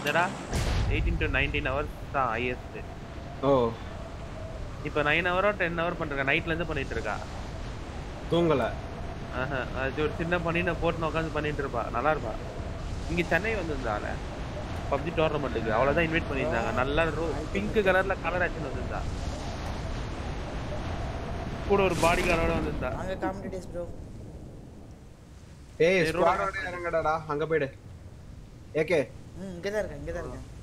என்னடா eighteen to nineteen hours தான் highest ஓ இப்போ நைன் ஹவரோ டென் ஹவர் பண்ணிருக்கா நைட்ல இருந்து பண்ணிட்டு இருக்கா தூங்கல ஆஹா, அது ஒரு சின்ன பண்ணி நான் போட்டு உட்காந்து பண்ணிட்டு இருப்பா நல்லா இருப்பா இங்க சென்னை வந்திருந்தால பப்ஜி டோர்னமெண்ட்டுக்கு அவ்வளவுதான் இன்வைட் பண்ணியிருந்தாங்க நல்லா பிங்க் கலர்ல கலர் ஆக்ஷன் வந்திருந்தா கூட ஒரு பாடி கார்டோட வந்திருந்தா அங்க காமெடி டேஸ் ப்ரோ ஏய் ஏய், ரோட ஸ்குவாடோட இறங்கடாடா அங்க போயிடு ஏகே ம் இங்க தான் இருக்கேன் இங்க தான் இருக்கேன்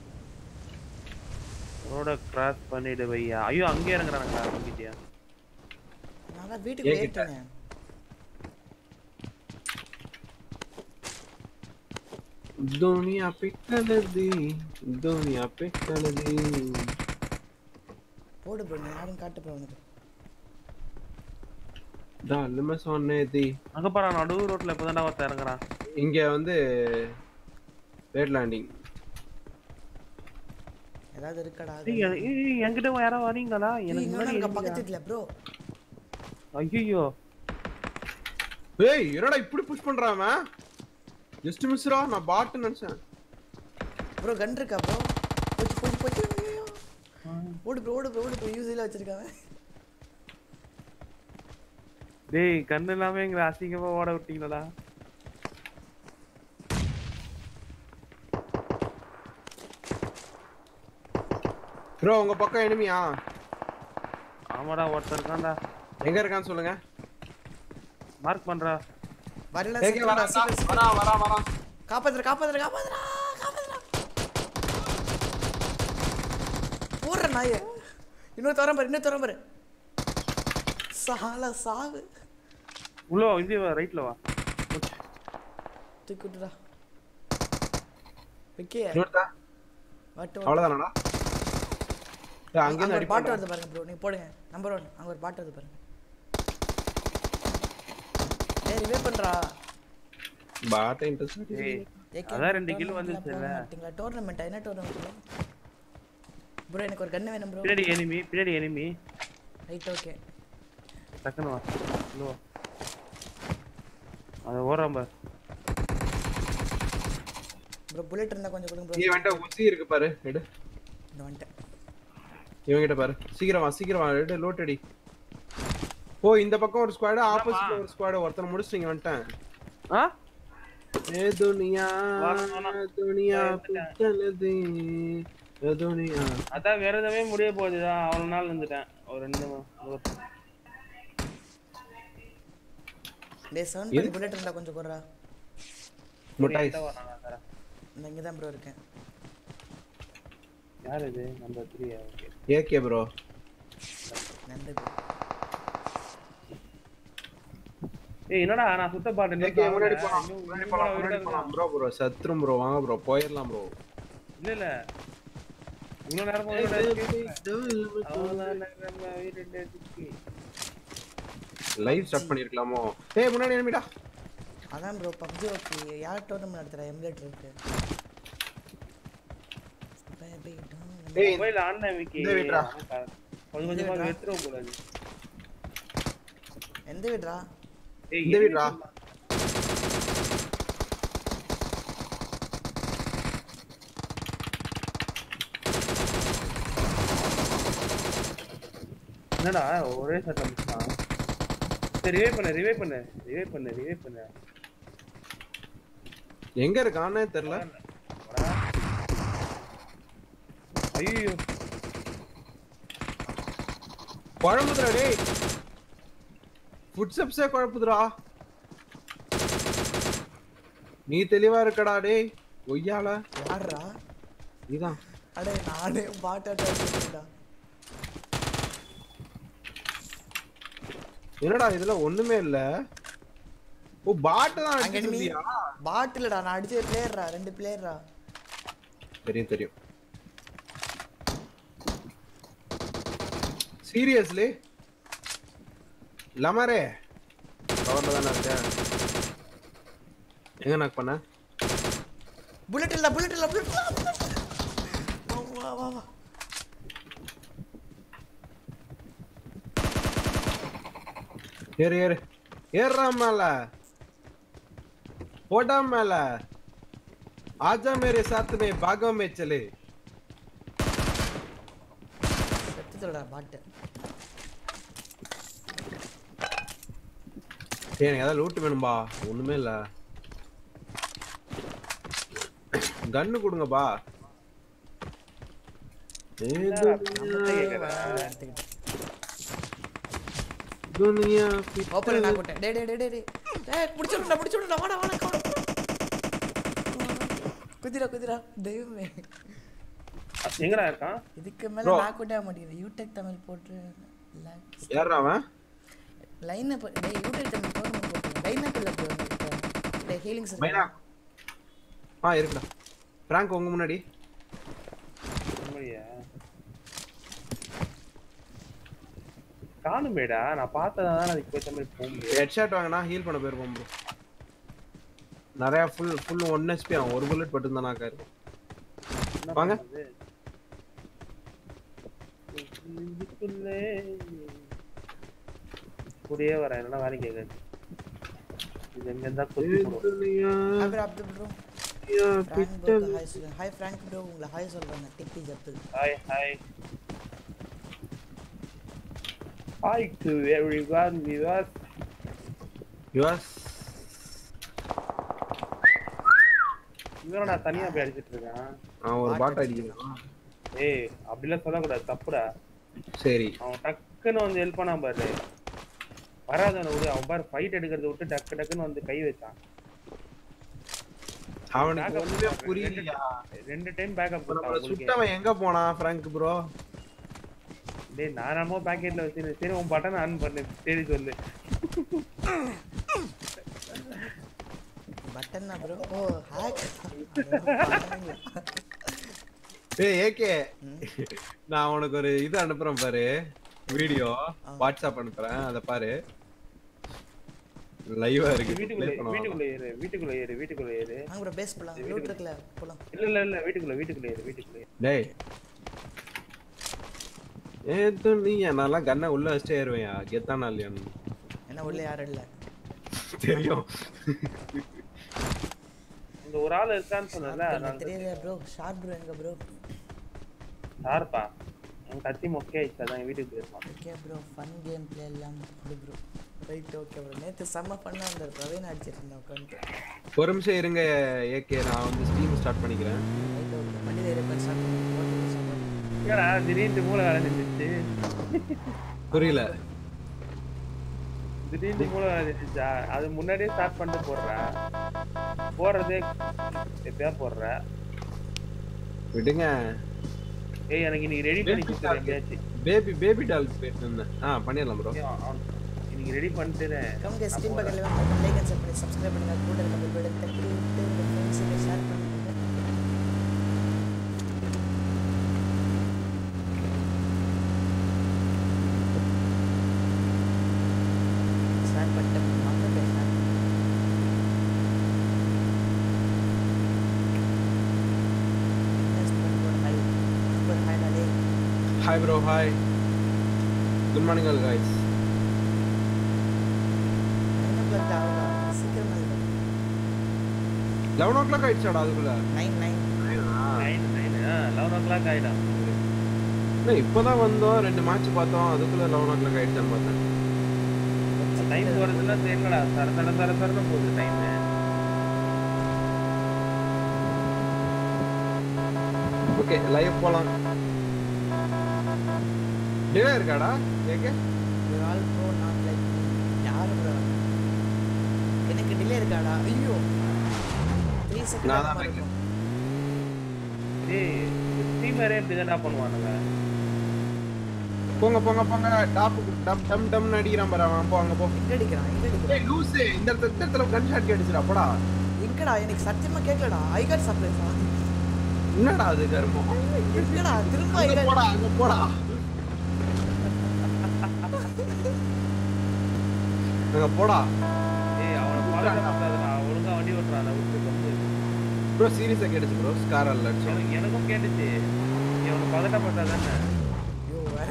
ரோட கிராஸ் பண்ணிடு பையா ஐயோ அங்கே இறங்குறானுங்களா அங்கிட்டியா நான் தான் வீட்டுக்கு ஏன் கிட்ட? ஏறிட்டேனே दुनिया पे कल दी दुनिया पे कल दी போடு ப்ரோ நீ யாரும் காட்டு ப்ரோ வந்துட்டு डाल में सोने दी அங்க பாரு நடு ரோட்ல இப்பதான்டா ஒருத்தன் இறங்குறான் இங்க வந்து ரேட் லேண்டிங் ஏதாவது இருக்கடா ஏய், ஏய், என்கிட்ட யாரோ வரீங்களா எனக்கு இங்க முன்னாடி இருக்க இருந்தீங்க. பக்கத்து வீட்ல ப்ரோ ஐயோ ஏய் என்னடா இப்படி புஷ் பண்றான் அவன் ஜஸ்ட் மிஸ்ரா நான் பாட்டு நினைச்சேன் ப்ரோ கன் இருக்கா ப்ரோ போச்சு போச்சு போச்சு ஐயோ. ஓடு ப்ரோ ஓடு ப்ரோ ஓடு ப்ரோ யூஸ்ல வச்சிருக்காங்க டேய் கண்ணு இல்லாம எங்களை அசிங்கமா ஓட விட்டீங்களா ப்ரோ உங்க பக்கம் எனிமியா ஆமாடா ஒருத்தர் இருக்கான்டா எங்க இருக்கான்னு சொல்லுங்க மார்க் பண்றா வரல ஏகே வரா வரா வரா வரா காப்பாத்துற காப்பாத்துற காப்பாத்துற காப்பாத்துற போடுற நாய இன்னொரு தரம் பாரு இன்னொரு தரம் பாரு சால சாவு உள்ள வா இது ரைட்ல வா தூக்கி விட்டுடா விக்கே இன்னொருத்தா வாட்டு அவ்வளவுதானடா ஏய், அங்க அங்க இருந்து ஒரு பாட்டு அடிப்பாடா வருது பாருங்க ப்ரோ நீங்க போடுங்க நம்பர் ஒன் அங்க ஒரு பாட்டு வருது பாருங்க ஏய் ரிவே பண்றா பாட்ட இன்ட்ரெஸ்ட் ஏய் ஏகே அதான் ரெண்டு kill வந்துச்சுல்ல. மாட்டீங்களா டோர்னமெண்ட் என்ன டோர்னமெண்ட் ப்ரோ எனக்கு ஒரு கன்னு வேணும் ப்ரோ பின்னாடி எனிமி பின்னாடி எனிமி ரைட் ஓகே டக்குனு வா உள்ள வா அது ஓடுறான் பாரு ப்ரோ புல்லட் இருந்தா கொஞ்சம் கொடுங்க நீ ப்ரோ வந்துட்ட உசி இருக்கு பாரு எடு இந்த வந்துட்டேன் இவங்கிட்ட பாரு சீக்கிரம் வா சீக்கிரம் வா எடு லோட் அடி ஓ இந்த பக்கம் ஒரு ஸ்குவாடு ஆப்போசிட்ல ஒரு ஸ்குவாடு ஒருத்தனை முடிச்சிட்டீங்க வந்துட்டேன் ஆ ஏ துனியா வாடா, வாடா. துனியா வந்துட்டேன். புத்தலது ஏ துனியா அதான் விரதமே முடிய போகுதுதான் அவ்வளவு நாள் இருந்துட்டேன் ஒரு ரெண்டு மா- ஒரு டேய் செவன் பண்ணி புல்லட் இருந்தா கொஞ்சம் கொடுறா முட்டாய் என்கிட்ட வா, நான் தரேன். இந்த இங்க தான் ப்ரோ இருக்கேன் யார் இது number three okay AK bro நன்றி ப்ரோ ஏய் என்னடா நான் சுத்த பாட்டு ஏகே முன்னாடி போலாம் முன்னாடி போலாம் முன்னாடி போலாம் ப்ரோ ப்ரோ சத்ரும் ப்ரோ வாங்க ப்ரோ போயிடலாம் ப்ரோ இல்ல இல்ல இவ்வளவு நேரம் அவ்வளவுதான் நம்ம வீட்டு அடிச்சு. லைவ் ஸ்டார்ட் பண்ணிருக்கலாமோ ஏய் முன்னாடி எனிமிடா அதான் ப்ரோ பப்ஜி ஓகே யார் டோர்னமெண்ட் நடத்துறா எமுலேட்டர் இருக்கு Baby, don't- ஏய் மொபைல் ஆன் விக்கி இந்த வீட்ரா. கொஞ்சம் கொஞ்சமா வெத்துறோம் போல இது. எந்த வீடுறா ஏய் இந்த என்ன வீட்ரா. சொல்லலாம்? என்னடா ஒரே சட்டம் தான் சரி ரிவைவ் பண்ணு ரிவைவ் பண்ணு ரிவைவ் பண்ணு ரிவைவ் பண்ணு எங்க இருக்கானே தெரியல ஐயோ குழம்புதுடா டேய் ஃபுட் ஸ்டெப்ஸே குழப்புதுடா நீ தெளிவா இருக்கடா டேய் ஒய்யால யாருடா நீதான் அடே நானே பாட்டாட்டா என்னடா இதுல ஒண்ணுமே இல்ல ஓ பாட்டு தான் அங்க enemy. அடிச்சிருந்தியா பாட்டிலடா நான் அடிச்ச பிளேயர்ரா ரெண்டு பிளேயர்ரா தெரியும் தெரியும் சீரியஸ்லி லமரே கவர்ல தானே இருக்க எங்க நாக் பண்ண புல்லட் இல்ல புல்லட் இல்ல புல்லட் வா வா வா ஏறு ஏறு ஏறுறா மேல போட்டா மேல आजा मेरे साथ में बागों में चले செத்துடா பாட்டு டேய், எனக்கு ஏதாவது லூட் வேணும்பா ஒண்ணுமே இல்ல கன்னு கொடுங்கப்பா ஏ துனியா, எடுத்துக்கிட்டேன் துனியா பிச்சை. ஓப்பன் நான் கூட்டேன் டே டே டே டே டே டேய் புடிச்சுடா புடிச்சுடா வாடா வாடா வாடா குதிரா குதிரா தெய்வமே எங்கடா இருக்கான் இதுக்கு மேல Bro. நான் கூட்ட மாட்டேங்கிறேன் யூடெக் தமிழ் போட்டு யார்றா அவன் லைன் அப் டேய் யூடெக் தமிழ் போட்டு போட்டு லைன் அப் இல்ல ப்ரோ டேய் ஹீலிங்ஸ் மைனா ஆ இருக்குடா பிராங்க் உங்க முன்னாடி உண்மையா காணுமேடா நான் பார்த்ததான் அதுக்கு போய் தமிழ் போக முடியும் ஹெட் ஷாட் வாங்கினா ஹீல் பண்ண போயிருப்போம் ப்ரோ நிறைய ஃபுல் ஃபுல் ஒன் ஹெச்பி அவன் ஒரு புல்லட் பட்டு இருந்தானாக்கா இருக்கும் என்ன வாங்க. பண்றது? இதுக்குள்ளே கூடயே வரேன் இல்லைன்னா வேலைக்கு கேட்காது இது எங்க இருந்தா கொத்தி போடும் hi bro Abdul bro Frank bro hi சொல்லுங்க ஹாய் ஃப்ராங்க் ப்ரோ உங்களை ஹாய் சொல்றாங்க டிப்பி ஜப்து hi hi hi to everyone விவாஸ் யுவாஸ் இவன் நான் தனியா போய் அடிச்சிட்டு இருக்கேன் அவன் ஒரு பாட் அடிக்கிறான் ஏய் அப்படிலாம் சொல்லக்கூடாது தப்புடா சரி அவன் டக்குன்னு வந்து ஹெல்ப் பண்ணான் பாரு வராதவனை விடு அவன் பாரு ஃபைட் எடுக்கிறத விட்டு டக்கு டக்குன்னு வந்து கை வச்சான் அவனுக்கு Backup ஒண்ணுமே கொடுத்தாங்க. புரியலையா ரெண்டு டைம் பேக்கப் இப்ப நம்மள கொடுத்தான் சுட்டவன் எங்க போனான் ஃப்ராங்க் ப்ரோ டேய் நானாமோ பாக்கெட்ல வச்சிருந்தேன் சரி உன் பட்டன் ஆன் பண்ணு சரி சொல்லு பட்டன் ப்ரோ ஓ ஹேக் ஏய் ஏகே நான் உனக்கு ஒரு இது அனுப்புறேன் பாரு வீடியோ வாட்ஸ்அப் அனுப்புறேன் அத பாரு லைவா இருக்கு வீட்டுக்குள்ள play பண்ணுவான். வீட்டுக்குள்ள ஏறு வீட்டுக்குள்ள ஏறு வீட்டுக்குள்ள ஏறு வாங்க ப்ரோ பேஸ் போலாம் லூட் இருக்குல போலாம் இல்ல இல்ல இல்ல வீட்டுக்குள்ள வீட்டுக்குள்ள ஏறு வீட்டுக்குள்ள ஏறு டேய் ஏதோ நீ நான்லாம் கண்ணை உள்ள வச்சுட்டே ஏறுவேயா கெத்தானா இல்லையான்னு என்ன உள்ள யாரும் இல்ல தெரியும் இந்த ஒரு ஆள் இருக்கான்னு சொன்னல அதனால தெரியல ப்ரோ ஷார்ப் ப்ரோ எங்க ப்ரோ யாருப்பா என் கத்தி மொக்கே ஆயிடுச்சு அதான் என் வீட்டுக்கு போயிருப்பான் okay bro fun game play எல்லாம் கொடு ப்ரோ ரைட் ஓகே ப்ரோ நேத்து செம்ம பண்ணா அந்த பிரவீன் அடிச்சிட்டு இருந்தேன் உட்காந்து ஒரு நிமிஷம் இருங்க ஏகே நான் வந்து ஸ்டீம் ஸ்டார்ட் பண்ணிக்கிறேன் ரைட் ஓகே வண்டி தைரிய பண்ணி ஸ்டார்ட் பண்ணி ஏடா திடீர்னு மூளை வேலை நின்றுச்சு புரியல திடீர்னு மூளை வேலை நின்றுச்சா அது முன்னாடியே ஸ்டார்ட் பண்ணிட்டு போடுற போடுறதே எப்பயா போடுற விடுங்க ஏய் எனக்கு இன்னைக்கு ரெடி பண்ணி கொடுத்துரு எங்கேயாச்சும் பேபி பேபி டால்ஸ் போயிட்டு இருந்தேன் ஆ பண்ணிடலாம் ப்ரோ ஏய், அவன் இன்னைக்கு ரெடி பண்ணிட்டு கம் கே ஸ்டீம் பக்கத்துல வந்து லைக் அண்ட் சப்ஸ்கிரைப் சப்ஸ்கிரைப் பண்ணுங்க கூட இருக்க பெல் பட்டன் தட்டி விட்டு உங்க ஃப்ரெண்ட்ஸுக்கு ஷேர் பண்ணுங்க ஷேர் பட்டன் மக்கள் ஷேர் ஹாய் சூப்பர் ஹாய் டாலே hi bro hi good morning all guys nine o'clock ஆகுதா சீக்கிரமா லெவன் ஓ கிளாக் ஆயிடுச்சாடா அதுக்குள்ள nine nine nine nine eleven o'clock ஆயிடும் இல்லை இப்போதான் வந்தோம் ரெண்டு மேட்ச் பார்த்தோம் அதுக்குள்ள லெவன் ஓ கிளாக் ஆயிடுச்சான்னு பார்த்தேன் டைம் போறதுலாம் தெரியலடா தர தர தர தரன்னு போகுது டைம் ஓகே லைவ் போலாம் டிலே இருக்காடா ஏகே ஒரு ஆள் ப்ரோ நாட் லைக் யார் ப்ரோ எனக்கு டிலே இருக்காடா ஐயோ த்ரீ செகண்ட் நான் தான் தான் இருக்கும் ஏய் ஸ்ட்ரீமரே இப்படிதான்டா பண்ணுவானுங்க போங்க போங்க போங்க டாப் டம் டம் டம்னு அடிக்கிறான் பாரு அவன் போ அங்க போ எங்க அடிக்கிறான் எங்க அடிக்கிறான் ஏய் லூசு இந்த இடத்துல இந்த இடத்துல கன் ஷாட் அடிச்சுடா போடா எங்கடா எனக்கு சத்தியமா கேட்கலடா ஐ கார்டு சர்ப்ரைஸா என்னடா அது கருமம் எங்கடா திரும்ப ஐ அங்க கார்டு போடா அங்க போடா அங்க போடா ஏய் அவனை ஃபாலோ பண்ணாதடா ஒழுங்கா வண்டி ஓட்டுறான் அதை விட்டு வந்து ப்ரோ சீரியஸா கேட்டுச்சு ப்ரோ ஸ்கார் அல்ல அடிச்சோம் எனக்கு எனக்கும் கேட்டுச்சு நீ அவனை பதட்டப்பட்டா தானே ஐயோ வேற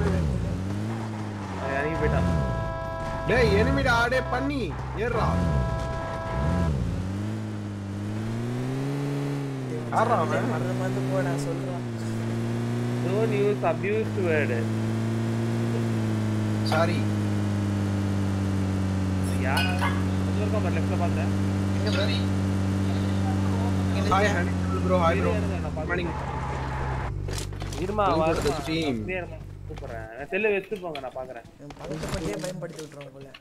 அவன் இறங்கி போயிட்டான் டேய் எனிமிடா டே பண்ணி ஏறா யாரா அவன் மறந்து மறந்து போ நான் சொல்றேன் don't use abused word sorry யாரா அது வரைக்கும் பட் லெஃப்ட்ல பார்த்தேன் எங்க bro hi honey bro hi bro நான் மார்னிங் இருமா Link வருமா கொடுத்த stream. கூப்பிடுறேன் செல்லு வச்சுட்டு போங்க நான் பாக்குறேன் பதட்டப்பட்டே பயன்படுத்தி விட்டுருவோம் போல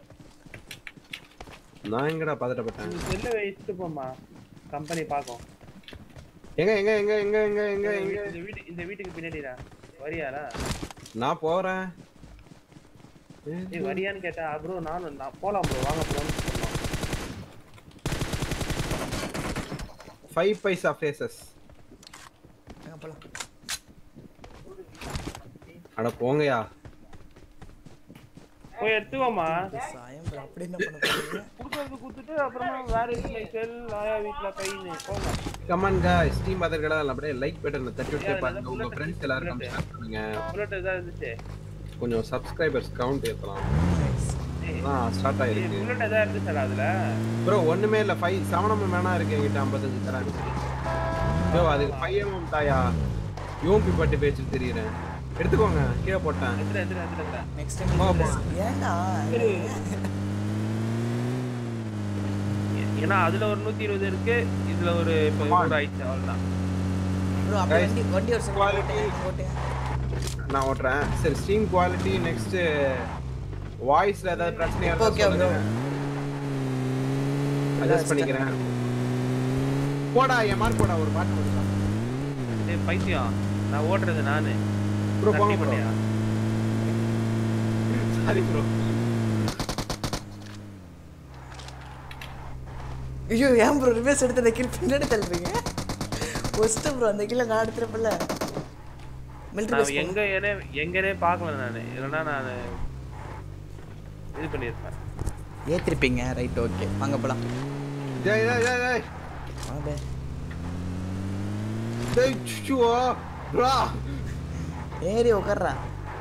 நான் எங்கடா பதட்டப்பட்டேன் நீ செல்ல வச்சுட்டு போமா கம்பெனி பாக்கும் எங்க எங்க எங்க எங்க எங்க எங்க எங்க இந்த வீட்டு இந்த வீட்டுக்கு பின்னாடிடா வரியாடா நான் போறேன் நீ வரியான்னு கேட்டா ப்ரோ நானும் நான் போலாம் ப்ரோ வாங்க ப்ரோன்னு சொன்னோம் ஃபைவ் பைசா ஃபேசஸ் அங்க போலாம் அட போங்கயா போய் எடுத்துக்கோமா சாயம் bro அப்படி என்ன பண்ண போறீங்க கொடுக்கறது கொடுத்துட்டு அப்புறமா வேற வீட்டுல செல் ஆயா வீட்டுல கைன்னு போங்க கமான் guys ஸ்டீம் பாத்தர்களா அப்படியே லைக் பட்டனை தட்டி விட்டு பாருங்க உங்க ஃப்ரெண்ட்ஸ் எல்லாருக்கும் ஷேர் பண்ணுங்க புல்லட் ஏதாவது இருந்துச்சு கொஞ்சம் சப்ஸ்கிரைபர்ஸ் கவுண்ட் ஏத்தலாம் ஏய், அதான் ஸ்டார்ட் ஏய், ஆயிருக்கு புல்லட் ஏதாவது இருந்துச்சுடா அதுல ப்ரோ ஒண்ணுமே இல்ல ஃபைவ் செவனம் வேணா இருக்கு என்கிட்ட ஐம்பத்தஞ்சு தரேன் ப்ரோ அதுக்கு ஃபைவ் எம்எம் தாயா யோம்பி பட்டு பேச்சு தெரியுறேன் எடுத்துக்கோங்க கீழே போட்டேன் எத்தனை எத்தனை எத்தனை எத்தனை நெக்ஸ்ட் டைம் ஆமா. ஏன்டா ஏன்னா அதுல ஒரு நூத்தி இருபது இருக்கு இதுல ஒரு இப்ப நூறு ஆயிடுச்சு அவ்வளவுதான் ப்ரோ அப்படி Guys, வண்டி வண்டி ஒரு செகண்ட் quality. ஓட்டுங்க ஓட்டுங்க நான் ஓட்டுறேன் சரி ஸ்ட்ரீம் குவாலிட்டி நெக்ஸ்ட் வாய்ஸ்ல ஏதாவது பிரச்சனையா இருந்தா Okay, bro. சொல்லுங்க அட்ஜஸ்ட் பண்ணிக்கிறேன் போடா என் மார்க் போடா ஒரு பாட்டு போடுடா டேய் பைத்தியம் நான் ஓட்டுறது நானு ப்ரோ போங்க தட்டி ப்ரோ பண்ணியா? சாரி ப்ரோ ஐயோ ஏன் ப்ரோ ரிவர்ஸ் எடுத்து அந்த கில் பின்னாடி தள்ளுறீங்க ஃபர்ஸ்ட் ப்ரோ அந்த கில்ல நான் எடுத்துறப்பல மிலிட்டரி நான் எங்க ஏனே எங்கனே பார்க்கல நானு இல்லைன்னா நான் இது பண்ணியிருப்பேன் ஏத்திருப்பீங்க ரைட் ஓகே வாங்க போலாம் டேய் டேய் டேய் டேய் வாங்க பே. டேய் சுவா ப்ரா ஏறி உட்கார்றா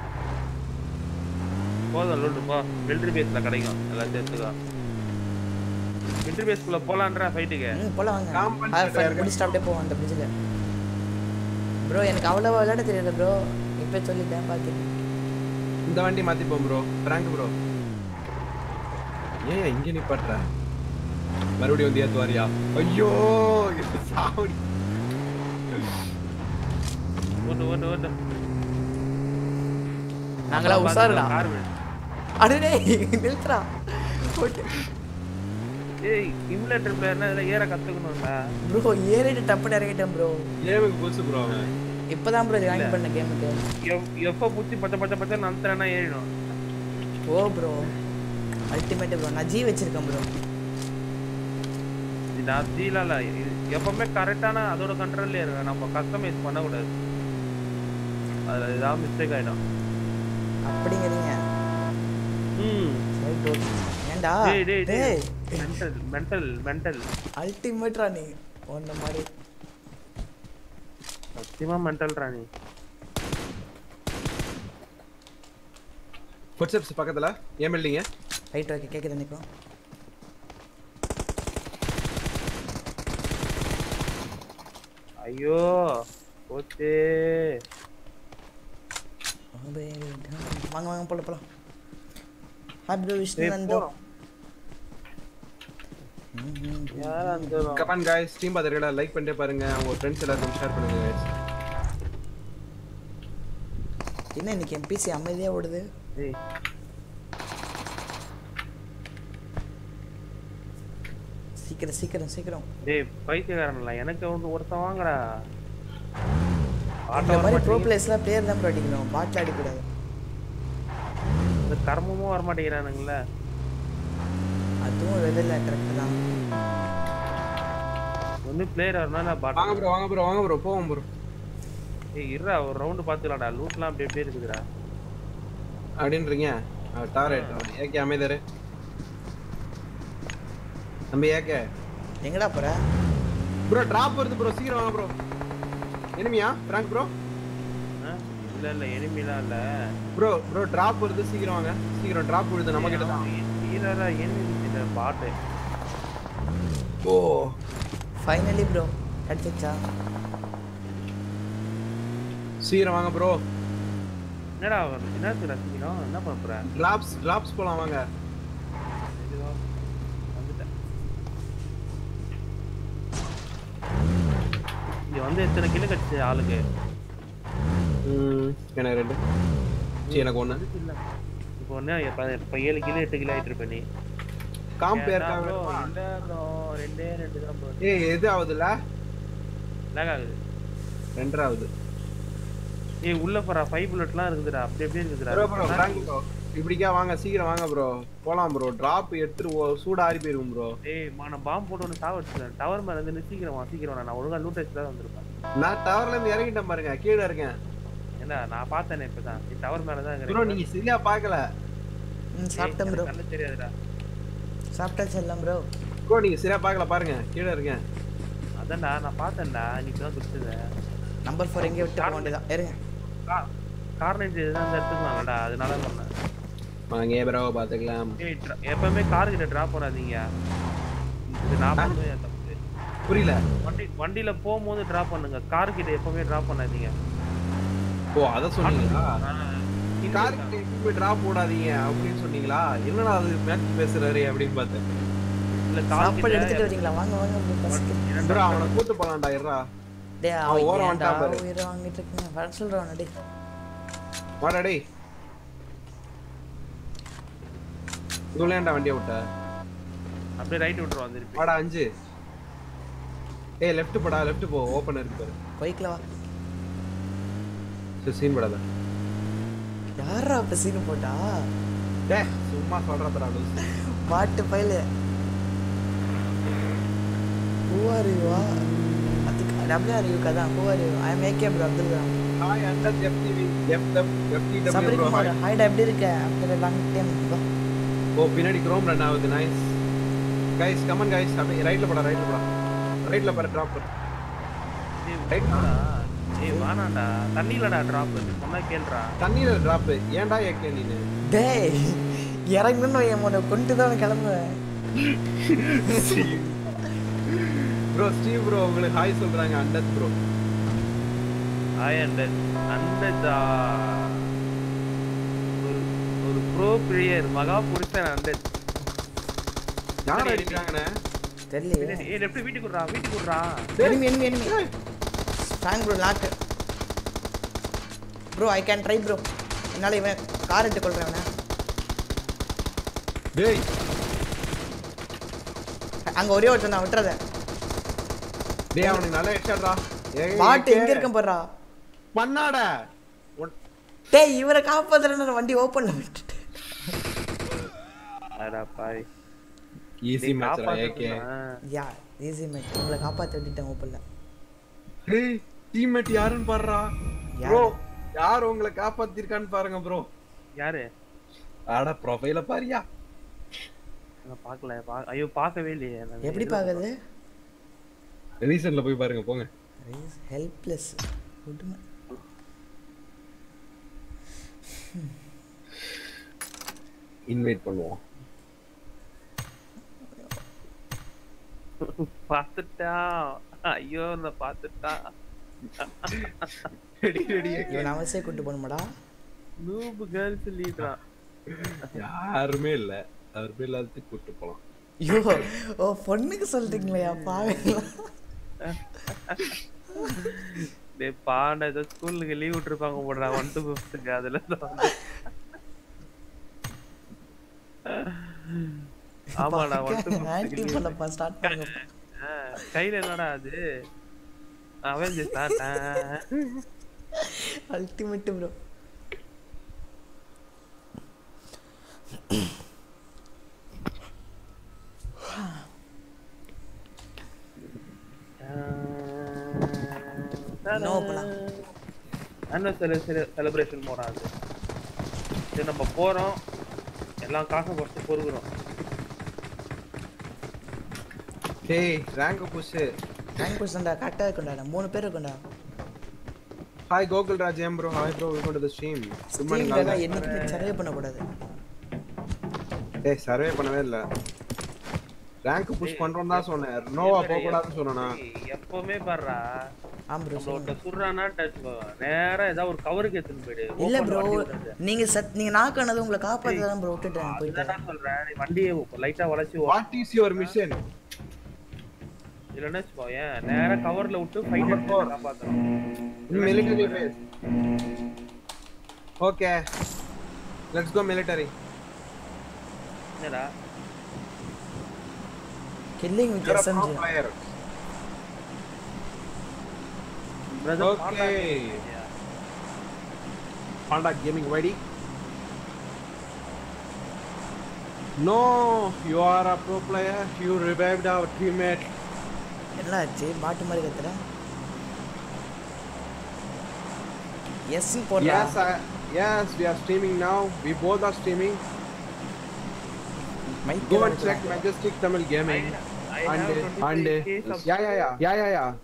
போதும் லோட்டு போ மிலிட்ரி பேஸ்ல கிடைக்கும் எல்லாம் சேர்த்துக்கோ மிலிட்ரி பேஸ்க்குள்ள போலான்ற ஃபைட்டுக்கு ம் போலாம் வாங்க Compound ஆ set ஃபைன் இருக்கு. முடிச்சுட்டு அப்படியே போவோம் அந்த பிரிட்ஜில் ப்ரோ எனக்கு அவ்வளோவா விளையாட தெரியாது ப்ரோ இப்போ சொல்லிட்டேன் பார்த்துட்டு இந்த வண்டி மாத்திப்போம் ப்ரோ பிராங்க் ப்ரோ ஏன் இங்க நிப்பாட்ற மறுபடியும் வந்து ஏத்துவாரியா ஐயோ இது சாவடி ஓட்டு ஓட்டு ஓட்டு நாங்களா உஷாருடா கார் அடடே நிறுத்துறா ஓட்டு ஏய் சிமுலேட்டர் பிளேயர்னா இதுல ஏற கத்துக்கணும்ல ப்ரோ ஏறிட்டு டப்புன்னு இறங்கிட்டேன் ப்ரோ ஏமுக்கு புதுசு ப்ரோ அவன் இப்போதான் ப்ரோ ஜாயின் பண்ண கேமுக்கு எப்- எப்ப புத்தி பச்சை பச்சை பச்சை நந்தனா ஏறிடும் ஓ ப்ரோ அல்டிமேட் ப்ரோ நான் ஜி வச்சிருக்கேன் ப்ரோ இது நான் சீலா இல்ல இது எப்பவுமே கரெக்டான அதோட கண்ட்ரோல்ல இருக்கு நம்ம கஸ்டமைஸ் பண்ணக்கூடாது அதுல ஏதாவது மிஸ்டேக் ஆயிடும் அப்படிங்கிறீங்க ம் ரைட் ஓகே ஏன்டா டேய் டேய் டேய் டேய் மென்டல் மென்டல் மென்டல் அல்டிமேட்ரா நீ ஒன்ன மாதிரி சத்தியமா மென்டல் ராணி ஃபுட்ஸ்டெப்ஸ் பக்கத்துல ஏன் பில்டிங்க ரைட் ஓகே கேக்குது நிக்கோ ஐயோ போச்சே வாங்க வாங்க போலாம் போலாம் ஹாய் ப்ரோ விஷ்ணு டேய், நந்தோ போறோம். யார் அந்த கமான் गाइस ஸ்டீம் பாத்துறீங்களா லைக் பண்ணிட்டே பாருங்க உங்க ஃப்ரெண்ட்ஸ் எல்லாருக்கும் ஷேர் பண்ணுங்க guys என்ன இன்னைக்கு எம்பிசி அமைதியா ஓடுது டேய் சீக்கிரம் சீக்கிரம் சீக்கிரம் டேய் பைத்தியக்காரன்ல எனக்கு வந்து ஒருத்தன் வாங்கடா இந்த மாதிரி ப்ரோ பிளேஸ்லாம் பிளேயர் தான் ப்ரோ அடிக்கணும் பாட்டில் அடிக்கக்கூடாது இந்த கர்மமும் வர மாட்டேங்கிறானுங்களே அதுவும் வெதரில் கரெக்ட் தான் ஒண்ணு பிளேயர் வரணும் நான் வாங்க பாட்டு ப்ரோ வாங்க ப்ரோ வாங்க ப்ரோ போவோம் ப்ரோ ஏய் இருடா ஒரு ரவுண்ட் பாத்துக்கலாம்டா லூட்லாம் அப்படி அப்படியே இருக்குதுடா அப்படின்றீங்க டார் ஆயிட்டு ஏகே அமைதரு நம்ம ஏகே எங்கடா போற ப்ரோ டிராப் வருது ப்ரோ சீக்கிரம் வாங்க ப்ரோ எனிமியா பிராங்க் ப்ரோ ஆ? இல்ல இல்ல எனிமிலாம் இல்ல ப்ரோ ப்ரோ டிராப் வருது சீக்கிரம் வாங்க சீக்கிரம் டிராப் விடுது நம்ம கிட்ட தான் இல்லடா எனிமி இல்ல பாட்டு ஓ ஃபைனலி ப்ரோ கிடைச்சிச்சா சீக்கிரம் வாங்க ப்ரோ என்னடா என்ன ரசிக்கணும் என்ன பண்ண போற டிராப்ஸ் டிராப்ஸ் போலாம் வாங்க இதுவா? வந்துட்டேன் இங்க வந்து எத்தனை கிலோ கட்சி ஆளுக்கு ம், எனக்கு ரெண்டு சரி எனக்கு ஒண்ணு இல்ல இப்போ ஒண்ணு இப்ப இப்ப ஏழு கிலோ எட்டு கிலோ ஆயிட்டு இருப்ப நீ காம்பு ஏன்டா இருக்காங்க bro, இல்ல bro, ரெண்டே ரெண்டு தான் bro. ஏய் எது ஆகுதுல lag ஆகுது ரெண்டாவது ஏய் உள்ள போறா ஃபைவ் புல்லட்லாம் இருக்குதுடா அப்படி அப்படியே இருக்குதுடா ப்ரோ ப்ரோ ஃப்ராங்க் ப்ரோ இப்படிக்கா வாங்க சீக்கிரம் வாங்க ப்ரோ போலாம் ப்ரோ டிராப் எடுத்துட்டு ஓ- சூடா ஆறி போயிருக்கும் ப்ரோ ஏய் மா நான் பாம்பு போட்டு ஒன்று சாவடிச்சிட்டேன் டவர் மேல இருந்து சீக்கிரம் வா சீக்கிரம் வா. நான் ஒழுங்கா லூட் அடிச்சு தான் வந்திருப்பேன் நான் டவர்ல இருந்து இறங்கிட்டேன் பாருங்க கீழே இருக்கேன் ஏண்டா நான் பார்த்தேனே இப்பதான் நீ டவர் மேல தான் ப்ரோ நீங்க சரியா பார்க்கல ம் சாப்பிட்டேன் ப்ரோ கண்ணு தெரியாதுடா சாப்பிட்டாச்சு எல்லாம் ப்ரோ ப்ரோ நீங்க சரியா பார்க்கல பாருங்க கீழே இருக்கேன் அதான்டா நான் பார்த்தேன்டா நீ இப்பதான் குடிச்சத நம்பர் ஃபோர் எங்கே விட்டு போக வேண்டியதான் இருங்க கார்னேஜ் தான் அந்த எடுத்துக்கலாம்டா அதனால சொன்னேன் வாங்க ப்ரோ பாத்துக்கலாம் ஏய் dra- எப்பவுமே கார் கிட்ட டிராப் பண்ணாதீங்க இது நான் பண்ணுவேன் என் தப்பு புரியல வண்டி வண்டியில போகும்போது டிராப் பண்ணுங்க கார் கிட்ட எப்பவுமே டிராப் பண்ணாதீங்க ஓ அத சொன்னீங்களா இந்த கார் போய் டிராப் போடாதீங்க அப்படின்னு சொன்னீங்களா என்னடா அது மேட்ச் பேசுறாரு அப்படின்னு பார்த்தேன் இல்ல கார் சாப்பாடு எடுத்துட்டு கிட்ட வரீங்களா வாங்க வாங்க bro, பசிக்குது. ப்ரோ அவனை கூட்டு போலாம்டா இருடா டேய் அவன் அவன் ஓரம் ஏன்டா வந்துட்டான் பாரு. உயிரை வாங்கிட்டு இருக்கீங்க வர சொல்றான் டேய் வாடா டேய் இதுல ஏன்டா வண்டியை விட்ட அப்படியே ரைட் விட்டுருவான் திருப்பி வாடா அஞ்சு ஏய் லெஃப்ட் போடா லெஃப்ட் போ ஓபன் இருக்கு பாரு பைக்ல வா சரி சீன் படாத யாரா அப்ப சீனு போட்டா டேய் சும்மா சொல்றதுடா லூசு பாட்டு பையில பூவாரிவா அதுக்கு டபிள்யூ ஆர் யூ கதான் பூவாரி I am AK bro Abdul Kalam hi அண்டர் எஃப்டிவி எஃப்டப் எஃப்டிடபிள்யூ சபரி ப்ரோ குமார் ஹாய்டா எப்படி இருக்க ஆஃப்டர் லாங் டைம் ஓ பின்னாடி க்ரோம் ரன் ஆகுது நைஸ் கைஸ் கமன் கைஸ் அப்படியே ரைட்ல போடா ரைட்ல போடா ரைட்ல பாரு டிராப் ஏய், Right. வாடா. ஏய் வானாடா தண்ணிலடா டிராப் சொன்னா கேளுடா தண்ணியில டிராப் ஏன்டா ஏக்கே நீனு டேய் இறங்கணும்னு என் உன்னை கொண்டு தான் கிளம்புவேன் ப்ரோ ஸ்டீவ் ப்ரோ உங்களுக்கு ஹாய் சொல்றாங்க அண்டத் ப்ரோ ஹாய் அண்டர் அண்டதா ஒரு ஒரு ப்ரோ பிளேயர் மகா புருஷன் அண்டர் யார் அடிக்கிறாங்கண்ணே தெரியல ஏய் லெஃப்ட் வீட்டுக்கு விடுறா வீட்டுக்கு விடுறா enemy enemy enemy strong bro lock bro I can try bro என்னால் இவன் கார் எடுத்து கொள்றேன் இவனை டேய் அங்கே ஒரே ஒருத்தன் தான் விட்டுறத டேய் அவனுக்கு நல்ல ஹெட்ஷாட்ரா ஏய் பாட்டு எங்க இருக்க போடுறா பண்ணாட உன்- டேய் இவரை காப்பாத்துறேன்னு வண்டி ஓப்பன்ல விட்டுட்டு அடா பாய் ஈஸி மேட்ச்ரா ஏகே யா ஈஸி மேட்ச் உங்களை காப்பாற்றி விட்டுட்டேன் ஓப்பன்ல டேய் டீம்மேட் யாருன்னு பாருடா யாரு? ப்ரோ யார் உங்களை காப்பாத்திருக்கான்னு பாருங்க ப்ரோ யாரு ஆட ப்ரொஃபைல பாரியா நான் பார்க்கல பா- ஐயோ பார்க்கவே இல்லையே நான் எப்படி பார்க்குறது ரீசன்ல போய் பாருங்க போங்க ஹெல்ப்லெஸ் விடுங்க இன்வைட் பண்ணுவோம் பார்த்துட்டான் ஐயோ நான் பார்த்துட்டான் ரெடி ரெடி இவன் அவசியம் கூட்டு போகணுமாடா நூபு கேர்ள்ஸ் லீட்ரான் யாருமே இல்ல அவர் பேர் எல்லாத்துக்கும் கூட்டு போலாம் ஐயோ ஓ பொண்ணுக்கு சொல்றீங்களா பாவீங்களா டேய் பாண்ட ஏதோ ஸ்கூலுக்கு லீவ் விட்டுருப்பாங்க போடுறா ஒன் டு ஃபிஃப்த்துக்கு அதுல இருந்து வந்து ஆமாடா ஒன் டு ஆன்டி பண்ணப்பா ஸ்டார்ட் பண்ணுங்க கையில என்னடா அது அவெஞ்சர்ஸ் தான் அல்டிமேட் ப்ரோ என்ன open-ஆ? அனிவர்சரி செலிப்ரேஷன் போறோம் அது சரி நம்ம போறோம் எல்லாம் காசை குறைச்சு பொறுக்குறோம் டேய் ரேங்க் புஷ் ரேங்க் பர்சன்டா கரெக்டாக இருக்கும்டா மூணு பேர் இருக்கும்டா hi Gokul Raj M bro hi bro welcome to the stream good morning ஸ்டீம்ல என்னைக்குமே சர்வே பண்ணக்கூடாது டேய் சர்வே பண்ணவே இல்ல ரேங்க் புஷ் பண்றோம் தான் சொன்னேன் நோவா போக கூடாதுன்னு சொன்னேனா ஏய், எப்பவுமே பாடுறா ஆம் ப்ரோ நம்மள ஒருத்தன் சுடுறான்னா டச் நேரா ஏதாவது ஒரு கவருக்கு எடுத்துன்னு போயிடு இல்ல Open ப்ரோ வண்டி விடாத. நீங்க சத் நீங்க நாக்கானது உங்களை காப்பாத்த தான் ப்ரோ விட்டுட்டேன் போயிட்டேன் அதுதான் நான் சொல்றேன் நீ வண்டியை லைட்டா வளைச்சு வாட் இஸ் யுவர் மிஷன் இல்லைன்னா வச்சுக்கோயேன் நேரா கவர்ல விட்டு ஃபைட் எடுத்து காப்பாத்தணும் military base okay let's go military என்னடா killing with SMG player brother Okay. Panda Gaming ready? No, you are a pro player. You revived our teammate. என்ன ஆச்சு பாட்டு மாதிரி கத்துற எஸ் போடுறா Yes, I, yes, we are streaming now. We both are streaming. Mic Go and check Majestic Tamil Gaming. I and have and 25K subs- yeah, yeah, yeah, yeah, yeah, yeah.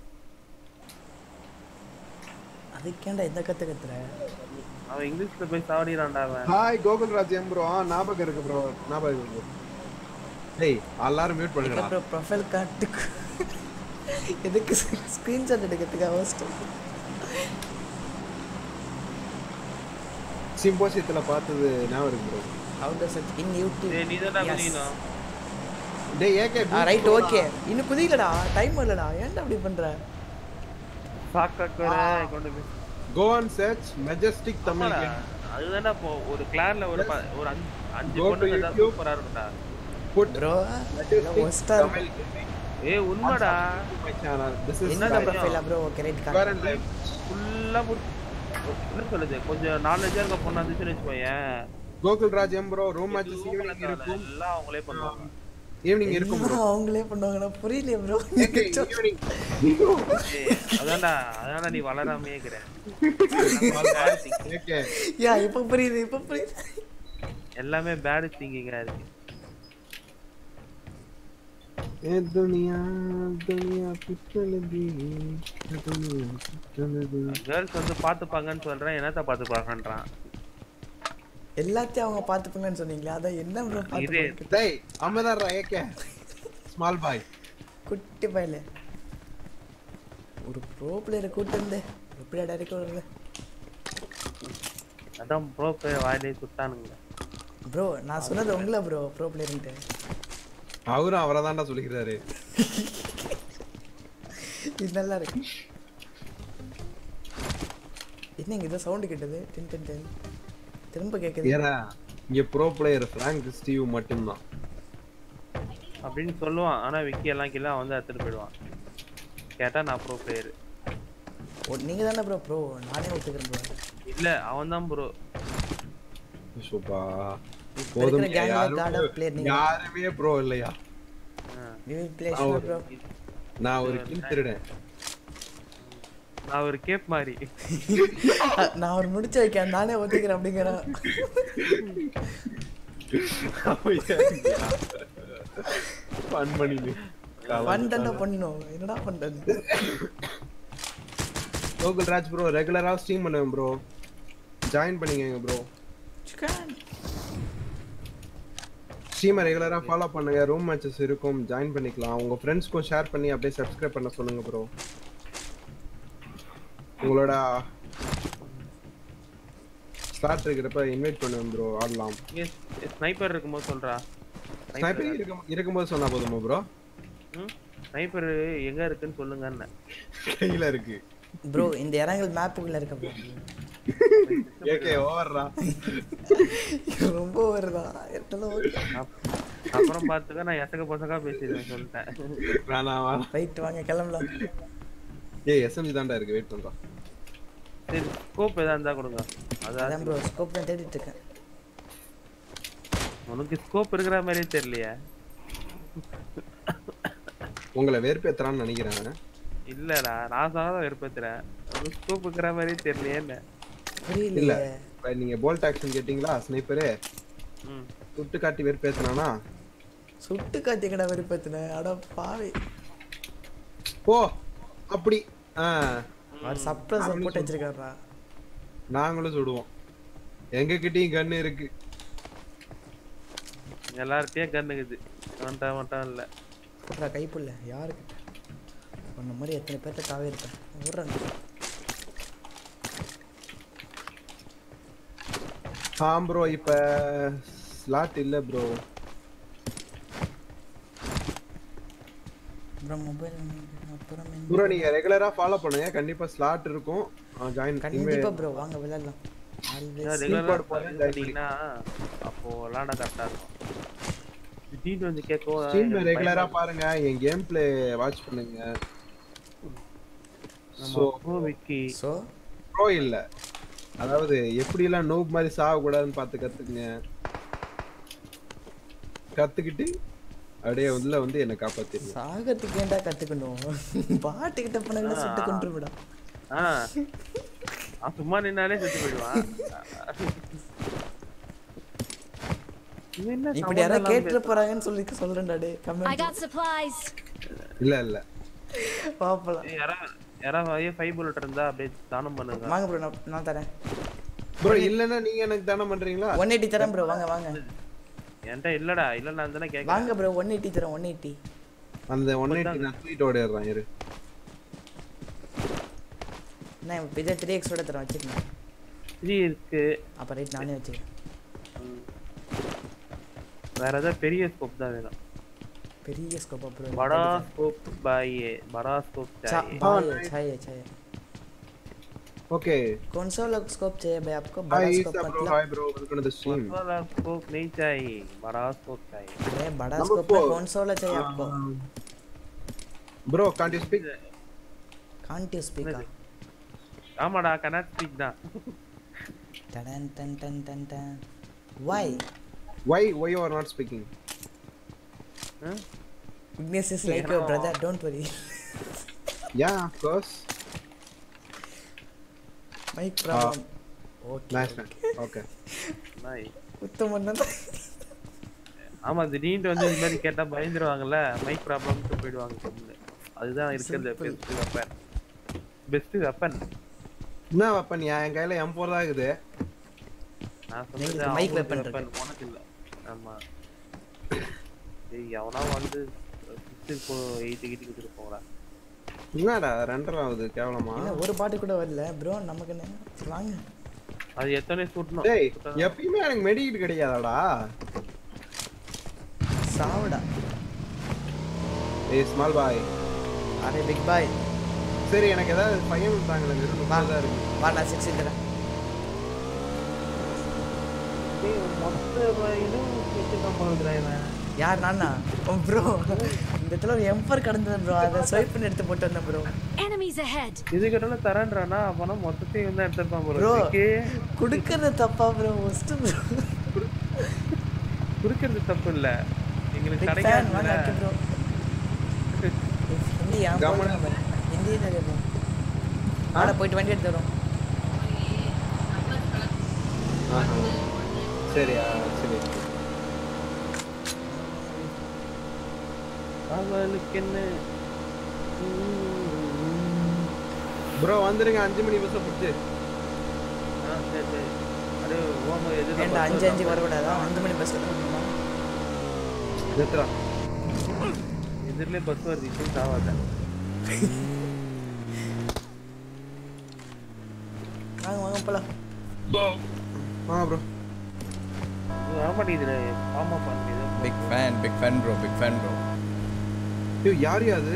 அதுக்கேண்டா இந்த கத்து கத்துற அவன் இங்கிலீஷ்ல போய் சாவடிறான்டா அவன் hi Gokul Raj M bro ஞாபகம் இருக்கு ப்ரோ ஞாபகம் இருக்கு டேய் எல்லாரும் மியூட் பண்ணுங்கடா அப்புறம் ப்ரொஃபைல் காட்டுக்கு எதுக்கு ஸ்க்ரீன்ஷாட் எடுக்கிறதுக்கு ஹோஸ்ட் சிம்போசியத்துல பார்த்தது ஞாபகம் இருக்கு bro out of search in YouTube டேய் நீ தான் குதிக்கணும் டேய் ஏகே ஆ ரைட் ஓகே இன்னும் குதிக்கலடா டைம் இல்லடா ஏன்டா அப்படி பண்ற சாக்கா கொண்டு போய் go and search Majestic Tamil ஆமாடா, அதுதான்டா இப்போ ஒரு கிளான்ல ஒரு ப- ஒரு அஞ்சு அஞ்சு Go to பொண்ணு ஏதாவது YouTube. சூப்பரா இருக்கும்டா புட் ப்ரோ மெஜஸ்டிக் ஒஸ்டா தமிழ் ஏய் உண்மைடா மை சேனல் திஸ் இஸ் என்னடா right. ப்ரொஃபைலா ப்ரோ ஓகே ரைட் வேர் காட்டு அண்ட் லைவ் ஃபுல்லா என்ன சொல்லுது கொஞ்சம் நாலேஜா இருக்க பொண்ணு வந்துச்சுன்னு வச்சுக்கோயேன் Gokul Raj M bro room matches எதுவும் ஈவினிங் பண்ண இருக்கும் தேவையில்ல, எல்லாம் அவங்களே பண்ணுவாங்க ஈவினிங் இருக்கும் ப்ரோ எல்லாம் அவங்களே பண்ணுவாங்கடா புரியலையே ப்ரோ ஈவினிங் ஏய், அதான்டா அதான்டா நீ வளராமையே இருக்கிற ஓகே யா இப்போ புரியுது இப்போ புரியுது எல்லாமே பேட் திங்கிங்கா இருக்கு ए दुनिया दुनिया पिछल दी ए दुनिया पिछल दी கேர்ள்ஸ் வந்து பாத்துப்பாங்கன்னு சொல்றேன் என்னத்த பாத்துப்பாங்கன்றான் எல்லாத்தையும் அவங்க பார்த்துப்பாங்கன்னு சொன்னீங்களே அதான் என்ன ப்ரோ இது பார்த்து டேய் அம்மதாரா ஏகே ஸ்மால் பாய் குட்டி பயல ஒரு ப்ரோ பிளேயரை கூட்டு வந்து எப்படி டைரக்ட் வருது அதான் ப்ரோ போய் வாயிலே சுட்டானுங்க ப்ரோ நான் சொன்னது உங்களை ப்ரோ ப்ரோ பிளேயர்ன்ட்டு அவரும் அவரை தான்டா சொல்லிக்கிறாரு இது நல்லா இருக்கு என்னங்க இதை சவுண்டு கேட்டது டென் டென் டென் திரும்ப கேட்குது ஏன்னா இங்க ப்ரோ பிளேயர் ஃப்ராங்க் ஸ்டீவ் மட்டும்தான் அப்படின்னு சொல்லுவான் ஆனா விக்கி எல்லாம் கீழே அவன் வந்து எடுத்துட்டு போயிடுவான் கேட்டா நான் ப்ரோ பிளேயர் ஓ நீங்க தானே ப்ரோ ப்ரோ நானே ஒத்துக்கிறேன் ப்ரோ இல்ல அவன் தான் ப்ரோ சூப்பா இப்போ இருக்கிற போதும் கேங்ல கார்ட் ஆஃப் பிளேயர் நீங்க யாருமே ப்ரோ இல்லையா வி வில் ப்ளே அவர். ப்ரோ நான் ஒரு கில் திருடன் நான் ஒரு கேப் மாதிரி நான் ஒரு முடிச்சு வைக்க நானே ஒத்துக்கிறேன் அப்படிங்கிறேன் ஃபன் பண்ணிடு ஃபன் தானே பண்ணணும் என்னடா பண்றது கோகுல் ராஜ் ப்ரோ ரெகுலரா ஸ்ட்ரீம் பண்ணுவேன் ப்ரோ ஜாயின் பண்ணிக்கங்க ப்ரோ சிக்கன் ஸ்ட்ரீமை ரெகுலரா ஃபாலோ பண்ணுங்க ரூம் மேட்சஸ் இருக்கும் ஜாயின் பண்ணிக்கலாம் உங்க ஃப்ரெண்ட்ஸ்க்கும் ஷேர் பண்ணி அப்படியே சப்ஸ்கிரைப் பண்ண சொல்லுங்க ப்ரோ உங்களோட ஸ்டார்ட் இருக்கிறப்ப இன்வைட் பண்ணுவேன் ப்ரோ ஆடலாம் ஸ்னைப்பர் இருக்கும்போது சொல்றா ஸ்னைப்பர் இருக்கும் இருக்கும்போது சொன்னா போதுமா ப்ரோ ஸ்னைப்பர் எங்க இருக்குன்னு சொல்லுங்கன்னு கையில இருக்கு ப்ரோ இந்த இடங்கள் மேப்புக்குள்ள இருக்க ப்ரோ ஏகே ஓவர்ரா ரொம்ப வருதா எத்தனை ஓகே அப்- அப்புறம் பார்த்துக்க நான் எசக பசக்கா பேசிடுவேன் சொல்லிட்டேன் வேணாம் வேணாம் ரைட் வாங்க கிளம்பலாம் ஏய் எஸ்எம்ஜி தான்டா இருக்கு வெயிட் பண்றா சரி ஸ்கோப் எதா இருந்தா கொடுங்க அதான் அதான் ப்ரோ ஸ்கோப் நான் தேடிட்டு இருக்கேன் உனக்கு ஸ்கோப் இருக்கிற மாதிரியே தெரியலையே உங்களை வெறுப்பேத்துறான்னு நினைக்கிறேன் இல்லடா நான் சொன்னதான் வெறுப்பேத்துறேன் உனக்கு ஸ்கோப் இருக்கிற மாதிரியே தெரியலையே என்ன இல்ல புரியல இப்ப நீங்க போல்ட் ஆக்ஷன் கேட்டிங்களா ஸ்னைப்பரு ம் சுட்டு காட்டி வெறுப்பேத்துனானா சுட்டு காத்தி கடை வெறுப்பத்தின அட பாவி ஓ அப்படி ஆ அவர் சப்ரஸ் போட்டு வச்சிருக்காருடா நாங்களும் சுடுவோம் எங்க கிட்டயும் கன் இருக்கு எல்லார்கிட்டயும் கண்ணுக்குது அவன்கிட்ட மட்டும் இல்ல போடுறா கைப்புள்ள யாருக்கு உன்ன மாதிரி எத்தனை பேர்த்த தாவே இருப்பேன் விட்றேன் ஆ ப்ரோ இப்ப ஸ்லாட் இல்ல ப்ரோ அப்புறம் மொபைல் அப்புறம் என்ன? ப்ரோ நீங்க ரெகுலரா ஃபாலோ பண்ணுங்க கண்டிப்பா ஸ்லாட் இருக்கும் ஜாயின் கண்டிப்பா ப்ரோ வாங்க விளையாடலாம் ஆல்வேஸ் ரெகுலரா போட போறேன், பண்ணீங்கன்னா அப்போ விளாட கரெக்டா இருக்கும் திடீர்னு வந்து கேட்கும் ஸ்ட்ரீம் ரெகுலரா பாருங்க என் கேம் பிளே வாட்ச் பண்ணுங்க சோ விக்கி ஸோ ப்ரோ இல்ல அதாவது எப்படி எல்லாம் நோப் மாதிரி சாக கூடாதுன்னு பார்த்து கத்துக்குங்க கத்துக்கிட்டு அப்படியே உள்ள வந்து என்ன காப்பாத்திருங்க சாகத்துக்கு ஏன்டா கத்துக்கணும் பாட்டுக்கிட்ட போன கூட சுட்டு கொண்டு விடா ஆ அவன் சும்மா நின்னாலே செத்து போயிடுவான் இது என்ன இப்படி யாராவது சம்மந்தம் கேட்டு போறாங்கன்னு சொல்லி சொல்றேன்டா டே I கமெண்ட் got supplies. இல்ல இல்ல பாப்பலாம் ஏய், யாரா யாராவது ஃபைவ் புல்லட் இருந்தா அப்படியே தானம் பண்ணுங்க வாங்க ப்ரோ நான் நான் தரேன் ப்ரோ இல்லன்னா நீங்க எனக்கு தானே பண்றீங்களா ஒன் எயிட்டி தரேன் ப்ரோ வாங்க வாங்க என்கிட்ட இல்லடா இல்ல நான் தானே கேட்கறேன் வாங்க ப்ரோ ஒன் எயிட்டி தரேன் ஒன் எயிட்டி அந்த ஒன் எயிட்டி நான் தூக்கிட்டு ஓடிடுறேன் இரு என்ன இப்போ இதே த்ரீ எக்ஸோட தரேன் வச்சுக்கங்க த்ரீ இருக்கு அப்போ ரைட் நானே வச்சுக்கிறேன் வேற ஏதாவது பெரிய ஸ்கோப் தான் வேணும் பெரிய ஸ்கோப் ப்ரோ बड़ा स्कोप चाहिए बड़ा स्कोप चाहिए चाहिए चाहिए चाहिए ஓகே कौन सा वाला स्कोप चाहिए भाई आपको ஹாய் बड़ा ஈசா स्कोप ப்ரோ मतलब hi bro welcome to the stream वाला स्कोप नहीं चाहिए बड़ा स्कोप चाहिए अरे बड़ा Number स्कोप में four. कौन सा वाला चाहिए आपको bro can't you speak can't you speak ஆமாடா கனாட் ஸ்பீக் தான் टन टन टन टन टन why why why you are not speaking Ignis is like your brother don't worry yeah of course mic problem okay nice man okay நாய் உத்தமன் ஆமா திடீர்னு வந்து இந்த மாதிரி கேட்டா பயந்துருவாங்கல்ல மைக் ப்ராப்ளம்னு போயிடுவாங்க கம்முனு. அதுதான் இருக்கிறது பெஸ்ட் வெப்பன் பெஸ்ட் வெப்பன் என்ன வெப்பன் என் கையில எம் ஃபோர் தான் இருக்குது நான் சொன்னது எங்களுக்கு mic அவங்களுக்கு weapon weapon, உனக்கு இல்ல ஆமா ஏய் எவனா வந்து சிக்ஸ் எயிட் கிட்ட கொடுத்துட்டு போங்கடா என்னடா ரெண்டரை ஆகுது கேவலமா இல்ல ஒரு பாட்டு கூட வரல ப்ரோ நமக்கு என்ன சரி, வாங்க அது எத்தனை சுட்டணும் டேய் எப்பயுமே எனக்கு மெடிக்கிட் கிடைக்காதாடா சாவுடா ஏய் ஸ்மால் பாய் அரே பிக் பாய் சரி எனக்கு ஏதாவது பையன் தாங்களே வெறும் வா தான் இருக்கு வா நான் சிக்ஸ் தரேன் டேய் மொத்த இதுவும் வச்சுதான் போகுதுடா இவன் யார் நானா ப்ரோ இந்த இடத்துல ஒரு எம்பர் கடந்தது ப்ரோ அதை ஸ்வைப் பண்ணி எடுத்து போட்டு வந்தேன் ப்ரோ Enemies ahead. இது கிட்ட தரேன்றானா அப்பனா மொத்தத்தையும் வந்து எடுத்துப்பான் ப்ரோ ப்ரோ குடுக்கறது தப்பா ப்ரோ ஃபர்ஸ்ட் ப்ரோ குடுக்கிறது தப்பு இல்ல எங்களுக்கு பிக் ஃபேன் கிடைக்காதுல்ல வாங்க ப்ரோ ஹிந்தி யா கவனம். ஹிந்தி தெரியும் ப்ரோ ஆட போயிட்டு வண்டி எடுத்து வரோம் ஆஹா. சரியா சரி அவளுக்கு என்ன ப்ரோ வந்துருங்க அஞ்சு மணி பஸ்ஸை பிடிச்சி ஆ, சரி சரி அடே ஓம எது ஏன்டா அஞ்சு அஞ்சு வரக்கூடாதா அஞ்சு மணி பஸ் எடுக்கணுமா நிறுத்துறா எதிரிலே பஸ் வருது இப்போ சாவாத வாங்க வாங்க போலாம் ஆ ப்ரோ ஆமா நீ இதுல ஆமா பண்ணுது Big fan, big fan bro, big fan bro. ஐயோ யார் அது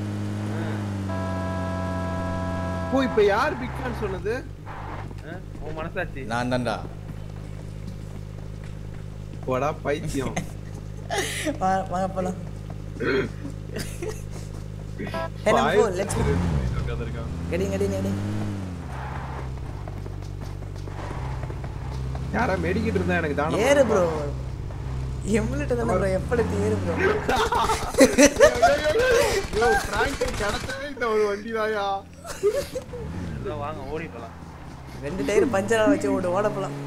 ஓ இப்போ யார் பிக் ஃபேன் சொன்னது உன் மனசாச்சு நான் தான்டா போடா பைத்தியம் வா வாங்க போலாம் Hey, நம்ம போ, let's go. உட்காந்துருக்கான் Getting, getting, getting. யாரா மெடிக்கிட்டு இருந்தா எனக்கு தானே ஏறு ப்ரோ எம்லெட் தானே ப்ரோ எப்படி ஏறு ப்ரோ ப்ரோ பிராங்க் கடத்தவே இந்த ஒரு வண்டி தாயா இதோ வாங்க ஓடி போலாம் ரெண்டு டயர் பஞ்சரா வச்சு ஓடு ஓட போலாம்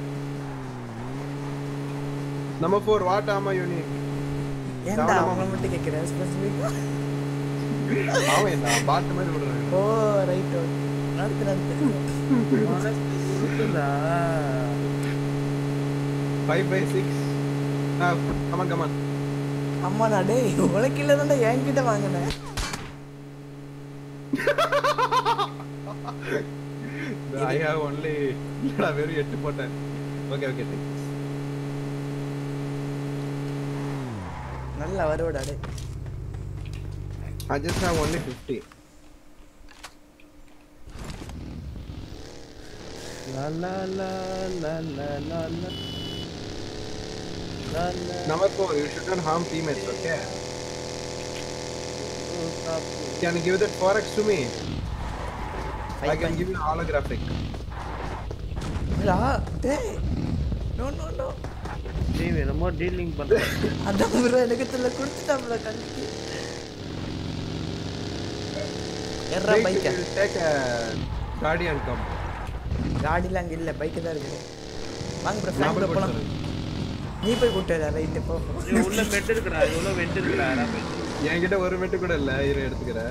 நம்ம போர் வாட் ஆமா யூனி ஏன்டா அவங்கள மட்டும் கேட்கிறேன் ஸ்பெசிஃபிக்கா அவன் என்ன பாட்டு மாதிரி விடுறேன் ஓ ரைட் நடத்து நடத்து இருக்குதா five by six come on come on அம்மா நான் டேய் உனக்கு இல்லை தான்டா என்கிட்ட வாங்கினேன் ஐ ஹேவ் ஒன்லி இல்லடா வெறும் எட்டு போட்டேன் ஓகே ஓகே நல்லா வருவடா டே ஐ ஜஸ்ட் ஹேவ் ஒன்லி 50 லா லா லா லா லா லா லா. லா லா Number 4, you shouldn't harm teammates, okay? Can you give that 4x to me? I can give you holographic. இல்லடா டேய் நோ நோ நோ நீ என்னமோ டீலிங் பண்ற அதான் ப்ரோ எனக்கு தெரியல கொடுத்துட்டாப்ல கண்டிக்கு எர்ரா Wait, பைக்கா we'll take a guardian come. காடிலாம் அங்கே இல்லை பைக்கு தான் இருக்குது வாங்க ப்ரோ நான் ஃப்ளாங்க்ல போய் போலாம் கொடுத்துறேன். நீ போய் கூட்டு ரைட்டு போ நீ உள்ள மெட் இருக்குடா இது உள்ள வெண்ட் இருக்குடா யாரா போய் என்கிட்ட ஒரு மெட்டு கூட இல்ல இரு எடுத்துக்கிறேன்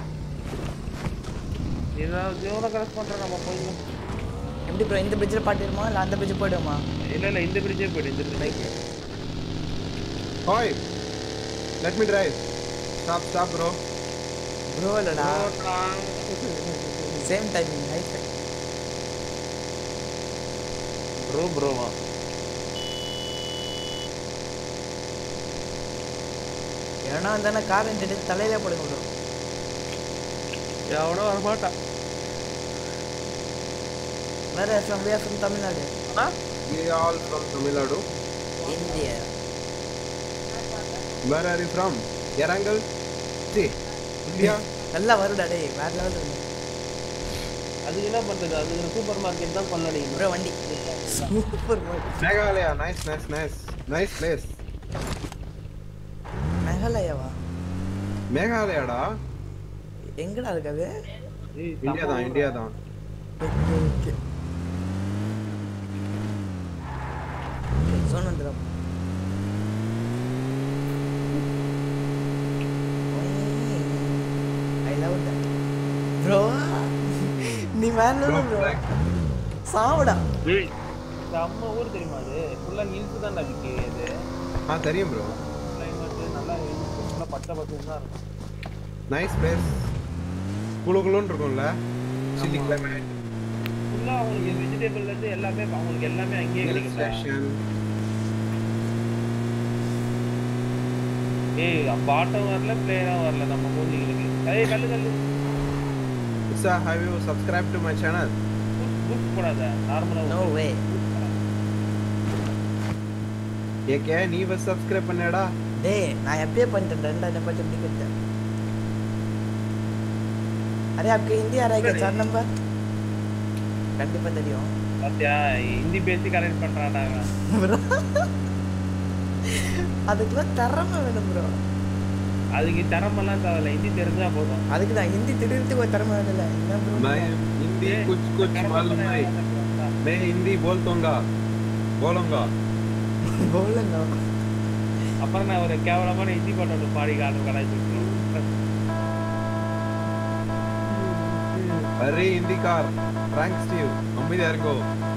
ஏதாவது எவ்வளோ கரெக்ட் பண்ற நம்ம போயிடலாம் எப்படி ப்ரோ இந்த பிரிட்ஜில் பாட்டிடுமா இல்லை அந்த பிரிட்ஜ் போயிடுமா இல்ல இல்ல இந்த பிரிட்ஜே போயிடு இந்த bridge hi let me drive stop stop bro bro இல்லைடா சேம் டைமிங் நைட் ப்ரோ ப்ரோவா ஏன்னா வந்தானே கார் எடுத்து தலையிலே போடுங்க ப்ரோ எவனோ வரமாட்டான் வேற ஃப்ரம் வேர் ஃப்ரம் தமிழ்நாடு ஆனா we all from Tamil Nadu India where are you from Yarangal see India நல்லா வருடா டேய் வேற லெவல் இருக்கு அதுக்கு என்ன பண்றது அதுக்கு சூப்பர் மார்க்கெட் தான் கொள்ளடி ப்ரோ வண்டி super Meghalaya nice nice nice nice place மெகலயாவா மேகாலயாடா எங்கடா இருக்காது இந்தியா தான் இந்தியா தான் ஓகே ஓகே சோனந்திரம் ஐ லவ் தட் ப்ரோ நீ வேற ப்ரோ சாவுடா ஏய் நம்ம ஊர் தெரியுமா அது ஃபுல்லா ஹில்ஸ் தான் அதுக்கு இது ஆ தெரியும் ப்ரோ கிளைமேட் நல்லா ஃபுல்லா பச்சை பச்சைன்னு தான் இருக்கும் நைஸ் பிளேஸ் குளு குளுன்னு இருக்கும்ல சில்லி கிளைமேட் ஃபுல்லா அவங்களுக்கு வெஜிடபிள்ல இருந்து எல்லாமே அவங்களுக்கு எல்லாமே அங்கேயே ஹில் கிடைக்கும் ஸ்டேஷன் ஏய் பாட்டம் வரல பிளேயரும் வரல நம்ம மூஞ்சிகளுக்கு ஏய் கல்லு கல்லு sir have you subscribe to my channel புக் போடாத நார்மலா நோ வே ஏகே நீ பஸ் சப்ஸ்கிரைப் பண்ணேடா டேய் நான் எப்பயே பண்ணிட்டேன் ரெண்டாயிரம் பட்சம் டிக்கெட் अरे आपके हिंदी आ रहा है क्या चार नंबर கண்டிப்பா தெரியும் பாத்தியா ஹிந்தி பேசி கரெக்ட் பண்றான்டா அவன். ப்ரோ அதுக்கெல்லாம் திறமை வேணும் ப்ரோ அதுக்கு திறமெல்லாம் தேவையில்ல ஹிந்தி தெரிஞ்சா போதும் அதுக்கு தான் ஹிந்தி திடீர்னு ஒரு திறமை வேணும்ல என்ன ப்ரோ मैं हिंदी कुछ कुछ मालूम नहीं मैं हिंदी बोलतूंगा बोलूंगा போலங்க அப்புறம் நான் ஒரு கேவலமான ஹிந்தி பாட்டு ஒன்று பாடி காட்டு கலாய்ச்சி अरे हिंदी कार फ्रैंक स्टीव அமைதியா இருக்கோ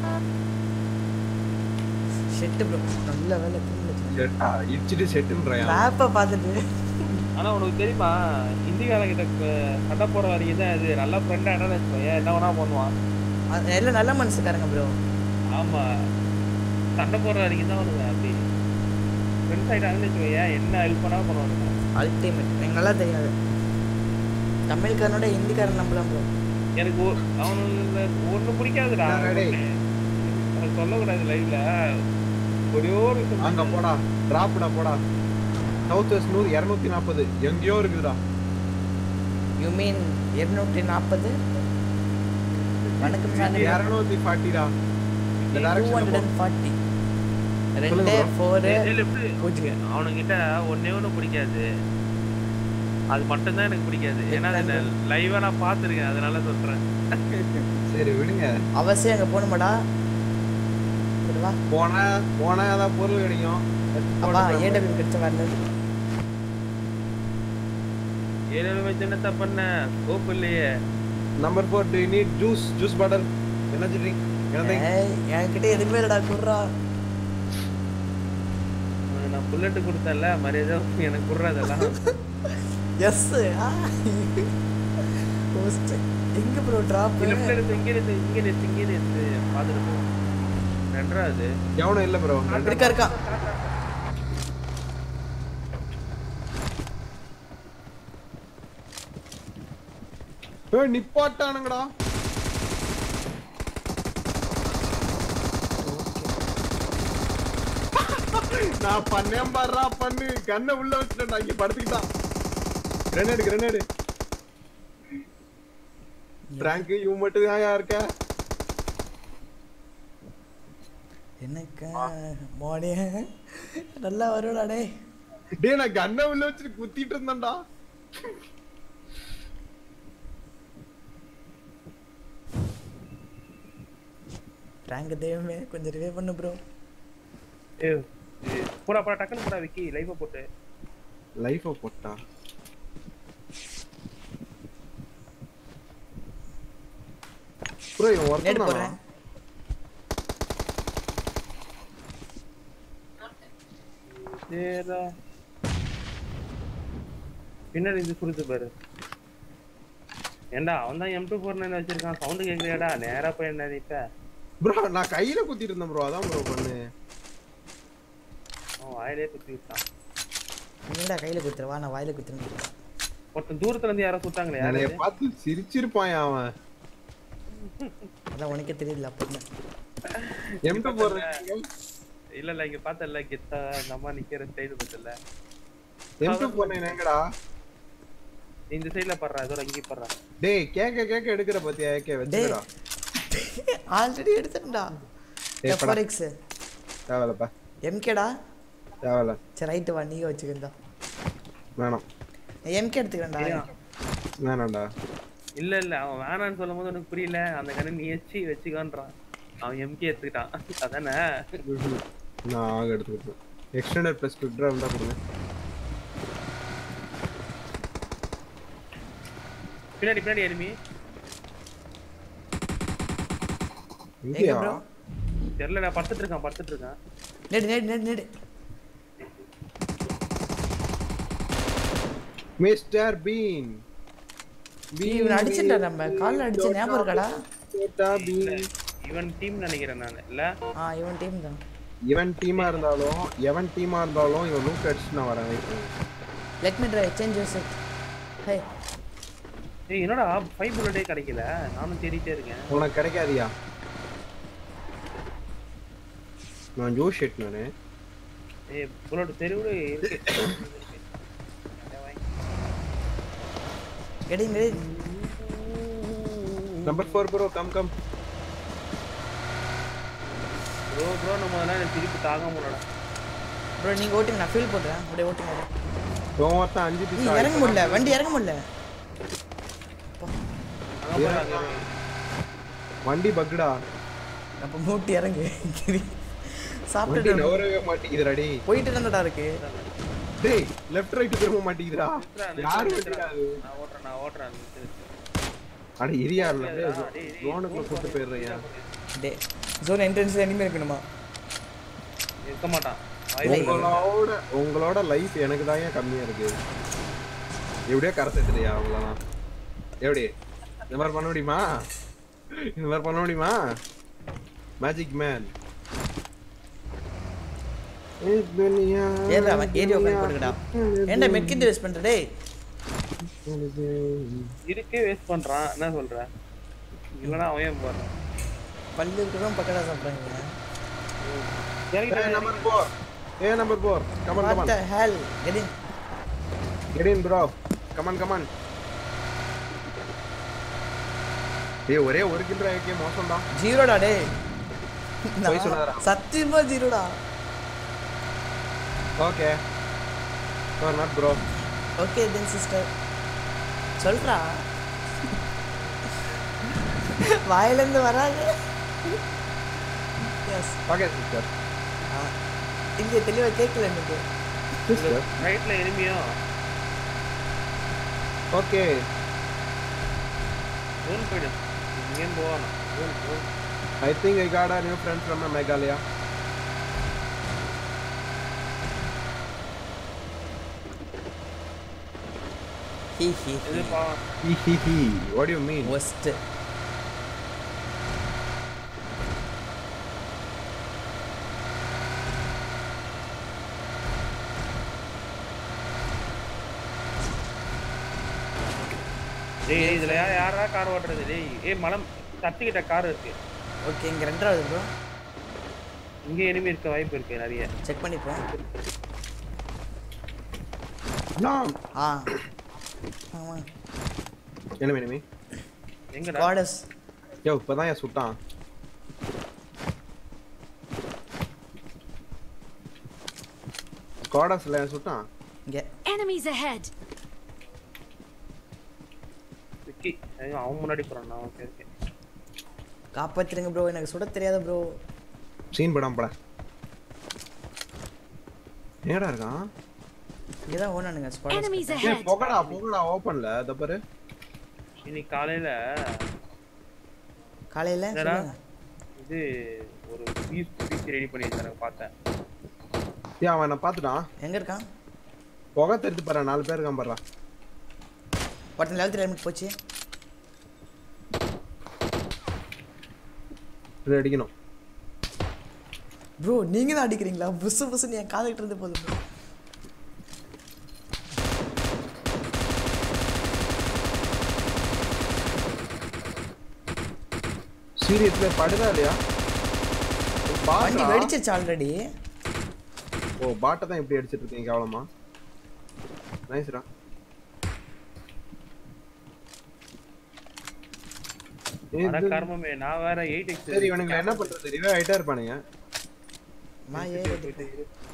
ஷெட்டு ப்ரோ நல்ல வேலை செட்டா இடிச்சிட்டு செட்டுன்றாயா மேப்பை பார்த்துட்டு ஆனா உனக்கு தெரியுமா ஹிந்திக்காரங்கிட்ட க- சண்டை போற வரைக்கும் தான் இது நல்ல ஃப்ரெண்டா என்ன வச்சுக்கோங்க என்ன வேணா பண்ணுவான் அது எல்லாம் நல்ல மனசுக்காரங்க ப்ரோ ஆமா சண்டை போற வரைக்கும் தான் அவனுங்க அப்படி ஃப்ரெண்ட்ஸ் ஆயிட்டாங்கன்னு வச்சுக்கோங்க என்ன ஹெல்ப் பண்ணா பண்ணுவானுங்க அல்டிமேட் எனக்கு நல்லா தெரியும் அது தமிழ்காரனோட ஹிந்திக்காரன் நம்பலாம் ப்ரோ எனக்கு ஒ- அவனுங்க ஒண்ணு பிடிக்காதுடா என்னடா டேய்? அதை சொல்லக்கூடாது லைவ்ல ஒரே ஒரு விஷயம் அங்க போடா டிராப்டா போடா சவுத் வெஸ்ட் நூறு இரநூத்தி நாற்பது எங்கேயோ இருக்குதுடா யூ மீன் இருநூற்றி நாற்பது வணக்கம் சாமி இரநூத்தி ஃபார்ட்டிடா இந்த two direction hundred and forty ரெண்டு சொல்லுங்க bro. ஃபோரு ஏய், left. அவனுங்கிட்ட ஒன்னே ஒண்ணு பிடிக்காது அது மட்டும்தான் எனக்கு பிடிக்காது ஏன்னா அதை லைவா நான் பார்த்துருக்கேன் அதனால சொல்றேன் சரி விடுங்க அவசியம் அங்கே போகணுமாடா சரிவா போனா போனா ஏதாவது பொருள் கிடைக்கும் அப்பா ஏடபிள்யூ கிடைச்ச வரல ஏழு வச்சு என்ன பண்ண ஸ்கோப் இல்லையே number four to need juice juice bottle energy drink anything ஏய், என்கிட்ட எதுவுமே இல்லடா குர்ரா உனக்கு நான் புல்லட்டு கொடுத்தேன்ல மரியாதை எனக்கு குடுறதெல்லாம் எஸ் கோஸ்ட் எங்க ப்ரோ டிராப் லெஃப்ட்ல இருந்து இங்க இருந்து இங்க இருந்து இங்க இருந்து பாத்துட்டு போ ரெண்டாவது எவனும் இல்ல ப்ரோ இருக்கா இருக்கா ஏய் நிப்பாட்டானுங்கடா நான் பண்ணேன் பாடுறா பண்ணு கண்ணை உள்ள வச்சுட்டேன்டா இங்க படுத்துக்கிட்டான் கிரனேடு கிரனேடு பிராங்க் இவன் மட்டும் தான் இருக்க எனக்கு மோனே நல்லா வருடா டேய் டேய் நான் கண்ணை உள்ள வச்சுட்டு குத்திட்டு இருந்தேன்டா ரேங்க் தெய்வமே கொஞ்சம் ரிவே பண்ணு ப்ரோ ஏய், ஏய், போடா போடா டக்குன்னு போடா விக்கி லைஃப போட்டு லைஃப போட்டா ப்ரோ இவன் ஒருத்தன் நேடு தானா? போடுறேன் நேரா பின்னாடி இது சுடுது பாரு ஏண்டா அவன் தான் எம் டூ ஃபோர் நைன் வச்சிருக்கான் சவுண்டு கேட்கலையாடா நேரா போய் என்ன இப்ப ப்ரோ நான் கையில குத்திட்டு இருந்தேன் ப்ரோ அதான் ப்ரோ பண்ணு அவன் வாயிலே குத்தி விட்டான் என்னடா கையில குத்துறவா நான் வாயில குத்துறேன் ஒருத்தன் தூரத்துல இருந்து யாரோ சுட்டாங்களே யாரு என்னைய இது? பார்த்து சிரிச்சிருப்பான் அவன் அதான் உனக்கே தெரியல அப்போ எம்ட்டு போடுறீங்க இல்ல இல்ல இங்க பார்த்தல கெத்தா அந்த அம்மா நிக்கிற ஸ்டைல் பார்த்தல எம்ட்டு போனேன் எங்கடா இந்த சைடுல படுறா இதோட இங்கே படுறா டேய் கேக்க கேக்க எடுக்கிற பத்தியா ஏகே வச்சுடா ஆல்ரெடி எடுத்துட்டா ஏய், படா. எஃப்ஆர்எக்ஸ் தேவையில்லப்பா எம்கேடா தேவையில்ல சரி ரைட்டு வா நீங்க வச்சுக்கிறா வேணாம் எம்கே எடுத்துக்கிறேன்டா வேணாம்டா இல்ல இல்ல அவன் வேணான்னு சொல்லும் போது உனக்கு புரியல அந்த கண்ணு நீ வச்சு வச்சுக்கான்றான் அவன் எம்கே எடுத்துக்கிட்டான் அதானே ம்ஹும். நான் ஆக எடுத்துக்கிட்டேன் எக்ஸ்டெண்டட் ப்ளஸ் குவிக் ட்ரா இருந்தா கொடுங்க பின்னாடி பின்னாடி எனிமி எங்க இங்கேயா ப்ரோ தெரியல நான் படுத்துட்டு இருக்கான் படுத்துட்டு இருக்கான் நேடு நேடு நேடு நேடு மிஸ்டர் பீன் இவன் அடிச்சுட்டா நம்ம கால்ல அடிச்ச ஞாபகம் இருக்காடா பீன் இவன் டீம் நினைக்கிறேன் நான் இல்ல ஆ இவன் டீம் தான் இவன் டீமா இருந்தாலும் எவன் டீமா இருந்தாலும் இவன் லூக் அடிச்சு நான் வரேன் wait பண்ணு. Let me try change your set hey ஏய் என்னடா ஃபைவ் புல்லட்டே கிடைக்கல நானும் தேடிட்டே இருக்கேன் உனக்கு கிடைக்காதியா நான் ஜோ ஷெட் நானு ஏய் புல்லட் தெருவுல இருக்கு getting ready number four bro come come bro bro நம்ம அதெல்லாம் எனக்கு திருப்பி தாங்க முடியலடா ப்ரோ நீங்க ஓட்டுங்க நான் ஃபீல் போடுறேன் அப்படியே ஓட்டுங்க இவன் ஒருத்தன் அஞ்சு நீ பீஸ் இறங்க முடியல வண்டி இறங்க முடியல அங்க போய் அங்க போய். வண்டி பக்குடா அப்ப மூட்டி இறங்கு வண்டி சாப்பிட்டு நவரவே மாட்டேங்குதுடா டேய் போயிட்டு இருந்தடா இருக்கு டேய் லெஃப்ட் ரைட் திரும்ப மாட்டேங்குதுடா நிறுத்துறா, யாரு நிறுத்துறா, வண்டிடா அது நான் ஓட்டுறேன் நான் ஓட்டுறேன் நிறுத்து, நிறுத்து. அட இரியா இல்ல டேய், டேய், டேய், ஜோனுக்குள்ள கூட்டு போயிடுறேன் டே ஜோன் என்ட்ரன்ஸ்ல எனிமே இருக்கணுமா இருக்க மாட்டான் வாய்ப்பே இல்லை. உங்களோட உங்களோட லைஃப் எனக்கு தான் ஏன் கம்மியா இருக்கு எப்படியோ கரை சேர்த்துறியா அவ்வளோதான் எப்படி இந்த மாதிரி பண்ண முடியுமா இந்த மாதிரி பண்ண முடியுமா மேஜிக் மேன் ஏறா ஏறி உட்காந்து போட்டுக்கடா ஏன்டா மெட்கிட் வேஸ்ட் பண்ற டேய் இருக்கே வேஸ்ட் பண்றான் என்ன சொல்ற இல்லனா அவன் ஏன் போறான் பல்லு இருக்கிறவங்க பக்கடா சாப்பிடுறாங்க இறங்கிட்டு நம்பர் ஃபோர் ஏ number four come on what come on the hell getting get in bro come on come on ஏய் ஒரே ஒரு கிலோ ஏகே மோசம்டா ஜீரோடா டேய் போய் சொல்லாதடா. சத்தியமா ஜீரோடா okay not bro okay then sister சொல்றா வாயிலேருந்து வராது எஸ் ஓகே சிஸ்டர் இங்கே தெளிவாக கேட்கல எனக்கு சிஸ்டர் ரைட்ல எனிமியோ ஓகே ஜோன் போயிடு இங்கேயும் போவானா zone zone I think I got a new friend from Meghalaya. ஹி ஹி இதுப்பா ஹி ஹி ஹி வாட் யூ மீன் ஒஸ்ட் டேய் டேய், இதுல யார் யாரா கார் ஓட்டுறது டேய் ஏய் மலம் தட்டிக்கிட்ட கார் இருக்கு ஓகே இங்க ரெண்டாவது ப்ரோ இங்க எனிமி இருக்க வாய்ப்பு இருக்கு நிறைய செக் பண்ணிப்போம் ஆ ஆமா என்ன வேணுமே எங்கடா ஸ்குவாடஸ் யோ இப்பதான் ஏன் சுட்டான் ஸ்குவாடஸ்ல சுட்டான் இங்க Enemies ahead! விக்கி ஐயோ, அவன் முன்னாடி போறான் நான் ஓகே ஓகே காப்பாத்திருங்க ப்ரோ எனக்கு சுட தெரியாத ப்ரோ சீன் படம் பட ஏடா இருக்கான் இங்க தான் ஓனானுங்க ஸ்குவாடஸ் Enemies ஏய் ahead! புகடா புகடா ஓபன்ல அத பாரு இன்னைக்கு காலையில காலையில என்னடா? சொல்லுங்க. இது ஒரு பீஸ் பீஸ் ரெடி பண்ணியிருந்தாங்க பார்த்தேன் ஏன் அவன் நான் பாத்துட்டான் எங்க இருக்கான் புகை தெரிஞ்சு பாரு நாலு பேர் இருக்கான் பாரு ஒருத்தன் லெவல்த் லிமிட் போச்சு இது அடிக்கணும் ப்ரோ நீங்க தான் அடிக்கிறீங்களா புசு புசுன்னு என் காதுகிட்ட இருந்து போதும் bro. சீரியஸ்ல படுதா இல்லையா வண்டி பாட்டா? வெடிச்சிருச்சு ஆல்ரெடி ஓ பாட்டை தான் இப்படி அடிச்சிட்டு இருக்கீங்க கேவலமா நைஸ்ரா அட கர்மமே நான் வேற எயிட் எக்ஸ் சரி இவனுங்க என்ன பண்றது ரிவே ஆயிட்டா இருப்பானுங்க நான் ஏன் வெடிப்பேன்?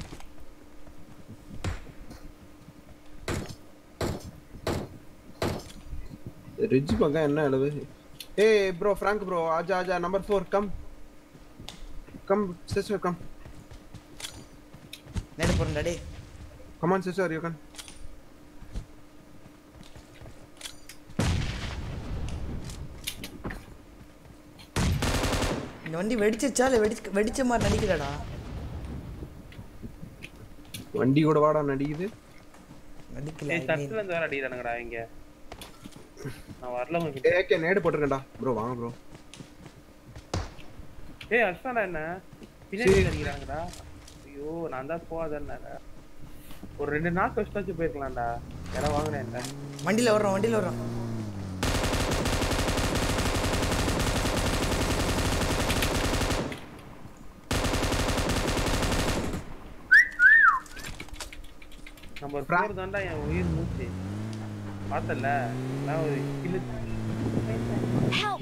ரிட்ஜ் பக்கம் என்ன அளவு ஏய் ப்ரோ ஃப்ராங்க் ப்ரோ ஆஜா ஆஜா number four come come sister come நேடு போறேன்டா டேய் கமான் சிஸ்டர் யூ கன் இந்த வண்டி வெடிச்சிருச்சா இல்லை வெடிச்சு வெடிச்ச மாதிரி நடிக்கிறடா வண்டி கூட வாடா நடிக்குது நடிக்கல ஏய் I mean. சர்ச்சில் இருந்து வேற அடிக்கிறானுங்கடா இங்க நான் வரல உங்ககிட்ட ஏகே நேடு போட்டுருக்கேன்டா ப்ரோ வாங்க ப்ரோ ஏய் அர்ஷாடா என்ன பின்னாடி அடிக்கிறாங்கடா ஐயோ நான் தான் போகாதேன்னாடா ஒரு ரெண்டு நாள் கஷ்டம் வச்சு போயிருக்கலாம்டா யாரா வாங்கினேன் வண்டியில வர்றோம் வண்டியில வர்றோம் நம்பர் ஃபோர் தான்டா என் உயிர் மூச்சு பார்த்தல நான் ஒரு கில்லு Help!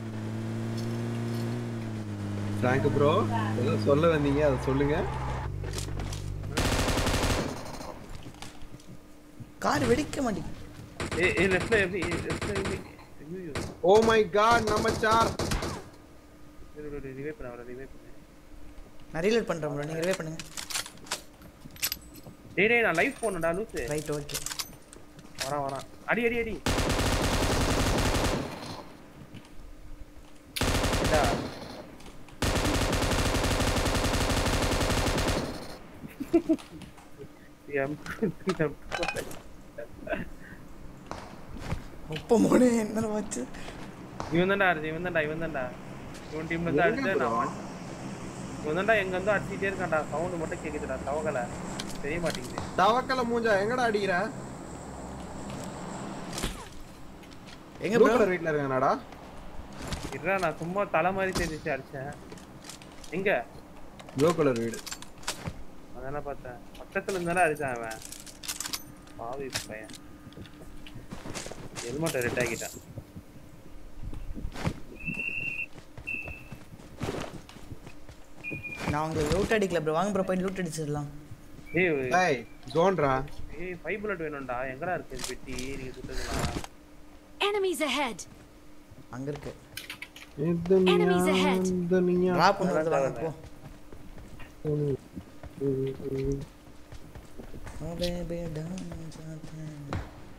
ஃப்ராங்க் ப்ரோ ஏதோ சொல்ல வந்தீங்க அதை சொல்லுங்க கார் வெடிக்க மாட்டேங்குது ஏய் ஏய் லெஃப்ட்ல எப்படி லெஃப்ட்ல எப்படி ஐயோ ஓ மை காட் நம்ம சார் ரிவே பண்ண அவரை ரிவே பண்ண நான் ரீலோட் பண்றேன் ப்ரோ நீங்க ரிவே பண்ணுங்க டேய் டேய் நான் லைவ் போனடா லூசு ரைட் ஓகே வரான் வரான் அடி அடி அடி ஏண்டா? எம் எம் ஒப்ப மோனே என்ன வச்சு இவன் தான்டா அடிச்சு இவன் தான்டா இவன் தான்டா இவன் டீம்ல தான் அடிச்சு நான் அவன் இவன் தான்டா எங்க இருந்தோ அடிச்சிட்டே இருக்கான்டா சவுண்ட் மட்டும் கேக்குதுடா தவகல தெரிய மாட்டேங்குது தவக்கல மூஞ்சா எங்கடா அடிக்கிற எங்க ப்ளூ ப்ரோ கலர் வீட்ல இருக்கானடா இருடா நான் சும்மா தலை மாதிரி தெரிஞ்சிச்சு அடிச்சேன் எங்க ப்ளூ கலர் வீடு அதானே பார்த்தேன் பக்கத்துல இருந்தாலும் அடிச்சான் அவன் பாவி பையன் ஹெல்மெட்டை ரெட் ஆக்கிட்டான் நான் உங்க லூட் அடிக்கல ப்ரோ வாங்க ப்ரோ போய் லூட் அடிச்சிடலாம் ஏய் ஏய் ஜோன்ரா ஏய் ஃபைவ் புல்லட் வேணும்டா எங்கடா இருக்கு இந்த பெட்டி நீங்க சுட்டுக்கலாம் Enemies ahead! அங்க இருக்கு Enemies ahead. துனியா டிராப் பண்ணி வருது வாங்க போ Oh, baby, don't stop me.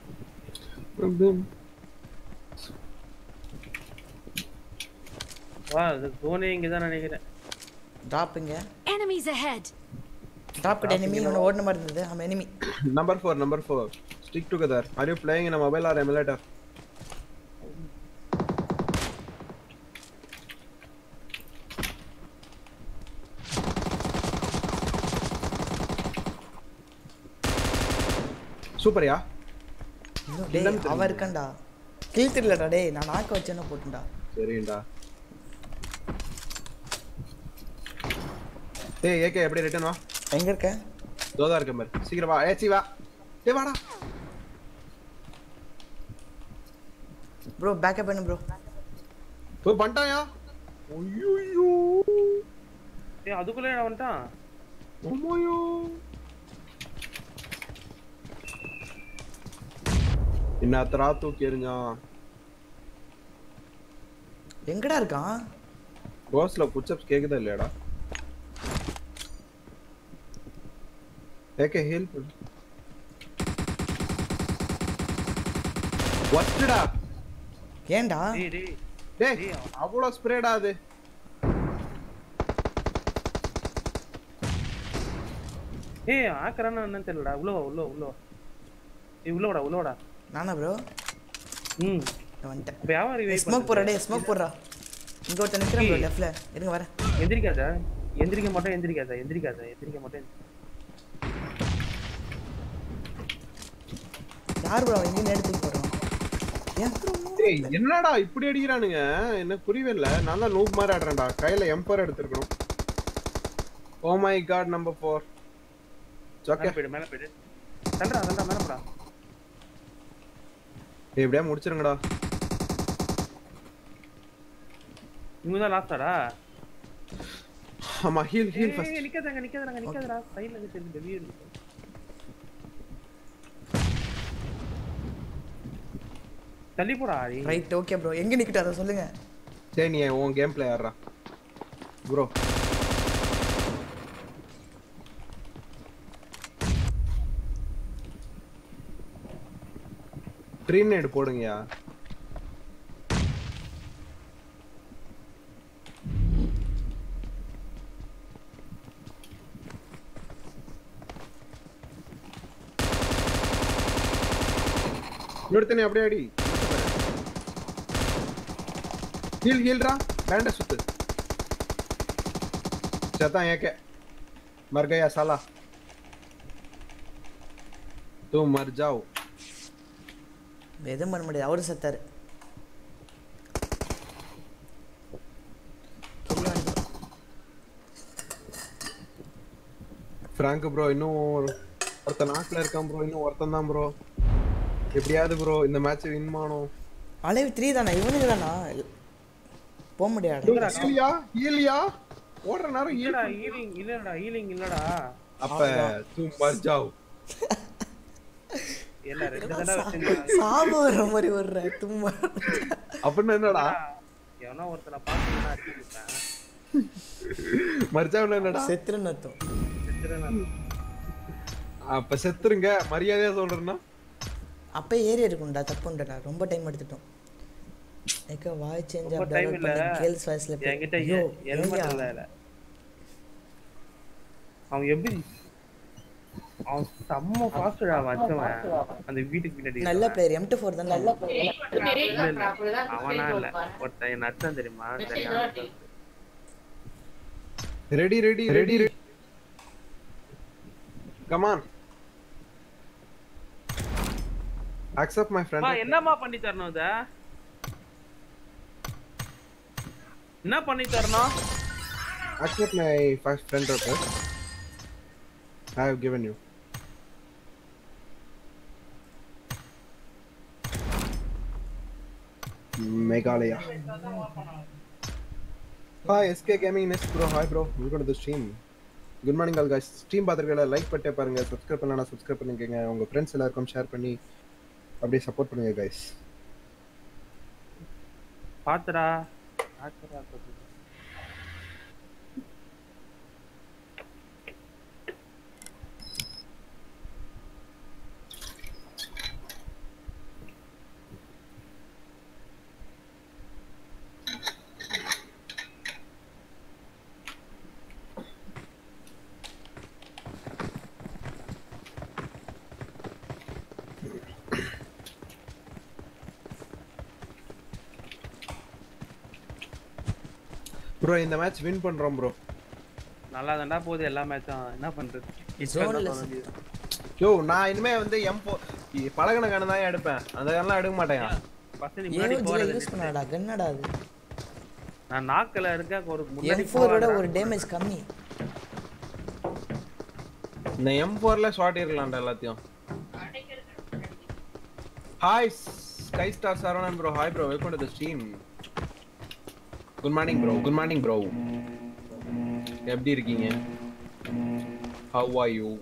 வா இது தோனி இங்க தான் நினைக்கிறேன் டிராப் இங்க Enemies ahead! டிராப் கிட்ட எனிமி ஒன்று ஓடின மாதிரி இருந்தது அவன் enemy number four number four Stick together. Are you playing in a mobile or emulator? சூப்பர்யா இன்னும் டேய் அவன் இருக்கான்டா கில் தெரியலடா டேய் நான் நாக்க வச்சேன்னு போட்டுண்டா சரிண்டா ஏய் ஏகே எப்படி ரிட்டர்ன் வா எங்க இருக்க தோதா இருக்க பாரு சீக்கிரம் வா ஏச்சி வா ஏய் வாடா ப்ரோ பேக்கப் பண்ணு ப்ரோ போய் பண்ணிட்டாயா ஐயோ ஏய் அதுக்குள்ளே நான் வந்துட்டான் ஓமோயோ இன்னத்தரா தூக்கி எறிஞ்சான் எங்கடா இருக்கான் கோஸ்ல புச்சப்ஸ் கேக்குதா இல்லையாடா ஏகே ஹீல் பண்ணு வஸ்டடா ஏன்டா டேய் டேய் டேய் அவ்வளோ ஸ்ப்ரேடா அது ஏய் ஆக்கறானா என்னன்னு தெரியலடா உள்ள வா உள்ள வா, உள்ள வா ஏய் உள்ள வாடா உள்ள வாடா நானா ப்ரோ ம் வந்துட்டேன் இப்ப வியாபாரி வெயிட் ஸ்மோக் போடுறா டேய் ஸ்மோக் போடுறா இங்க ஒருத்தன் நிக்கிறான் ப்ரோ லெஃப்ட்ல இருங்க வரேன் எந்திரிக்காத எந்திரிக்க மாட்டோம் எந்திரிக்காத எந்திரிக்காத எந்திரிக்க மாட்டேன் யார் ப்ரோ இங்க நேரத்துக்கு போறோம் ஏன் டேய் என்னடா இப்படி அடிக்கிறானுங்க எனக்கு புரியவே இல்ல நான் தான் நூப் மாதிரி ஆடுறேன்டா கையில எம்பர் எடுத்துருக்கணும் oh my God number four okay மேல போயிடு மேல போயிடு தண்டா தண்டா மேல போடா டேய் இப்படியே முடிச்சிருங்கடா இவங்க தான் லாஸ்டாடா ஆமா ஹீல் ஹீல் ஃபர்ஸ்ட் ஏய் நிக்காதங்க நிக்காதங்க நிக்காதடா சைடுல நிக்குது வெளிய இருக்கு தள்ளி போடா ஆரி ரைட் ஓகே ப்ரோ எங்க நிக்கிட்ட அதை சொல்லுங்க சரி நீ உன் கேம் பிளே ஆடுறா ப்ரோ ட்ரீம் நேடு போடுங்கயா இன்னொருத்தனை அப்படியே அடி ஹீல் ஹீல்ரா பேண்ட சுத்து செத்தான் ஏகே मर गया साला तुम मर जाओ எதுவும் பண்ண முடியாது அவரு செத்தாரு ஃப்ராங்க் ப்ரோ இன்னும் ஒரு- ஒருத்தன் நாட்டில் இருக்கான் ப்ரோ இன்னும் ஒருத்தன் தான் ப்ரோ எப்படியாவது ப்ரோ இந்த மேட்ச் வின் பண்ணணும் அலைவ் த்ரீ தானே இவனுக்கு தானா போக முடியாது ஹீலியா ஹீலியா ஓடுற நேரம் heal இல்லடா ஹீலிங் இல்லடா ஹீலிங் இல்லடா அப்ப तुम मर जाओ என்ன ரெண்டு தடவை வச்சிருந்தா சாபம் வர மாதிரி வர்ற தும்மா அப்படின்னு என்னடா எவனோ ஒருத்தனை பார்த்து அடிச்சுட்டேன் மர் जाओ என்னடா செத்துருன்னு அர்த்தம் அப்ப செத்துருங்க மரியாதையா சொல்றேன்னா அப்போ ஏறி இருக்கும்டா தப்புண்டா ரொம்ப டைம் எடுத்துட்டோம் ஏக்க வாய் சேஞ்ச் ரொம்ப time இல்ல. கேர்ள்ஸ் வாய்ஸ்ல என்கிட்ட ஹெல்மெட் இல்ல இல்ல அவன் எப்படி அவன் செம்ம ஃபாஸ்டா வச்சவன் அந்த வீட்டுக்கு பின்னாடி நல்ல பிளேயர் எம் டு ஃபோர் தான் நல்ல இல்ல இல்ல அவனா இல்ல ஒருத்தன் என் நட்சன் தெரியுமா சரியா ready ready ready come on accept my அம்மா, ஃப்ரெண்ட் என்னம்மா பண்ணி தரணும் இத என்ன பண்ணி தரணும் accept my first friend request I have given you Meghalaya Hi SK Gaming Nest bro hi bro welcome to the stream good morning all guys stream பார்த்துருக்கல like பண்ணிட்டே பாருங்க சப்ஸ்கிரைப் பண்ணலனா சப்ஸ்கிரைப் பண்ணிக்கோங்க உங்க ஃப்ரெண்ட்ஸ் எல்லாருக்கும் ஷேர் பண்ணி அப்படியே support பண்ணுங்க guys பாத்துடா பாத்துடா ப்ரோ இந்த மேட்ச் வின் பண்றோம் ப்ரோ நல்லா தாண்டா போகுது எல்லா மேட்சும் என்ன பண்றது Zone ல யோ நான் இனிமே வந்து எம் ஃபோர் பழகின கண்ணு தான் எடுப்பேன் அந்த கண்ணெலாம் எடுக்க மாட்டேன் ஃபர்ஸ்ட் நீ முன்னாடி ஏஓஜில போறது யூஸ் பண்ணாடா கன்னடா அது நான் நாக்கில் இருக்க ஒரு முன்னாடி எம் ஃபோரோட போறேன்டா. ஒரு டேமேஜ் கம்மி இந்த எம் ஃபோர்ல ஷார்ட் இருக்கலாம்டா எல்லாத்தையும் hi Sky Star Saravanan bro hi bro welcome to the stream good morning bro good morning bro எப்படி இருக்கீங்க ஹவ் ஆர் யூ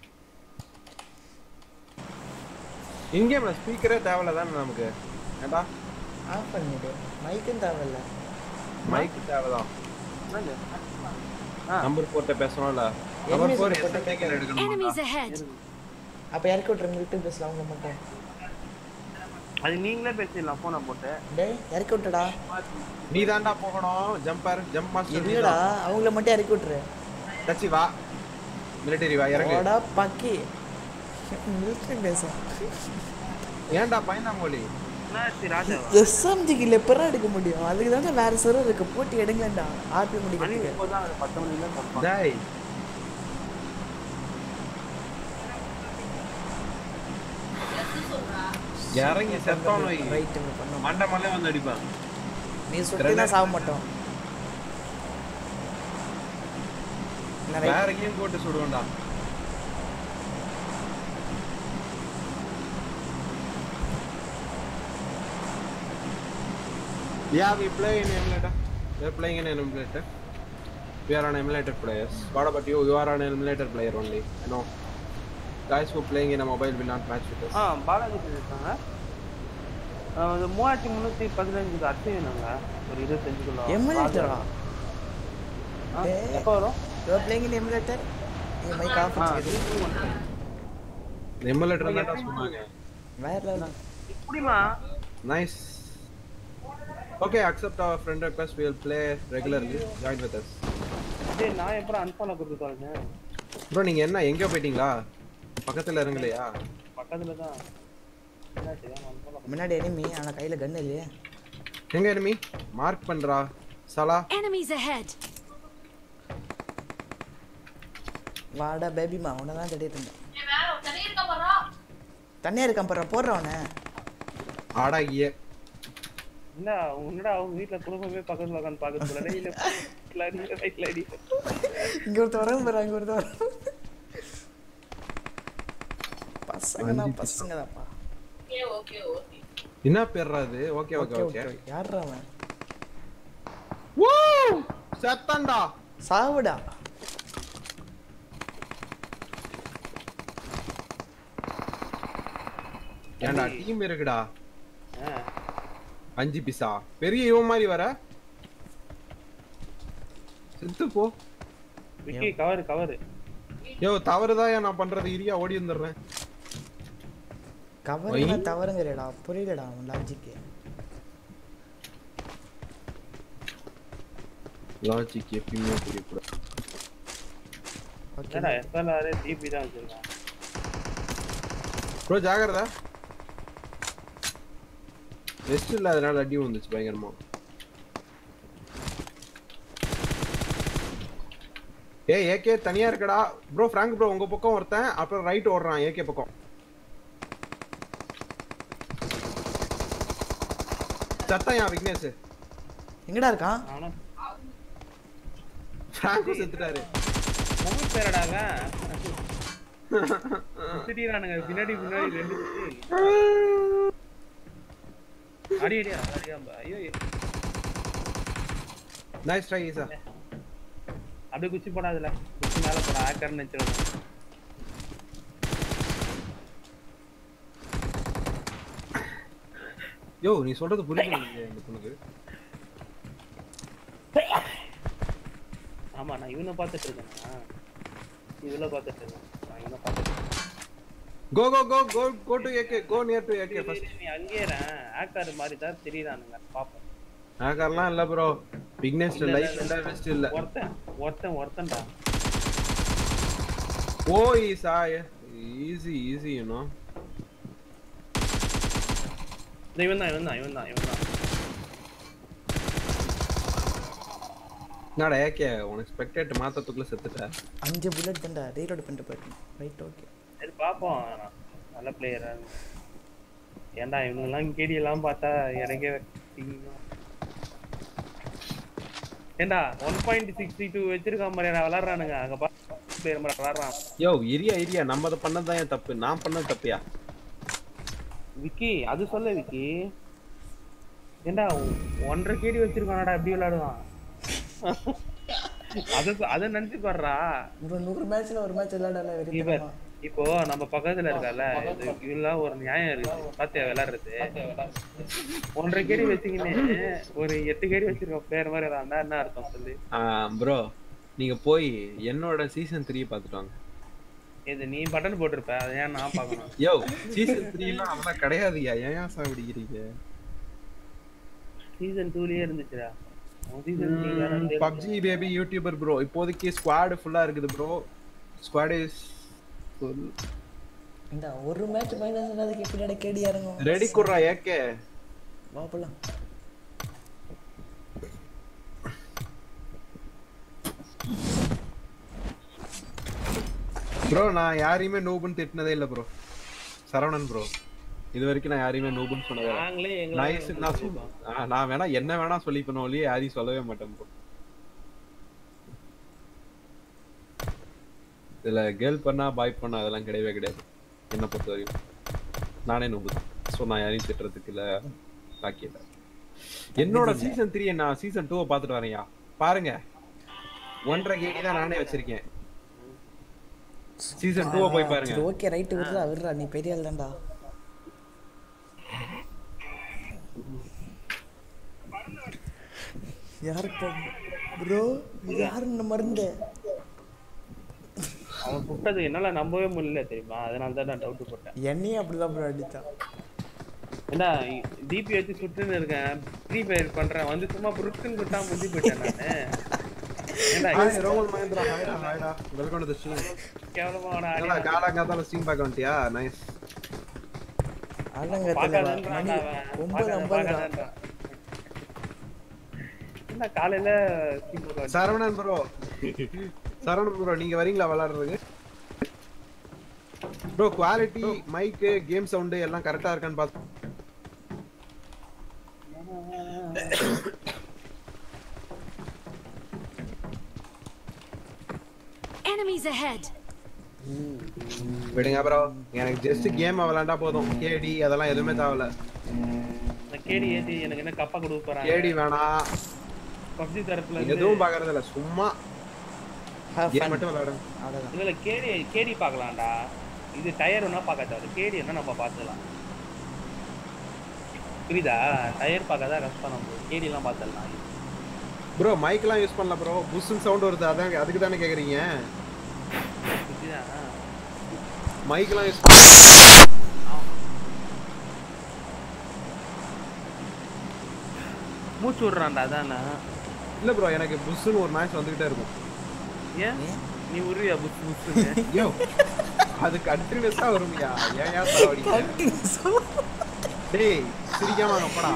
இங்கேம்ல ஸ்பீக்கரே தேவையில்ல தானே நமக்கு ஏண்டா ஆஃப் பண்ணிடு மைக்கும் தேவையில்ல மைக் தேவைதான் என்னது? நம்பர் போர்ட்ட பேசணும்ல Enemies நம்பர் ஃபோர் போட்டு எஸ்எம்ஏ எடுக்கணும் Enemies ahead! அப்ப இறக்கி விட்டுருங்க விட்டு பேசலாம் அவங்க மட்டும் அது நீங்களே பேசிடலாம் போனை போட்டு டேய் இறக்கி விட்டுடா நீ தான்டா போகணும் ஜம்பர் ஜம்ப் மாஸ்டர் இல்லடா அவங்கள மட்டும் இறக்கி விட்டுரு தச்சி வா மிலிட்டரி வா இறங்கு ஓடா பக்கி மிலிட்ரி பேச ஏன்டா பயந்தாங்கோலி என்னாச்சு ராஜாவா எஸ்எம்ஜிக்கு லெப்பரா எடுக்க முடியும் அதுக்கு தானே வேற சர்வர் இருக்கு போட்டு எடுங்கடா ஆர்பி மணி முடிக்கிறதுக்கு இப்போதான் பத்து மணில பார்ப்பான் டேய் இறங்கி செத்தோம் வை ரைட் பண்ணோம் மண்டை மல்லே வந்து அடிப்பான் நீ சுத்தி தான் சாக மாட்டோம் என்ன right? வேற எங்கேயும் போட்டு சுடுவோம்டா Yeah, we play in emulator. We're playing in an emulator. We are on emulator players. What about you? You are an emulator player only. I know. Guys who playing in a mobile will not match with us. ஆ பாலாஜி பேசியிருக்காங்க ஆ, அது மூவாயிரத்தி முந்நூற்றி பதினஞ்சுக்கு அச்சு வேணுங்க ஒரு இருபத்தஞ்சு kilo எமுலேட்டரா ஆ, டேய். எப்போ வரும் you are playing in emulator நீ மைக் ஆஃப் ஆ, வச்சுக்கிது emulator தான் சொன்னாங்க வேற லெவல் எப்படிமா Nice. Okay, accept our friend request. We'll play regularly. Join with us. டேய் நான் எப்பறம் அன்ஃபாலோ கொடுத்து தொலைஞ்சேன் ப்ரோ நீங்க என்ன எங்க போயிட்டீங்களா பக்கத்துல இருங்கலையா பக்கத்துல தான் என்னாச்சு அன்ஃபாலோ முன்னாடி எனிமி ஆனா கையில கன் இல்லையே எங்க enemy மார்க் பண்றா சலா Enemies ahead! வாடா பேபிமா உன்னை தான் தேடிட்டு இருந்தேன் தனியா இருக்கான் பாரு போடுறான் அவனை ஆடா ஏ என்ன உன்னடா அவங்க வீட்ல குடும்பமே பக்கத்துல உட்காந்து பாக்குறது இல்ல இல்ல இல்ல நீ ரைட்ல அடி இங்க ஒருத்தர் வரவும் பாரு அங்க ஒருத்தர் வரவும் பசங்கனா பசங்க தான்ப்பா என்ன பேர்றா இது okay okay okay okay okay யாரா அவன் வூ செத்தண்டா சாவுடா ஏன்டா டீம் இருக்குடா ஆ, அஞ்சு பிசா பெரிய இவன் மாதிரி வர செத்து போ விக்கி கவர் கவர் யோ தவறுதான் நான் பண்றது இரியா ஓடி வந்துடுறேன் கவர்னா தவறுங்கறடா புரியலடா அவன் லாஜிக்கு லாஜிக் எப்பயுமே புரியக்கூடாது ஓகே என்னடா எஸ்எல்ஆர் டிபி தான் வச்சிருக்கான் ப்ரோ ஜாகிரதா ரெஸ்ட் இல்ல அதனால அடி வந்துச்சு பயங்கரமா ஏய் ஏகே தனியா இருக்கடா ப்ரோ ஃப்ராங்க் ப்ரோ உங்க பக்கம் ஒருத்தன் அப்புறம் ரைட் ஓடுறான் ஏகே பக்கம் சத்தாயா விக்னேஷ் எங்கடா இருக்கான் ஆனா ஃப்ராங்கும் செத்துட்டாரு மூணு பேரடாங்க திடீரானுங்க பின்னாடி பின்னாடி ரெண்டு சுத்தி அடி அடியா அடியாம்பா ஐயோ நைஸ் ட்ரை ஈசா அப்படியே குச்சி போடாதுல குச்சி மேல போட ஆக்கர்னு வச்சிருக்கோம் யோ நீ சொல்றது புரியல இந்த பொண்ணுக்கு ஆமா நான் இவனை பார்த்துட்டு இருக்கேனா இவள பார்த்துட்டு இருக்கேன் நான் இவனை பார்த்துட்டு இருக்கேன் go go go go go to AK go near to AK first நீ அங்கேயே ஆக்டர் மாதிரி தான் தெரியுதானுங்க பாப்போம் ஹேக்கர்லாம் இல்ல ப்ரோ விக்னேஷ் லைஃப் இல்ல வெஸ்ட் இல்ல ஒருத்தன் ஒருத்தன் ஒருத்தன்டா ஓ ஈசா ஈஸி ஈஸி யூ நோ இவன் தான் இவன் தான் இவன் தான் இவன் தான் என்னடா ஏகே உனக்கு ஸ்பெக்டேட் மாத்தத்துக்குள்ள செத்துட்ட அஞ்சு புல்லட் தான்டா ரீலோட் பண்ணிட்டு போயிட்டேன் ரைட் ஓகே சரி பாப்போம் ஆனா. நல்ல பிளேயரா ஏன்டா இவனுங்கெல்லாம் கேடி எல்லாம் பார்த்தா எனக்கே வெக்கமா. ஏன்டா ஒன் பாயிண்ட் சிக்ஸ்டி டூ வச்சிருக்கான் மாதிரியா விளாடுறானுங்க அங்க பா பிளேயர் மாதிரி விளாடுறான் யோ இரியா இரியா நம்ம அதை பண்ணது தான் ஏன் தப்பு நான் பண்ணது தப்பியா விக்கி அது சொல்ல விக்கி ஏன்டா ஒன்றரை கேடி வச்சிருக்கானடா எப்படி விளையாடுவான் அத சொ- அத நினைச்சு பாடுறா ஒரு நூறு மேட்ச்ல ஒரு மேட்ச் விளையாடல வெரி இவர் இப்போ நம்ம பக்கத்துல இருக்கல இது இதெல்லாம் ஒரு நியாயம் இருக்கு பாத்தியா விளையாடுறது ஒன்றரை கேடி வச்சுக்கின்னு ஒரு எட்டு கேடி வச்சிருக்க பேர் மாதிரி இருந்தா என்ன அர்த்தம் சொல்லு ப்ரோ நீங்க போய் என்னோட சீசன் த்ரீ பார்த்துட்டு வாங்க இது நீ பட்டன் போட்டிருப்ப அதை ஏன் நான் பார்க்கணும் யோ சீசன் த்ரீலாம் அதெல்லாம் கிடையாதுயா ஏன் ஏன் சாப்பிடுகிறீங்க சீசன் டூலயே இருந்துச்சுடா சீசன் த்ரீ வேற வந்து- பப்ஜி பேபி யூடியூபர் ப்ரோ இப்போதைக்கு ஸ்குவாட் ஃபுல்லா இருக்குது ப்ரோ ஸ்குவாட் இஸ் ஃபுல் இந்த ஒரு மேட்ச் மைனஸ் அதுக்கு எப்படி கேடி இறங்கும் ரெடி குர்ரா ஏகே வா போலாம் ப்ரோ நான் யாரையுமே நோபுன்னு திட்டினதே இல்ல ப்ரோ சரவணன் ப்ரோ இது வரைக்கும் நான் யாரையுமே நோபுன்னு சொன்னதே இல்ல. நாங்களே எங்களை நைஸ் நான் சொல்- ஆ, நான் வேணா என்ன வேணா சொல்லிப்பேன் ஒழிய யாரையும் சொல்லவே மாட்டேன் ப்ரோ இதுல கேர்ள் பண்ணா பாய் பண்ணா அதெல்லாம் கிடையவே கிடையாது என்ன பொறுத்த வரைக்கும் நானே நோபு ஸோ நான் யாரையும் திட்டுறதுக்கு இல்ல பாக்கி இல்ல என்னோட சீசன் த்ரீ நான் சீசன் டூவை பார்த்துட்டு வரேன்யா பாருங்க ஒன்றரை கேடி தான் நானே வச்சிருக்கேன் சீசன் டூவை போய் பாருங்க ஓகே ரைட் விடுறா விடுறா நீ பெரிய ஆள் தான்டா யாரு ப்ரோ யாருன்னு மருந்து அவன் சுட்டது என்னால நம்பவே முடியல தெரியுமா அதனால தான் நான் டவுட் போட்டேன் என்னையும் அப்படிதான் ப்ரோ அடிச்சான் ஏண்டா டிபி வச்சு சுட்டுன்னு இருக்கேன் ஃப்ரீ ஃபயர் பண்றேன் வந்து சும்மா புருக்குன்னு சுட்டா முடிஞ்சு போயிட்டேன் நானு ஏண்டா ஹாய் ரோமல் மகேந்திரா ஹாய்டா ஹாய்டா வெல்கம் டு தி ஸ்ட்ரீம் கேவலமான என்னடா காலாங்காத்தால ஸ்ட்ரீம் பார்க்க வந்துட்டியா நைஸ் ஆலங்கத்துல மணி ஒன்பது ஐம்பதுடா என்ன காலையில ஸ்ட்ரீம் போட்டு சரவணன் ப்ரோ சரவணன் ப்ரோ நீங்க வரீங்களா விளையாடுறதுக்கு ப்ரோ குவாலிட்டி மைக்கு கேம் சவுண்ட் எல்லாம் கரெக்டா இருக்கான்னு பார்த்து Enemies ahead! விடுங்க ப்ரோ எனக்கு ஜஸ்ட் கேம் விளையாண்டா போதும் கேடி அதெல்லாம் எதுவுமே தேவையில்ல இந்த கேடி ஏத்தி எனக்கு என்ன கப்பா கொடுக்க போறாங்க கேடி வேணாம் பப்ஜி தரப்புல இருந்து எதுவும் பாக்குறது இல்ல சும்மா Have கேம் fun. மட்டும் விளையாடுங்க அவ்வளவுதான் இல்ல இல்ல கேடி கேடி பார்க்கலாம்டா இது டயர் ஒன்னா பார்க்க தேவை கேடி என்ன நம்ம பார்த்துக்கலாம் புரியுதா டயர் பார்க்கறதா கஷ்டம் நம்ம கேடி எல்லாம் பார்த்துடலாம் ப்ரோ மைக்லாம் யூஸ் பண்ணல ப்ரோ புஷ்ஷுன்னு சவுண்ட் வருது அதான் அதுக்கு தானே கேக்குறீங்க புரியுதா மைக்லாம் யூஸ் மூச்சு விடுறான்டா அதானா இல்ல ப்ரோ எனக்கு புஷ்ஷுன்னு ஒரு மேட்ச் வந்துகிட்டே இருக்கும் ஏன் நீ உருவியா புஷ் புஷ் யோ அது கண்டினியூஸா வரும்யா ஏன் ஏன் சாவடிக்க டேய் சிரிக்காம வாங்க போடா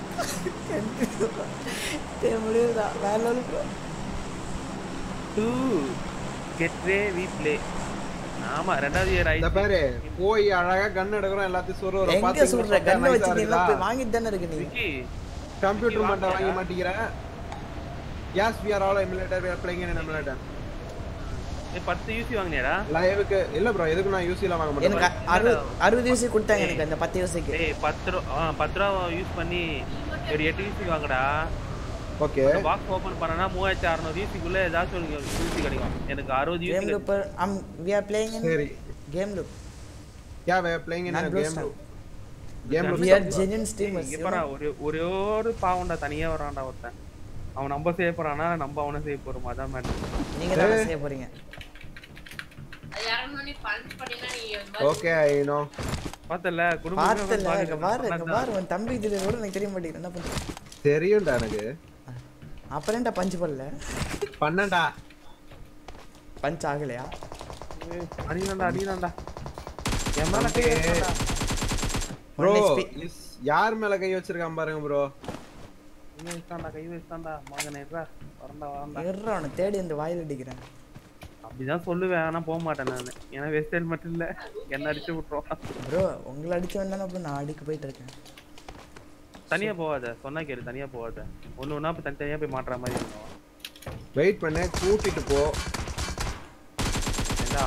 முடியுதா வேற level bro. Together we play ஆமா ரெண்டாவது இயர் இந்த ஆயிடுச்சு பாரு போய் அழகா கன் எடுக்கிறோம் எல்லாத்தையும் சொல்றோம் எங்க சொல்ற கண்ணை வச்சுட்டீங்களா போய் வாங்கிட்டு தானே இருக்கு நீ விக்கி கம்ப்யூட்டர் மட்டும் வாங்க மாட்டேங்கிறேன் yes we are all emulator we are playing in emulator நீ பத்து யூசி வாங்கினியாடா லைவுக்கு இல்ல ப்ரோ எதுக்கு நான் யூசில வாங்க எனக்கு மாட்டேன் அ- அறுபது அறுபது யூசி கொடுத்தாங்க எனக்கு அந்த பத்து யூசிக்கு டேய் பத்து ரூபா ஆ, பத்து ரூபா யூஸ் பண்ணி ஒரு எட்டு யூசி வாங்கடா ஓகே பாக்ஸ் ஓபன் பண்ணனா மூவாயிரத்தி அறுநூறு யூசிக்குள்ள ஏதாச்சும் ஒரு யூசி கிடைக்கும் எனக்கு அறுபது game UC loop um we are playing in சரி game loop yeah we are playing in நான் Blue game Star. Game we are genuine streamers இங்க பாரு ஒரே ஒரே ஒரு பாவம்டா தனியா வரான்டா ஒருத்தன் அவன் நம்ம செய்ய போறானா நம்ம அவனை செய்ய போறோம் அதான் மேட்டர் நீங்க தான் செய்ய போறீங்க அது இறங்கணும்னே punch பண்ணினா நீ அது மாதிரி ஓகே ஐ நோ பார்த்தல பார்த்தல இங்க பாரு இங்க குடும்பம் பாரு உன் தம்பி இதுல கூட எனக்கு தெரிய மாட்டேங்குது என்ன பண்ற தெரியும்டா எனக்கு அப்புறம் ஏன்டா பஞ்ச் பண்ணல பண்ணடா பஞ்ச் ஆகலையா அடிதான்டா அடிதான்டா என் மேல கை Okay. வச்சான்டா. Bro HP. யார் மேல கை வச்சிருக்கான் பாருங்க ப்ரோ கை வச்சாண்டா கை வச்சாண்டா மகனேரா வரண்டா வரண்டா இருறா அவனை தேடி இந்த வாயில் அடிக்கிறேன் அப்படிதான் சொல்லுவேன் ஆனா போக மாட்டேன் நான் ஏன்னா வெஸ்டர்ன் மட்டும் இல்ல என்ன அடிச்சு விட்டுரும் ப்ரோ உங்களை அடிச்சு வந்தானே அப்புறம் நான் அடிக்க போயிட்டு இருக்கேன் தனியா போகாத சொன்னா கேளு தனியா போகாத ஒண்ணு ஒண்ணா போய் தனித்தனியா போய் மாட்டுற மாதிரி இருக்கும் வெயிட் பண்ண கூட்டிட்டு போ ஏண்டா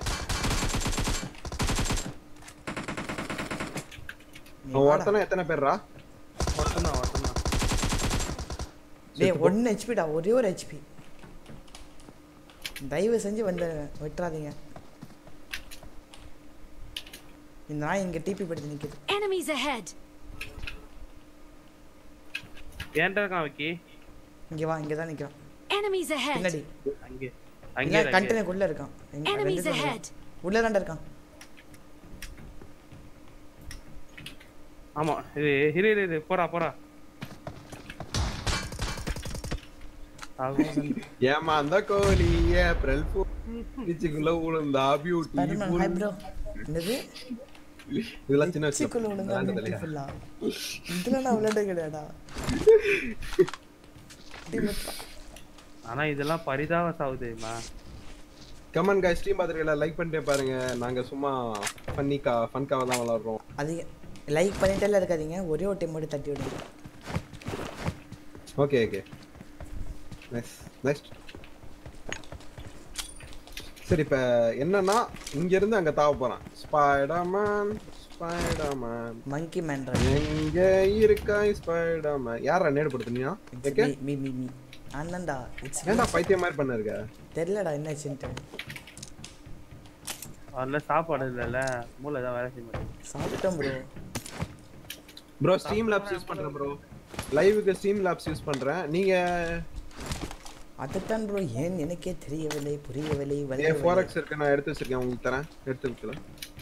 நீ அவன் வாடா. ஒருத்தனா எத்தனை பேர்ரா ஒருத்தந்தான் ஒருத்தந்தான் டேய் ஒன்று ஹெச்பிடா ஒரே ஒரு ஹெச்பி தயவு செஞ்சு வந்து விட்டுறாதீங்க இந்த நாய் இங்கே டிபி படுத்து நிற்கிது Enemies ahead! ஏன்டா இருக்கான் விக்கி இங்கே வா இங்கே தான் நிற்கிறான் Enemies ahead! பின்னாடி அங்கே இல்லை அங்கே அங்கே கண்டெய்னருக்குள்ளே இருக்கான் எங்க- Enemies ரெண்டு பேரும் ahead! உள்ளே தாண்டா இருக்கான் ஆமா இது இரு இரு இரு போடா போடா ஆகும் ஏமா அந்த கோழி ஏப்ரல் பூச்சிக்குள்ள உளுந்தா பியூட்டி ஸ்பைடர்மேன் ஹாய் ப்ரோ என்னது இதெல்லாம் சின்ன சிக்குள்ள விழுந்தா வயசுல பியூட்டிஃபுல்லா இதெல்லாம் நான் விளையாட கிடையாடா ஆனா இதெல்லாம் பரிதாப சாவு தெரியுமா கமன் காய் ஸ்ட்ரீம் பார்த்துருக்கல லைக் பண்ணிட்டே பாருங்க நாங்க சும்மா ஃபன்னிக்கா ஃபன்காவை தான் விளாடுறோம் அதிக லைக் பண்ணிட்டே இருக்காதீங்க ஒரே ஒரு டைம் மட்டும் தட்டி விடுங்க ஓகே ஓகே நெக்ஸ்ட் நெக்ஸ்ட் சரி இப்ப என்னன்னா இங்க இருந்து அங்க தாவ போறான் ஸ்பைடர்மேன் ஸ்பைடர்மேன் மங்கி மேன் எங்க இருக்காய் ஸ்பைடர்மேன் யாரா நேடு படுத்துனியா ஓகே மீ மீ மீ நான் தான்டா இட்ஸ் ஏன்டா பைத்தியம் மாதிரி பண்ண இருக்க தெரியலடா என்னாச்சுன்ட்டு அதுல சாப்பாடு இல்லைல்ல மூளை தான் வேலை செய்ய மாட்டேங்குது சாப்பிட்டோம் bro bro Streamlabs use பண்றேன் ப்ரோ லைவுக்கு ஸ்ட்ரீம் லேப்ஸ் யூஸ் பண்றேன் நீங்க அதைத்தான் ப்ரோ ஏன் எனக்கே தெரியவில்லை புரியவில்லை ஏன் வழியவில்லை. ஃபோரக்ஸ் இருக்கு நான் எடுத்து வச்சிருக்கேன் உங்களுக்கு தரேன் எடுத்து வைக்கல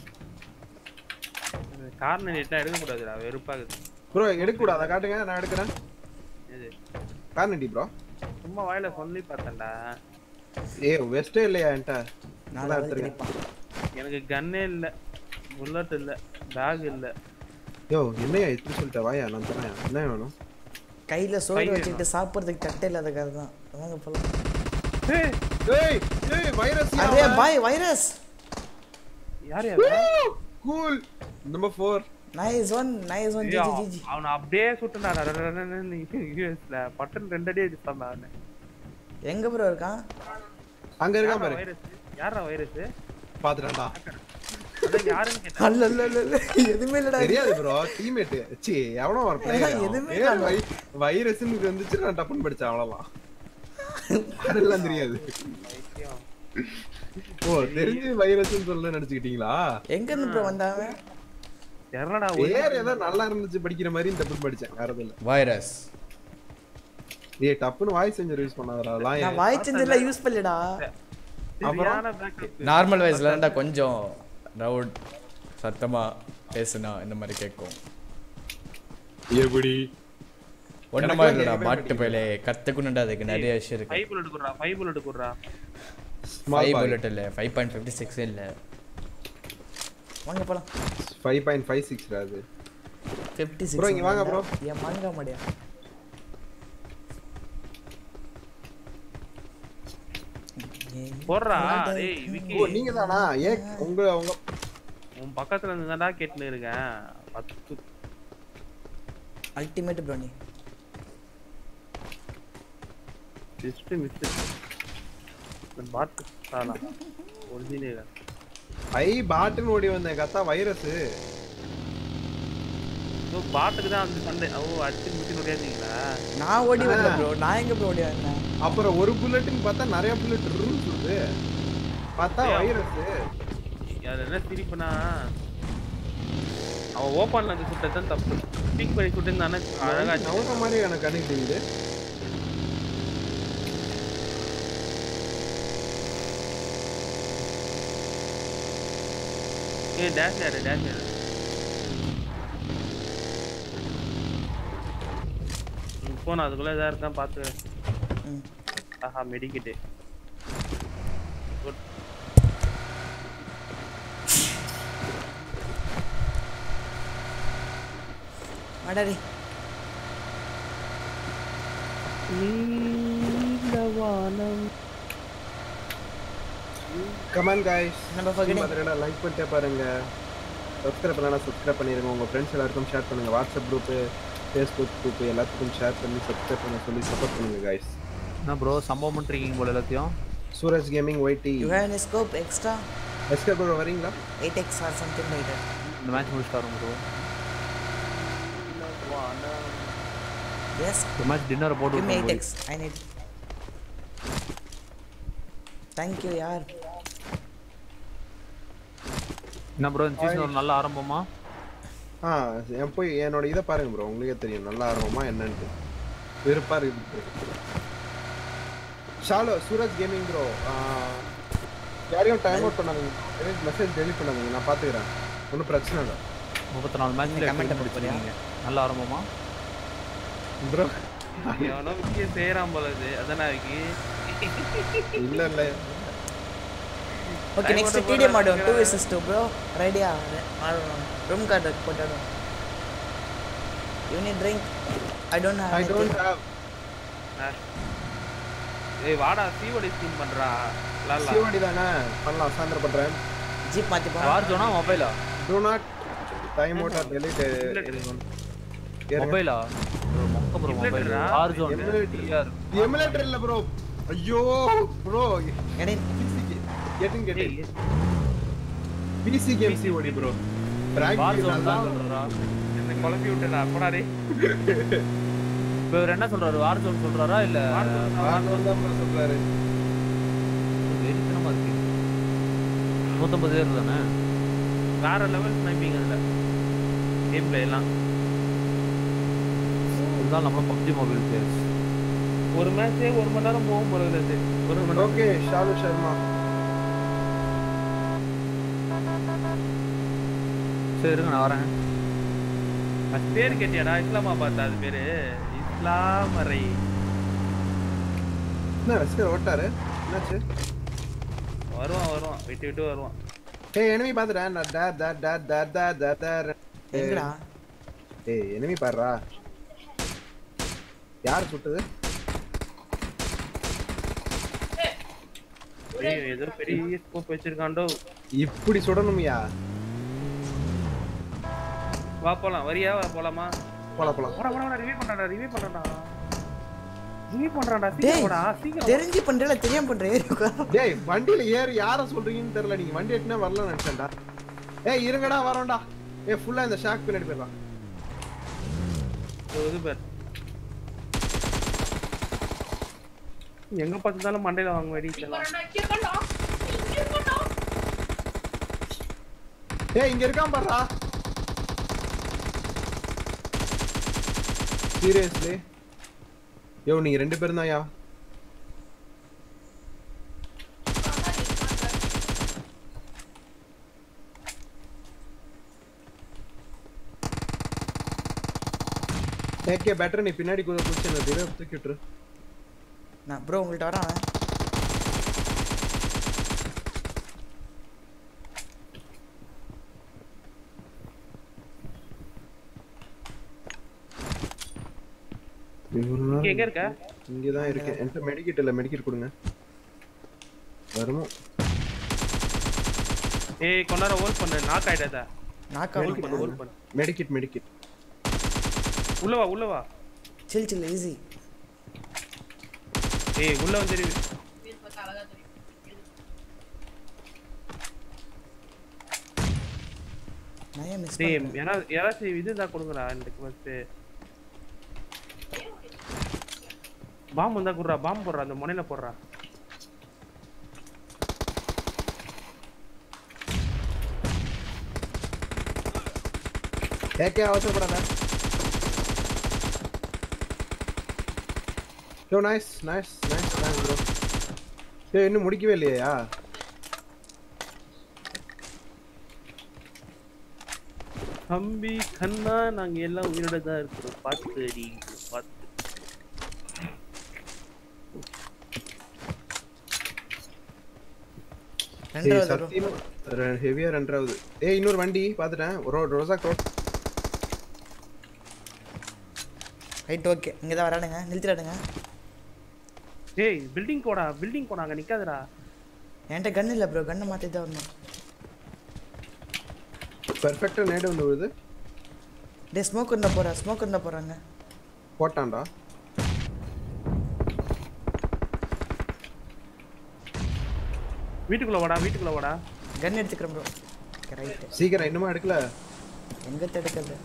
காரணம் நீட்டா எடுக்க கூடாதுடா வெறுப்பாகுது ப்ரோ எடுக்க கூடாதா காட்டுங்க நான் எடுக்கிறேன் இது கார்னடி ப்ரோ சும்மா வாயில சொல்லி பார்த்தேன்டா ஏ வெஸ்டே இல்லையா என்கிட்ட நான் நல்லா வந்து எடுத்துருக்கேன் திணிப்பான். எனக்கு கன்னே இல்ல புல்லட் இல்ல பேக் இல்ல யோ என்னையா இப்படி சொல்லிட்ட வாயா நான் தரேன் என்ன வேணும் கையில சோறு கை வச்சுக்கிட்டு சாப்பிட்றதுக்கு தட்டை இல்லாத கதை தான் வாங்க போலாம் ஏய் ஏய் ஏய் வைரஸ் அரே பாய் வைரஸ் யார் யாரு cool number 4 nice one nice one G G G அவனை அப்படியே சுட்டுனாடா யூஎஸ்ல பட்டன் ரெண்டு அடி அடிச்சான்டா அவனை எங்க ப்ரோ இருக்கான் அங்க இருக்கான் பாரு வைரஸ் யாரா வைரஸ் பாத்துட்டான்டா அதான் யாருன்னு கேட்டேன் அல்ல அல்ல அல்ல அல்ல எதுவுமே இல்லடா தெரியாது ப்ரோ டீம்மேட் சி எவனோ ஒரு பிளேயர் எதுவுமே வைரஸ்னு வந்துச்சு நான் டப்புன்னு படிச்சேன் அவ்வளவுதான் அதெல்லாம் தெரியாது பைத்தியம். ஓ தெரிஞ்சு வைரஸ்னு சொல்ல நினைச்சுக்கிட்டீங்களா எங்க இருந்து ப்ரோ வந்தாங்க தெரியலடா ஒரு பேர் ஏதோ நல்லா இருந்துச்சு படிக்கிற மாதிரி டப்புன்னு படிச்சேன் வேற எதுவும் இல்ல வைரஸ் ஏய் டப்புன்னு வாய்ஸ் செஞ்சர் யூஸ் பண்ணாதடா அதெல்லாம் நான் ஏன்? வாய் செஞ்சல யூஸ் பண்ணலடா சரியான பேக்கப் நார்மல் வாய்ஸ்ல இருந்தா கொஞ்சம் ரவுட் சத்தமா பேசுனா இந்த மாதிரி கேட்கும் எப்படி ஒன்றும் மாதிரி இல்லடா பாட்டு பயிலே கற்றுக்கணுண்டா அதுக்கு நிறைய விஷயம் இருக்கு ஃபைவ் புல்லட் குடுறா ஃபைவ் புல்லட் குடுறா ஸ்மால் ஃபைவ் பாய் புல்லட் இல்லை ஃபைவ் பாயிண்ட் ஃபிஃப்டி சிக்ஸ் இல்லை வாங்க போலாம் 5.56 அது ஃபிஃப்டி Bro, இங்க வாங்க bro. என் மாங்கா மாடியா போடுறா டேய் விக்கி ஓ நீங்க தானா ஏ உங்க உங்க உன் பக்கத்துல இருந்து தான்டா கேட்டுன்னு இருக்கேன் பத்து அல்டிமேட் ப்ரோ நீ ஜஸ்ட் மிஸ் பாத்து சாலா ஒரிஜினல் ஐ பாட்டுன்னு ஓடி வந்தேன் கத்தா வைரஸ் ஸோ பாட்டுக்கு தான் அந்த சண்டை ஓ அடிச்சு முடிச்சு முடியாதீங்களா நான் ஓடி வந்தேன் ப்ரோ நான் எங்க ப்ரோ ஓடி வந்தேன் அப்புறம் ஒரு புல்லட்னு பார்த்தா நிறைய புல்லட் இருக்குன்னு சொல்லுது பார்த்தா வைரஸ் அதுல என்ன சிரிப்புனா அவன் ஓப்பன்ல இருந்து சுட்டதான் தப்பு ஸ்பீக் பண்ணி சுட்டிருந்தானே அழகா நவர மாதிரி எனக்கு கணக்கு தெரியுது ஏ டேஷ் யாரு டேஷ் யாரு போன அதுக்குள்ள எதா இருக்கான் பாத்து ம். ஆஹா மெடிக்கிட்டு குட் அடடி நீல வானம் கமான் காய்ஸ் நம்ம forgetting- லைக் பண்ணிட்டே பாருங்க சப்ஸ்கிரைப் பண்ணலாம் சப்ஸ்கிரைப் பண்ணிருங்க உங்க ஃப்ரெண்ட்ஸ் எல்லாருக்கும் ஷேர் பண்ணுங்க வாட்ஸ்அப் குரூப் ஃபேஸ்புக் குரூப் எல்லாத்துக்கும் ஷேர் பண்ணி சப்ஸ்கிரைப் பண்ண சொல்லி சப்போர்ட் பண்ணுங்க காய்ஸ் என்ன ப்ரோ சம்பவம் பண்ணிருக்கீங்க போல எல்லாத்தையும் Suraj gaming YT You have any scope extra? SK bro வரீங்களா 8x or something like that. இந்த மேட்ச் முடிச்சுட்டு வரோம் ப்ரோ Yes. இந்த மேட்ச் டின்னர் போட்டு Give me விட்டுருவோம் 8x. I need. Thank you, yaar. என்ன ப்ரோ இந்த சீசன் ஒரு நல்ல ஆரம்பமா ஆ என் போய் என்னோட இதை பாருங்க ப்ரோ உங்களுக்கே தெரியும் நல்லா ஆர்வமா என்னன்ட்டு வெறுப்பா இருக்கு ஷாலோ சூரஜ் கேமிங் ப்ரோ யாரையும் டைம் அவுட் பண்ணாதீங்க எனக்கு மெசேஜ் டெலிட் பண்ணாதீங்க நான் பார்த்துக்கிறேன் ஒன்றும் பிரச்சனை இல்லை முப்பத்தி நாலு மேட்ச்ல comment கமெண்ட் முடிச்சிருக்கீங்க நல்ல ஆரம்பமா ப்ரோ எவனோ விக்கிய செய்யறான் போல இது அதானே விக்கி இல்லை இல்லை Okay, Time next out TDM போடுறாங்க. ஆடுவோம். 2 vs 2, bro. Ready ஆ? ஆடுவோம். Room card போட்டு ஆடுவோம். You need drink? I don't have I anything. Don't have ஏய் வாடா சீவடி ஸ்டீம் பண்றா லாலா சிவடி தானே பண்ணலாம் சாயந்தரம் பண்ணுறேன் Jeep மாத்திப்போம். வார் ஜோனா மொபைலா do not time out or delete மொபைலா மொக்க ப்ரோ மொபைல் Emulator ஆ? War zone Emulator. எமுலேட்டர் இல்லை ப்ரோ ஐயோ bro Any- getting getting PC game COD bro war zone நல்லா தான் சொல்றா என்ன குழப்பி விட்டுடா போடா டேய் இப்போ இவர் என்ன சொல்றாரு வார் ஜோன் சொல்றாரா இல்ல வார்த்தை தான் bro சொல்றாரு வெறித்தனமா இருக்கு நூத்தம்பது பேர் தானே வேற லெவல் ஸ்னைப்பிங் அதுல கேம் பிளே எல்லாம் இதுதான் நம்ம பப்ஜி மொபைல் பிளேயர்ஸ் ஒரு மேட்சே ஒரு மணி நேரம் போகும் போல இது ஒரு மணி நேரம் ஓகே ஷாலு சர்மா சரி இருங்க நான் வரேன் அது பேர் கேட்டியாடா இஸ்லாமாபாத் அது பேரு இஸ்லாமரை என்ன ரசிகர் ஓட்டாரு என்னாச்சு வருவான் வருவான் விட்டு விட்டு வருவான் ஏய் enemy பாத்துட்டேன் நான் there there there there there there there எங்கடா? ஏய் enemy பாருடா யார் சுட்டது ஏய், ஏதோ பெரிய ஸ்கோப் வச்சிருக்காண்டோ இப்படி சுடணும்யா வா போலாம் வரியா வா போலாமா போலாம் போலாம் போடா போடா ரிவ்யூ பண்றான்டா ரிவ்யூ பண்றான்டா ரிவ்யூ பண்றான்டா டேய், சீக்கிரம் போடா சீக்கிரம் தெரிஞ்சு பண்றல தெரியாம பண்ற ஏறி உட்காரு. டேய் வண்டியில ஏறி யார சொல்றீங்கன்னு தெரியல நீங்க வண்டி எட்டுனா வரல நினைச்சேன்டா ஏய் இருங்கடா வரோம்டா ஏய் ஃபுல்லா இந்த ஷாக் பின்னாடி போயிடலாம் இது பேர் எங்க பார்த்தாலும் மண்டையில வாங்க வெடி வரண்டா, இங்க இருக்கண்டா. இங்க இருக்கண்டா. ஏய் இங்க இருக்கான் பாருடா சீரியஸ்லி யோ நீங்க ரெண்டு பேரும் தான்யா ஏகே பெட்டர் நீ பின்னாடி குத குச்சி என்ன தீர தூக்கி விட்டுரு நான் ப்ரோ உங்கள்ட்ட வரான் அவன். இவ்வளவு நேரம் இங்க எங்க இருக்க இங்க தான் இருக்கேன் என்கிட்ட மெடிக்கெட் இல்ல மெடிக்கெட் கொடுங்க வருமோ ஏய் கொஞ்ச நேரம் ஹோல்ட் பண்ணு நாக் ஆயிடாத knock ஹோல்ட் out பண்ணு ஹோல்ட் பண்ணு மெடிக்கெட் மெடிக்கெட் உள்ள வா உள்ள வா சில் சில் ஈஸி ஏய் உள்ள வந்து இரு. இது பார்த்தா அழகா தெரியும். நான் ஏன் மிஸ் டேய் பண்ணேன் யாரா யாராச்சும் இது தான் கொடுங்கடா எனக்கு ஃபர்ஸ்ட் பாம்பு இருந்தா குடுறா பாம்பு போடுறா அந்த முனையில போடுறா ஏகே அவசரப்படாத yo nice nice nice nice bro ஏய் இன்னும் முடிக்கவே இல்லையா தம்பி கண்ணா நாங்க எல்லாம் உயிரோட தான் இருக்கிறோம் பார்த்து அடி பார்த்து ரெண்டாவது bro. சத்தியமா ஹெவியா ரெண்டாவது ஏய் இன்னொரு வண்டி பாத்துட்டேன் ஒரு ரோசா ரோட் ரைட் ஓகே இங்கே தான் வரானுங்க நிறுத்திடாடுங்க ஏய் பில்டிங் போடா பில்டிங் போடா அங்க நிக்காதடா என்கிட்ட கன் இல்லை ப்ரோ கன்னை மாற்றி தான் வரணும் பெர்ஃபெக்ட்டா நேடு வந்து விழுது டே ஸ்மோக் இருந்தா போறா ஸ்மோக் இருந்தா போறாங்க போட்டான்டா வீட்டுக்குள்ள வாடா வீட்டுக்குள்ள வாடா கன் எடுத்துக்கிறேன் ப்ரோ ரைட்டு சீக்கிரம் இன்னுமா எடுக்கல எங்க தடுக்கிறது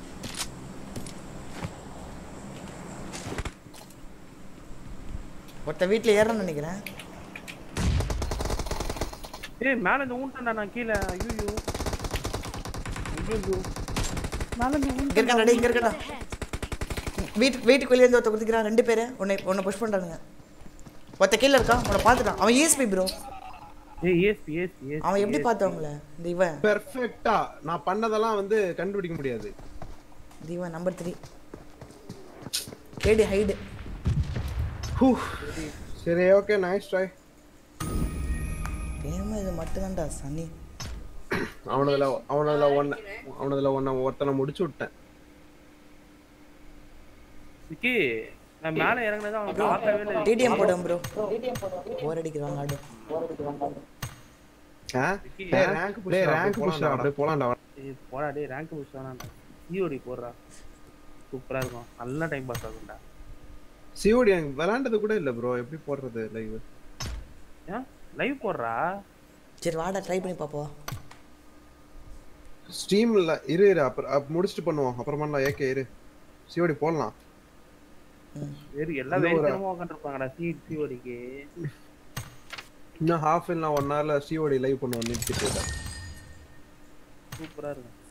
ஒருத்த வீட்டில் ஏறணும்னு நினைக்கிறேன் ஏய் மேல இந்த ஊன்டா நான் கீழே ஐயோ ஐயோ மேல இந்த இங்க இருக்கா இங்க இருக்கடா வீட்டு வீட்டுக்கு வெளியே இருந்து ஒருத்த குதிக்கிறான் ரெண்டு பேரு உன்னை உன்னை புஷ் பண்றானுங்க ஒருத்த கீழே இருக்கான் உன்னை பார்த்துட்டான் அவன் ESP ப்ரோ ஏய் ஏசி ஏசி ஏசி அவன் எப்படி பார்த்தவங்கள இந்த இவன் பெர்ஃபெக்ட்டா நான் பண்ணதெல்லாம் வந்து கண்டுபிடிக்க முடியாது இந்த இவன் number three KD hide who. சரி ஓகே நைஸ் ட்ரை ஏமா இது மட்டும்தான்டா சனி அவனதுல அவனதுல ஒன்ன அவனதுல ஒன்ன ஒருத்தனை முடிச்சு விட்டேன் விக்கி நான் மேல இறங்குனது அவன் பார்க்கவே இல்லை டிடிஎம் போடும் ப்ரோ போர் அடிக்கிறாங்க ஆடு ஆ? டேய் ரேங்க் புஷ் ரேங்க் புஷ் அப்படியே போலாம்டா ஏய் போடா டேய் ரேங்க் புஷ் வேணாம்டா சிஓடி போடுறா சூப்பரா இருக்கும் நல்ல டைம் பாஸ் ஆகும்டா சிஓடி எனக்கு விளையாண்டது கூட இல்ல ப்ரோ எப்படி போடுறது லைவ் ஏன் லைவ் போடுறா சரி வாடா ட்ரை பண்ணி பாப்போம் ஸ்ட்ரீம்ல இரு இரு அப்புறம் அப் முடிச்சுட்டு பண்ணுவோம் அப்புறமா நான் ஏகே இரு சிஓடி போடலாம் வேறு எல்லாம் இன்னும் ஒரு- வேணுமா உட்காந்துருப்பாங்கடா சி சிஓடிக்கு இன்னும் ஹாஃப் இல்லை ஒன் ஹவர்ல சிஓடி லைவ் பண்ணுவோம் நிறுத்திட்டு இருக்கேன். சூப்பரா இருக்கும்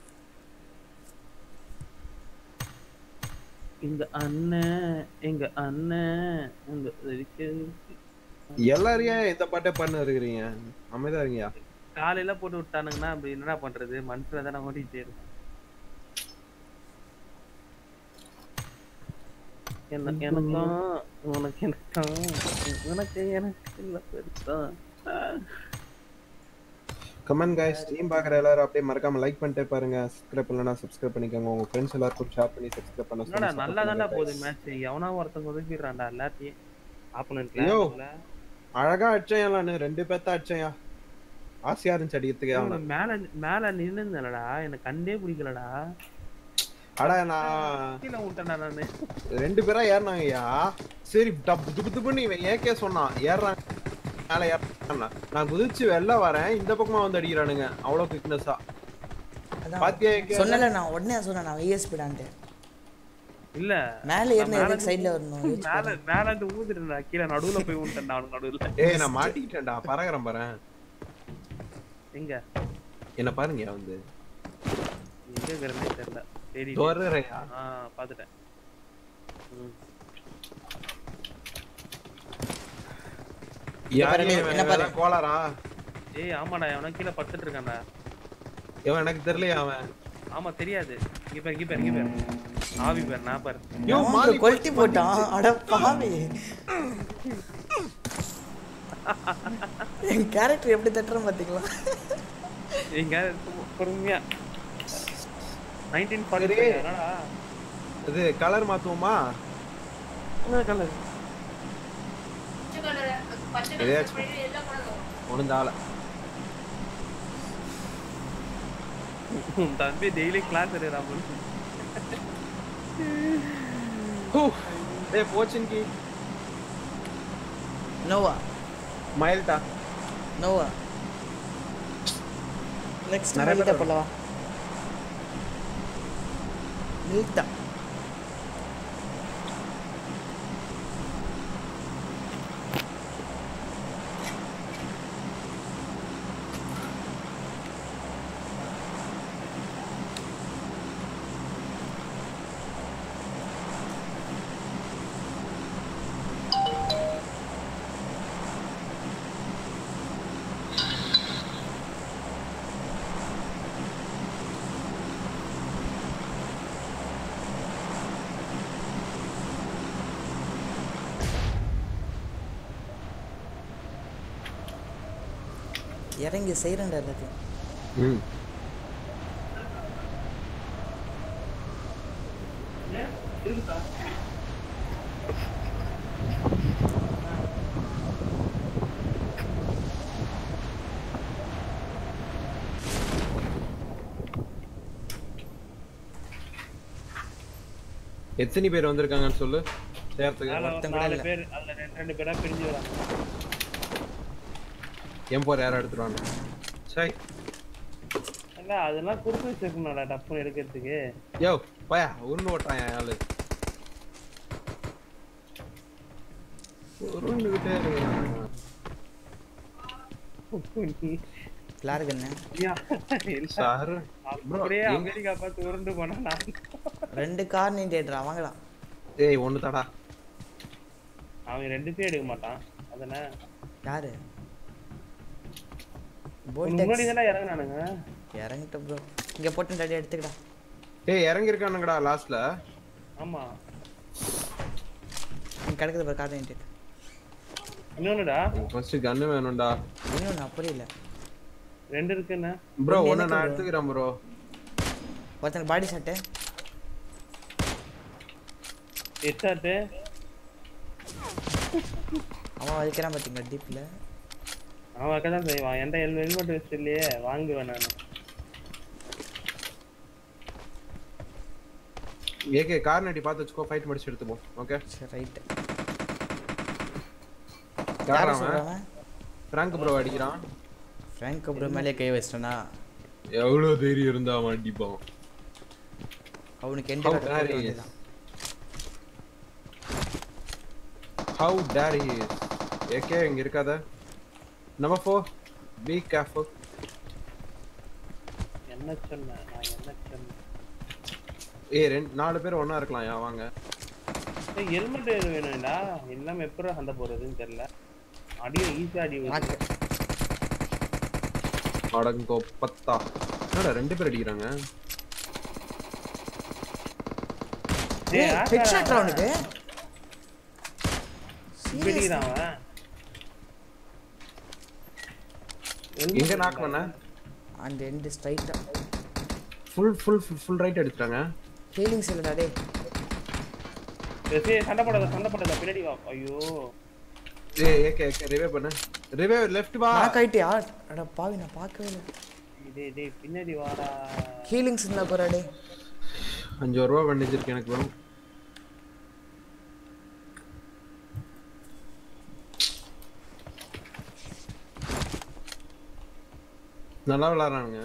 எங்க அண்ணன் எங்க அண்ணன் எங்க இருக்கு எல்லாரையும் ஏன் இந்த பாட்டே பண்ண இருக்கிறீங்க அமைதியா இருக்கீங்க காலையில போட்டு விட்டானுங்கன்னா அப்படி என்னடா பண்றது மனசுல தானே ஓடிட்டே இருக்கும் என்ன எனக்கும் உனக்கு எனக்கும் உனக்கு எனக்கு இல்ல பெருசா கமெண்ட் गाइस ஸ்ட்ரீம் பார்க்குற எல்லாரும் அப்படியே மறக்காம லைக் பண்ணிட்டே பாருங்க சப்ஸ்கிரைப் பண்ணலனா சப்ஸ்கிரைப் பண்ணிக்கோங்க உங்க ஃப்ரெண்ட்ஸ் எல்லாருக்கும் ஷேர் பண்ணி சப்ஸ்கிரைப் பண்ண என்னடா சொல்லி நல்லா support தான்டா பண்ணுங்க போகுது guys. மேட்ச் எவனா ஒருத்தன் ஒதுக்கிடுறான்டா எல்லாத்தையும் ஐயோ. ஆப்போனன்ட்ல அழகா அடிச்சேன் நான் ரெண்டு பேர்த்த அடிச்சேன்யா ஆசையா இருந்துச்சு அடிக்கிறதுக்கு அவனை மேல மேல நின்னுந்தலடா எனக்கு கண்டே பிடிக்கலடா அடா நான் கீழே விட்டேன்டா நானு ரெண்டு பேரா ஏறினாங்கய்யா சரி டப்பு துப்பு துப்புன்னு இவன் ஏக்கே சொன்னான் ஏறான் மேல ஏறான் நான் குதிச்சு வெளில வரேன் இந்த பக்கமா வந்து அடிக்கிறானுங்க அவ்வளவு குவிக்னஸா அதான் பாத்தியா ஏகே சொன்னல நான் உடனே சொன்னேன் நான் விஎஸ்பிடான்ட்டு இல்ல மேலே ஏறின மேல எதுக்கு சைடில் வரணும் யோசிச்சு மேல மேல இருந்து ஊதுட்டேன்டா கீழே நடுவுல போய் விட்டேன்டா அவனுக்கு நடுவுல ஏய் நான் மாட்டிக்கிட்டேன்டா பறகுறேன் பாரு எங்க என்ன பாருங்க வந்து எங்க இருக்கிறனே தெரியல சரி தோறுறையா ஆ பாத்துட்டேன் ம். யாரு பாரு, இவன்? என்ன பாரு. இவன் கோளாரா ஏய் ஆமாடா அவன கீழே படுத்துட்டு இருக்கான்டா இவன் எனக்கு தெரியலையா அவன் ஆமா தெரியாது இங்க பாரு இங்க பாரு இங்க பாரு ஆவி பாரு நான் பாரு யோ, மாலி கொல்ட்டி போட்டான் அட பாவி என் கேரக்டர் எப்படி தட்டுறேன் பாத்தீங்களா எங்க பொறுமையா நைன்டீன் ஃபார்ட்டி சரி. என்னடா இது கலர் மாத்துவோமா என்ன கலர் பச்சை கலர் பச்சை எதையாச்சும். கலர் எல்லாம் பண்ணணும் ஒழுந்தால உன் தம்பி டெய்லி கிளாஸ் எடுக்கிறான் டேய் Pochinki Novo Mylta Novo next நிறைய மில்டா பேர் போலவா மில்டா இறங்கி செய்கிறேன்டா எல்லாத்தையும் ம் எத்தனை பேர் வந்திருக்காங்கன்னு சொல்லு சேர்த்துக்கு அதுல ஒருத்தன் கூட நாலு இல்ல. பேர் அதுல ரெண்டு ரெண்டு பேரா பிரிஞ்சு வராங்க எம் போர் யாரும் எடுத்துருவாங்க சரி இல்ல அதெல்லாம் குறுக்கு வச்சிருக்கணும்டா டப்புன்னு எடுக்கிறதுக்கு யோ பயா உருண்டு ஓட்டான் என் ஆளு உருண்டுகிட்டே இருக்கான் யாருக்கு என்ன சார் அப்படியே எங்க- அமெரிக்கா பார்த்து உருண்டு போனா நான் ரெண்டு கார் நீ தேடுறா வாங்கலாம் ஏய் ஒண்ணு தாடா அவன் ரெண்டு பேரும் எடுக்க மாட்டான் அதன யாரு முன்னாடி போல்டெக்ஸ் தானே இறங்குனானுங்க இறங்கிட்ட ப்ரோ இங்க போட்டு ரெடி எடுத்துக்கடா ஏய் இறங்கி இருக்கானுங்கடா லாஸ்ட்ல ஆமா இங்க கிடக்குது பாரு கார் நீட்டு இன்னொன்னுடா ஃபர்ஸ்ட் கன்னு வேணும்டா இன்னும் நான் புரியல ரெண்டு இருக்குன்னு ப்ரோ ஒண்ணு ஒண்ணு எனக்கு நான் bro. எடுத்துக்கிறேன் ப்ரோ ஒருத்தனுக்கு பாடி ஷாட்டு எட்டாட்டு அவன் வைக்கிறான் பாத்தீங்களா டீப்ல அவன் அக்கா தான் செய்வான் என்கிட்ட ஹெல் ஹெல்மெட் வச்சு இல்லையே வாங்குவேன் நான் ஏகே கார் நடி பார்த்து வச்சுக்கோ ஃபைட் முடிச்சு எடுத்துப்போம் ஓகே சரி ரைட் யார் யாரு அவன் சொல்றவன் பிராங்க் ப்ரோ அடிக்கிறான் ஃப்ராங்க் ப்ரோ மேலே கை வச்சிட்டனா எவ்வளவு தைரியம் இருந்தா அவன் அடிப்பான் அவனுக்கு How எந்த dare he is. How dare he is. AK இங்க இருக்காத நம்பர் ஃபோர் பி கேர்ஃபுல் என்ன சொன்னேன் நான் என்ன சொன்னேன் ஏய் ரெண்டு நாலு பேர் ஒண்ணா இருக்கலாம் யா வாங்க ஏய் ஹெல்மெட் வேணும்டா இல்லாம எப்படி சண்டை போடுறதுன்னு தெரியல அடி ஈஸியா அடி விழுது. நாக்கு அடங்கோ பத்தா என்னடா ரெண்டு பேர் அடிக்கிறாங்க டேய், ஹெட் ஷாட் அவனுக்கு இப்படி அடிக்கிறான் அவன் எங்க நாக் பண்ண அந்த எண்டு ஸ்ட்ரைட்டா ஃபுல் ஃபுல் ஃபுல் ரைட் அடிச்சிட்டாங்க ஹீலிங்ஸ் இல்லடா டேய் ஏய், சரி, சண்டை போடாத சண்டை போடாத பின்னாடி வா ஐயோ ஏய் ஏகே ஏகே ரிவே பண்ணு ரிவே லெஃப்ட் வா நாக் ஆயிட்டியா அட பாவி நான் பார்க்கவே இல்லை டேய் டேய் பின்னாடி வாடா ஹீலிங்ஸ் இருந்தா போறா டேய் அஞ்சு ரூபா பண்ணிச்சிருக்கு எனக்கு வேணும் நல்லா விளாட்றானுங்க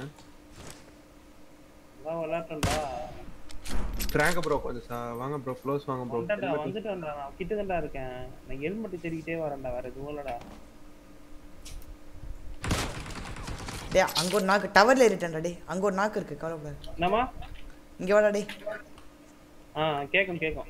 நான் விளையாட்டேன்டா ஃப்ராங்க ப்ரோ கொஞ்சம் சா- வாங்க ப்ரோ க்ளோஸ் வாங்க ப்ரோ வந்துட்டா வந்துட்டேன்டா நான் கிட்ட தான்டா இருக்கேன் நான் ஹெல்மெட் தெரிக்கிட்டே வரேன்டா வேற எதுவும் இல்லடா டேய் அங்க ஒரு நாக்கு டவர்ல ஏறிட்டேன்டா டேய் அங்க ஒரு நாக்கு இருக்கு கவலைப்படாத என்னம்மா இங்க வாடா டேய் ஆ கேக்கும் கேக்கும்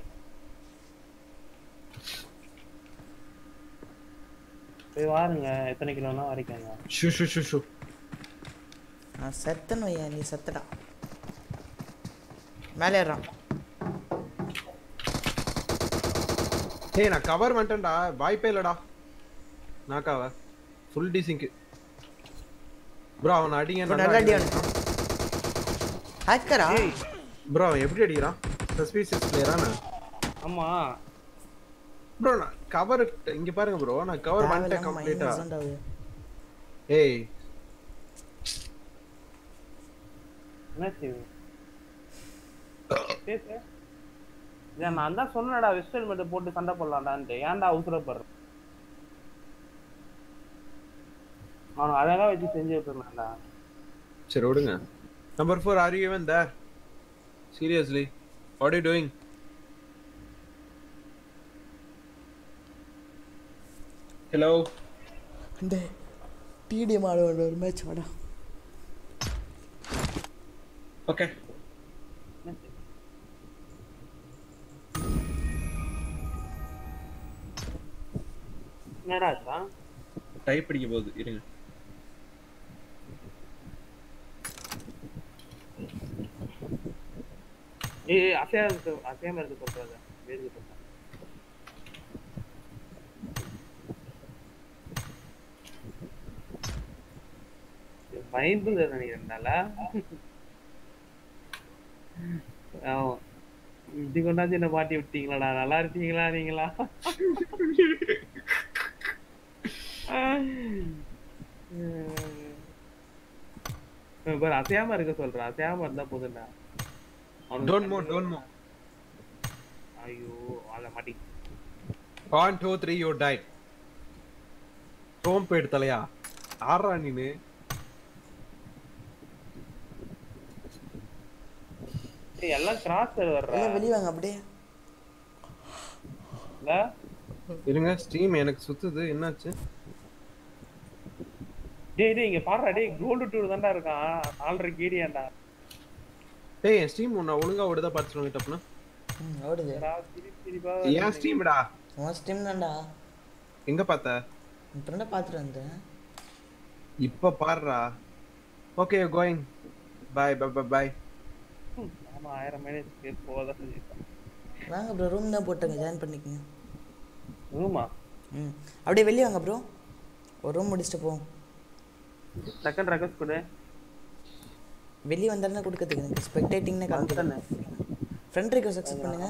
போய் வாருங்க எத்தனை கிலோனா வரைக்குங்க ஷூ ஷூ ஷூ ஷூ நான் செத்தனும் ஐயா நீ செத்தடா மேலே ஏறான் ஏய் நான் கவர் வந்துட்டேன்டா வாய்ப்பே இல்லடா நாக்காவ ஃபுல் டிசிங்க் ப்ரோ அவன் அடிங்க இப்போ நல்லா அடி அவனுக்கு ஹேக்கரா ப்ரோ அவன் எப்படி அடிக்கிறான் சஸ்பீசியஸ் பிளேயரான ஆமா ப்ரோ நான் கவர் இங்க பாருங்க ப்ரோ நான் கவர் பண்ணிட்டேன் கம்ப்ளீட்டா ஏய் என்னாச்சு பேசு ஏன் நான் தான் சொன்னேன்டா வெஸ்ட் ஹெல்மெட் போட்டு சண்டை போடலாம்டான்ட்டு ஏன்டா அவசரப்படுற அவனை அழகா வச்சு செஞ்சு விட்டுருந்தான்டா சரி விடுங்க number four are you even there seriously what you doing hello இந்த டிடிஎம் ஆட வேண்டிய ஒரு மேட்ச் வாடா ஓகே என்னடா ஆச்சா டைப் அடிக்க போகுது இருங்க ஏய் அசையா இருக்கு அசையாம இருக்கு சொல்றாங்க வேறு சொல்றேன் பயந்து நினைக்கிறேன்டால ஆமா இப்படி கொண்டாந்து என்ன மாட்டி விட்டீங்களாடா நல்லா இருக்கீங்களா நீங்களா உம் பாரு அசையாம இருக்க சொல்றேன் அசையாம இருந்தா போதும்டா அவனுக்கு டோன்ட் மூவ் டோன்ட் மூவ் ஐயோ அத மாட்டி one two three you died சோம்பேடு தலையா ஆறா நீனு ஏய், எல்லாம் கிராஸ் வர்றா எல்லாம் வெளியே வாங்க அப்படியே இல்ல இருங்க ஸ்டீம் எனக்கு சுத்துது என்னாச்சு டேய் டேய் இங்க பாருடா டேய் கோல்டு டூர் தான்டா இருக்கான் நாலரை கேடியாண்டா டேய் என் ஸ்டீம் உன்னை ஒழுங்கா ஓடுதா பார்த்து சொல்லுங்க டப்புனா ம் ஓடுது சிரிப்பு சிரிப்பா ஏன் ஸ்டீம்டா உன் ஸ்டிம் தான்டா எங்க பார்த்த இப்போ என்ன பார்த்துட்டு வந்தேன் இப்ப பாருடா okay going bye bye bye bye ஆமா ஆயிரம் மைனஸ் போதான் செஞ்சுருக்கான் வாங்க ப்ரோ ரூம் தான் போட்டுங்க ஜாயின் பண்ணிக்கங்க ரூமா ம் அப்படியே வெளியே வாங்க ப்ரோ ஒரு ரூம் முடிச்சுட்டு போவோம் செகண்ட் ரெக்வஸ்ட் கொடு வெளியே வந்தாருன்னா கொடுக்கறதுக்கு எனக்கு ஸ்பெக்டேட்டிங்னு காமிக்கிறேன் ஃப்ரெண்ட் ரிக்வஸ்ட் அக்செப்ட் பண்ணுங்க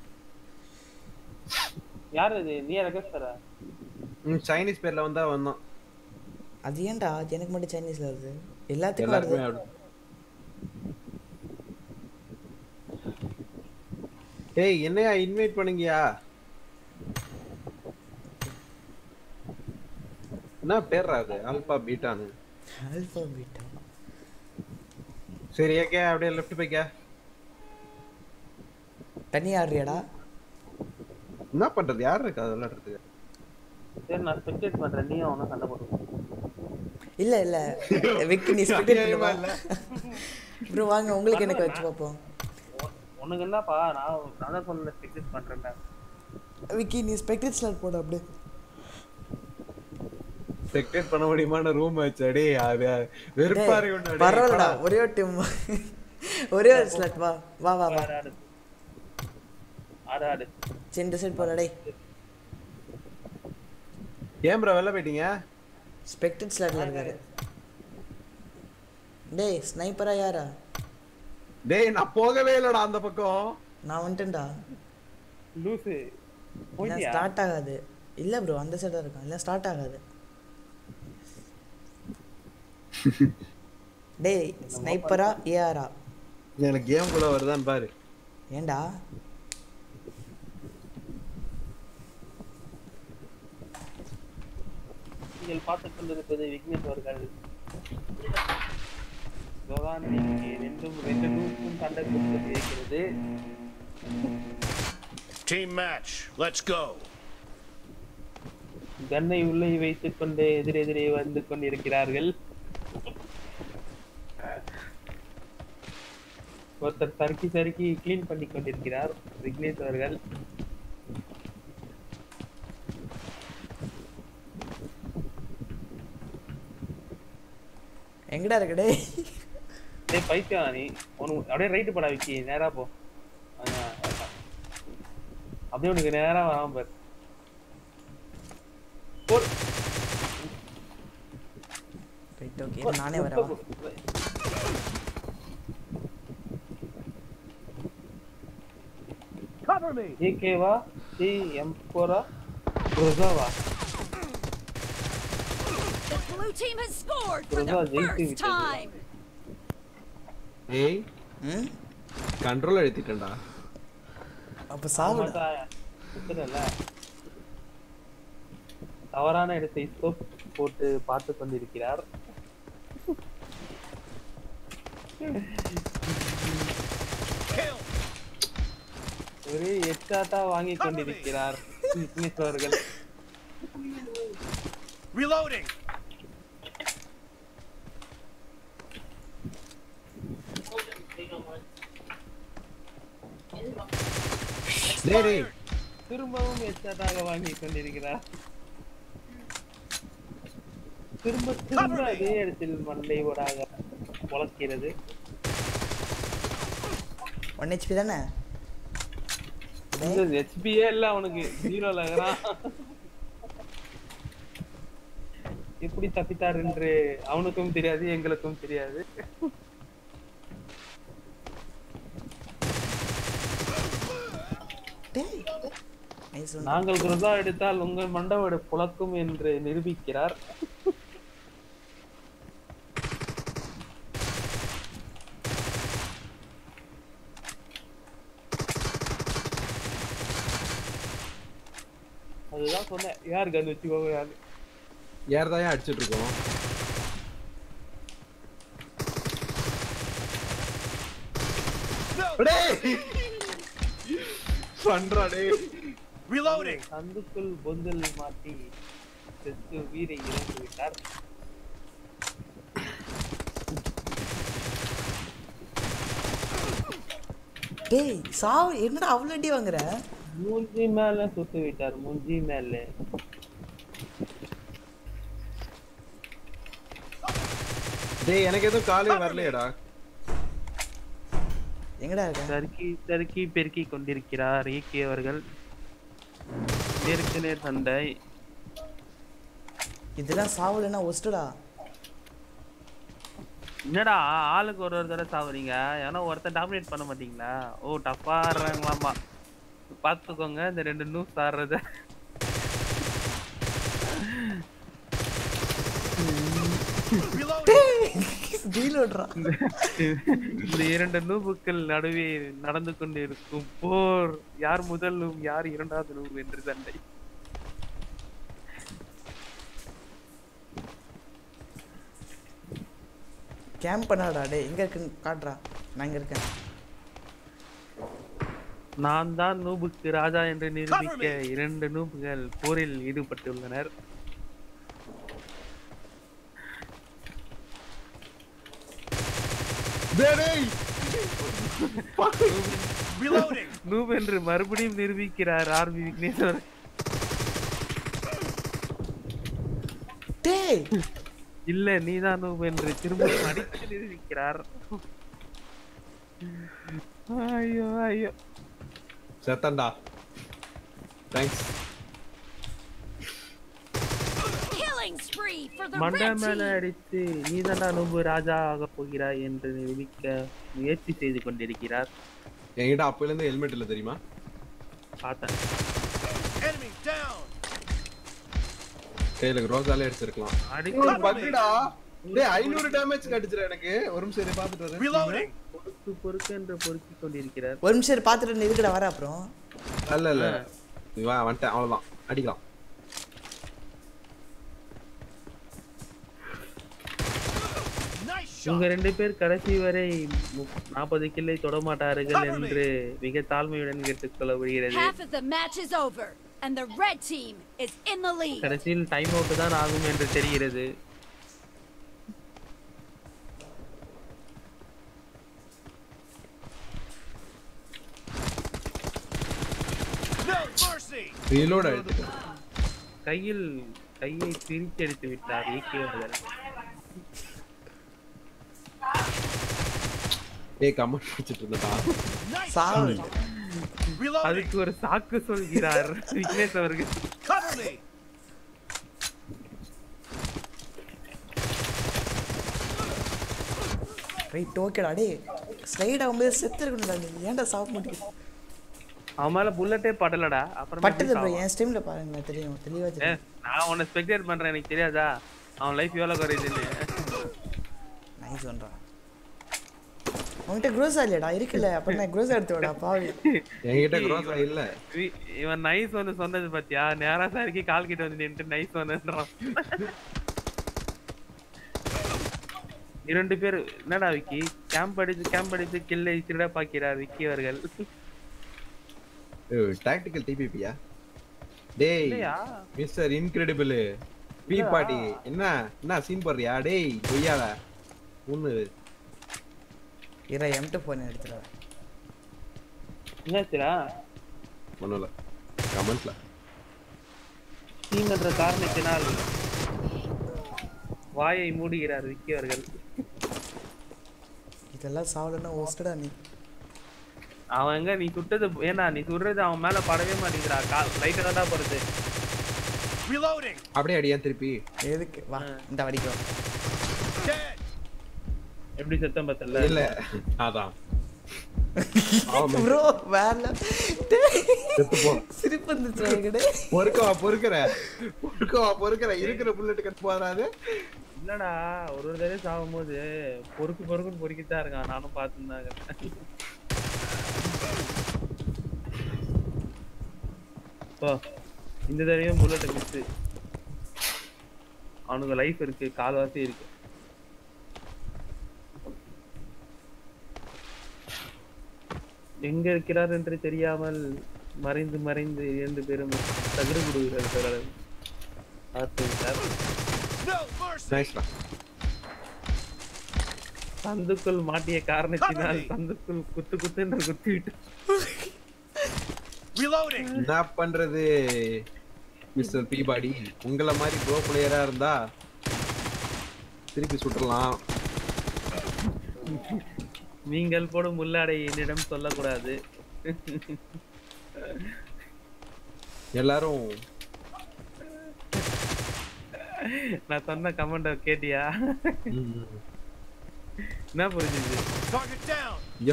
யார் இது நீ ரெக்வஸ்ட் தர ம் சைனீஸ் பேர்ல வந்தா வந்தான் அது ஏன்டா அது எனக்கு மட்டும் சைனீஸ்ல வருது எல்லாத்துக்கும் வருது எல்லாருக்குமே அப்படி ஏய் என்னையா இன்வைட் பண்ணுங்கயா என்ன பேர்ரா அது ஆல்பா பீட்டான்னு ஆல்பா பீட்டா சரி ஏகே அப்படியே லெஃப்ட் போய்க்க தனி ஆடுறியாடா என்ன பண்றது யார் இருக்கா அது விளையாடுறதுக்கு சரி நான் ஸ்பெக்டேட் பண்றேன் நீயும் அவனும் சண்டை போட்டு இல்ல இல்ல விக்கி நீ ஸ்பெக்டேட் அநியாயமா பண்ணுவா ப்ரோ வாங்க உங்களுக்கு எனக்கு வச்சு பார்ப்போம் உனக்கு என்னப்பா நான் நான் தான் சொல்லல ஸ்பெக்டேட் பண்றேன்டா விக்கி நீ ஸ்பெக்டேட் ஸ்லாட் போட அப்படியே செக்டேட் பண்ண முடியுமான ரூம் வச்சு அடே அது வெறுப்பா இருக்கு பரவாயில்லடா ஒரே ஒரு டீம் ஒரே ஒரு ஸ்லாட் வா வா வா வா ஆடு ஆடு ஆடு ஆடு சரி இந்த சைடு போடா டேய் ஏன் ப்ரோ வெளில போயிட்டீங்க ஸ்பெக்டேட் ஸ்லாட்ல இருக்காரு டேய் ஸ்னைப்பரா யாரா டேய் நான் போகவே இல்லடா அந்த பக்கம் நான் வந்துட்டேன்டா லூசு போயிட்டியா ஸ்டார்ட் ஆகாது இல்ல ப்ரோ அந்த சைடா இருக்கான் இல்ல ஸ்டார்ட் ஆகாது டேய் ஸ்னைப்பரா ஏஆரா எனக்கு கேம் குள்ள வருதான்னு பாரு ஏன்டா நீங்கள் பார்த்துக் கொண்டிருப்பது விக்னேஷ் அவர்கள் இதுதான் இங்கே ரெண்டும் ரெண்டு டூக்கும் சண்டை கொடுத்து இருக்கிறது Team match. Let's go. கன்னை உள்ளே வைத்துக் கொண்டு எதிரெதிரே வந்து கொண்டிருக்கிறார்கள் ஒருத்தர் சறுக்கி சறுக்கி க்ளீன் பண்ணி கொண்டிருக்கிறார் விக்னேஷ் அவர்கள் எங்கடா இருக்க டேய் டேய் பைத்தியம் நீ உனக்கு அப்படியே ரைட்டு போடா விக்கி நேரா போ ஆ, அதான். அப்படியே உனக்கு நேரா வராம பாரு போடு. ரைட் ஓகே நானே வரவா Cover me. ஏகேவா சி எம் ஃபோரா ரோசாவா The blue team has scored for Rosa, the ஜெயிச்சு first விட்டது. time. ஏய் ம் கண்ட்ரோல் எடுத்துட்டேன்டா அப்ப சாவுடா ஆமாடா, சுத்துறல. தவறான இடத்தை ஸ்கோப் போட்டு பார்த்து கொண்டிருக்கிறார் ஒரு எச்சாட்டா வாங்கி கொண்டிருக்கிறார் விக்னேஷ் அவர்கள் Reloading. டேய் டேய் திரும்பவும் எச்சாட்டாக வாங்கி கொண்டிருக்கிறார் திரும்ப திரும்ப அதே இடத்தில் மண்டை ஓடாக பொழக்கிறது ஒன் ஹெச்பி தானே இந்த ஹெச்பியே இல்ல அவனுக்கு ஜீரோல இருக்கிறான் எப்படி தப்பித்தார் என்று அவனுக்கும் தெரியாது எங்களுக்கும் தெரியாது டேய் நைஸ் ஒன் நாங்கள் குருதா எடுத்தால் உங்கள் மண்டவோட புழக்கும் என்று நிரூபிக்கிறார் அதுதான் சொன்னேன் யார் கன் வச்சுக்கோங்க யாரு யார் தான் அடிச்சிட்டு இருக்கோம் டேய் பண்றா டேய் Reloading. சந்துக்குள் பொந்தில் மாட்டி செத்து வீரை இறந்து விட்டார் டேய் சாவு என்னடா அவ்வளோ அடி வாங்குற மூஞ்சி மேல சுட்டு விட்டார் மூஞ்சி மேல டேய் எனக்கு எதுவும் காலே வரலையேடா எங்கடா இருக்க சறுக்கி சறுக்கி பெருக்கி கொண்டிருக்கிறார் ஏகே அவர்கள் நேருக்கு நேர் சண்டை இதெல்லாம் சாவலைன்னா ஒஸ்டடா என்னடா ஆளுக்கு ஒரு ஒரு தடவை சாவுறீங்க ஏன்னா ஒருத்தன் டாமினேட் பண்ண மாட்டீங்களா ஓ டஃப்பா ஆடுறாங்களாமா பாத்துக்கோங்க இந்த ரெண்டு நியூஸ் ஆடுறத டீல் ஓடுறா இந்த இரண்டு நூபுக்கள் நடுவே நடந்து கொண்டிருக்கும் போர் யார் முதல் நூப் யார் இரண்டாவது நூப் என்று சண்டை கேம்ப் பண்ணாடா டேய் எங்க இருக்குன்னு காட்டுறா நான் இங்க இருக்கேன் நான் தான் நூபுக்கு ராஜா என்று நிரூபிக்க இரண்டு நூபுகள் போரில் ஈடுபட்டுள்ளனர் டேய் டேய் Reloading. நூப் என்று மறுபடியும் நிரூபிக்கிறார் ஆர்பி விக்னேஸ்வர் டேய் இல்ல நீதான் நூப் என்று திரும்ப அடித்து நிரூபிக்கிறார் ஐயோ ஐயோ செத்தண்டா thanks Killing spree for the மண்டை red மேல team. அடித்து நீதான்டா நூபு ராஜா ஆக போகிறாய் என்று நிரூபிக்க முயற்சி செய்து கொண்டிருக்கிறார் என்கிட்ட அப்பையில இருந்து ஹெல்மெட் இல்ல தெரியுமா பார்த்தேன் Enemy down. கையில ரோஸாலே அடிச்சிருக்கலாம் அடிச்சு பத்துடா டேய் 500 டேமேஜ் அடிச்சிர எனக்கு ஒரு நிமிஷம் இரு பாத்துட்டு வரேன் Reloading. பொறுக்கு பொறுக்கு என்று பொறுக்கிக் கொண்டிருக்கிறார் ஒரு நிமிஷம் இரு, பார்த்துட்டு எதுக்கடா வர அப்புறம் இல்ல இல்ல நீ வா வந்துட்டேன் அவ்வளவுதான் அடிக்கலாம் Nice இவங்க shot. ரெண்டு பேர் கடைசி வரை நாற்பது கில்லை தொட மாட்டார்கள் என்று மிக தாழ்மையுடன் கேட்டுக்கொள்ளப்படுகிறது Half of the match is over, and the red team is in the lead. கடைசியில் டைம் அவுட் தான் ஆகும் என்று தெரிகிறது No mercy. ரீலோட் அடிச்சிட்டேன் கையில் கையை பிரித்தெடுத்து விட்டார் ஏகே அவர்கள் ஏய் கமெண்ட் வச்சிட்டு இருந்தடா Nice. சாவு Reloading. அதுக்கு ஒரு சாக்கு சொல்கிறார் விக்னேஷ் அவர்கள் Cover me. ரைட் ஓகேடா டேய் ஸ்லைட் ஆகும்போது செத்து இருக்கணும்டா நீ ஏன்டா சாவ மாட்டேங்குது அவன் மேல புல்லட்டே படலடா அப்புறம் பட்டது ப்ரோ என் ஸ்ட்ரீம்ல பாருங்க தெரியும் தெளிவா தெரியும் நான் உன்னை ஸ்பெக்டேட் பண்றேன் எனக்கு தெரியாதா அவன் லைஃப் எவ்வளவு குறையுதுன்னு நைஸ் ஒன்றா உன்கிட்ட க்ரோஸா இல்லையாடா இருக்குல்ல அப்ப நான் க்ரோஸா எடுத்து விடா பாவி என்கிட்ட க்ரோஸா இல்ல வி- இவன் நைஸ் ஒன்னு சொன்னது பாத்தியா நேரா சாரிக்கு கால் கிட்ட வந்து நின்று நைஸ் ஒன்னுன்றான் இரண்டு பேர் என்னடா விக்கி கேம்ப் அடிச்சு கேம்ப் அடிச்சு கில்லை திருட பாக்கிறார் விக்கி அவர்கள் டாக்டிக்கல் டிபிபியா டேய் இல்லையா மிஸ்டர் இன்கிரெடிபிள் பி பாட்டி என்ன என்ன சீன் போடுறியா டேய் கொய்யால ஒண்ணு இற எம்ட்டு ஃபோன் எடுத்துறேன் என்னாச்சுடா ஒண்ணுல கமெண்ட்ல டீம் என்ற காரணத்தினால் வாயை மூடுகிறார் விக்கி அவர்கள் இதெல்லாம் சாவலன்னா ஓஸ்டடா நீ அவன் எங்க நீ சுட்டது ஏன்னா நீ சுடுறது அவன் மேல படவே மாட்டேங்கிறா கால் லைட்டா தான்டா போறது Reloading. அப்படியே அடியா திருப்பி எதுக்கு வா இந்த வடிக்கும் Dead. எப்படி சத்தம் பார்த்தல இல்ல அதான் அவன் ப்ரோ வேற செத்து போ சிரிப்பு வந்துச்சு என்கிட்ட பொறுக்கவா பொறுக்கிற பொறுக்கவா பொறுக்கிற இருக்கிற புல்லட் கட் போறாது இல்லடா ஒரு ஒரு தடவை சாகும்போது பொறுக்கு பொறுக்குன்னு பொறுக்கிட்டு இருக்கான் நானும் பார்த்துருந்தாங்க ஓ இந்த தடவையும் புல்லட் மிஸ் அவனுக்கு லைஃப் இருக்கு கால்வாசி இருக்கு எங்க இருக்கிறார் என்று தெரியாமல் மறைந்து மறைந்து இரண்டு பேரும் தகடு கொடுக்கிறார்கள் பார்த்துவிட்டார் No mercy. நைஸ்டா சந்துக்குள் மாட்டிய காரணத்தினால் Cover me. சந்துக்குள் குத்து குத்து என்று குத்தி விட்டு Reloading. என்ன பண்றது மிஸ்டர் பீபாடி உங்களை மாதிரி ப்ரோ பிளேயரா இருந்தா திருப்பி சுட்டுறலாம் நீங்கள் போடும் உள்ளாடை என்னிடம் சொல்லக்கூடாது எல்லாரும் நான் சொன்ன கமெண்ட கேட்டியா என்ன புரிஞ்சுது Target down. யோ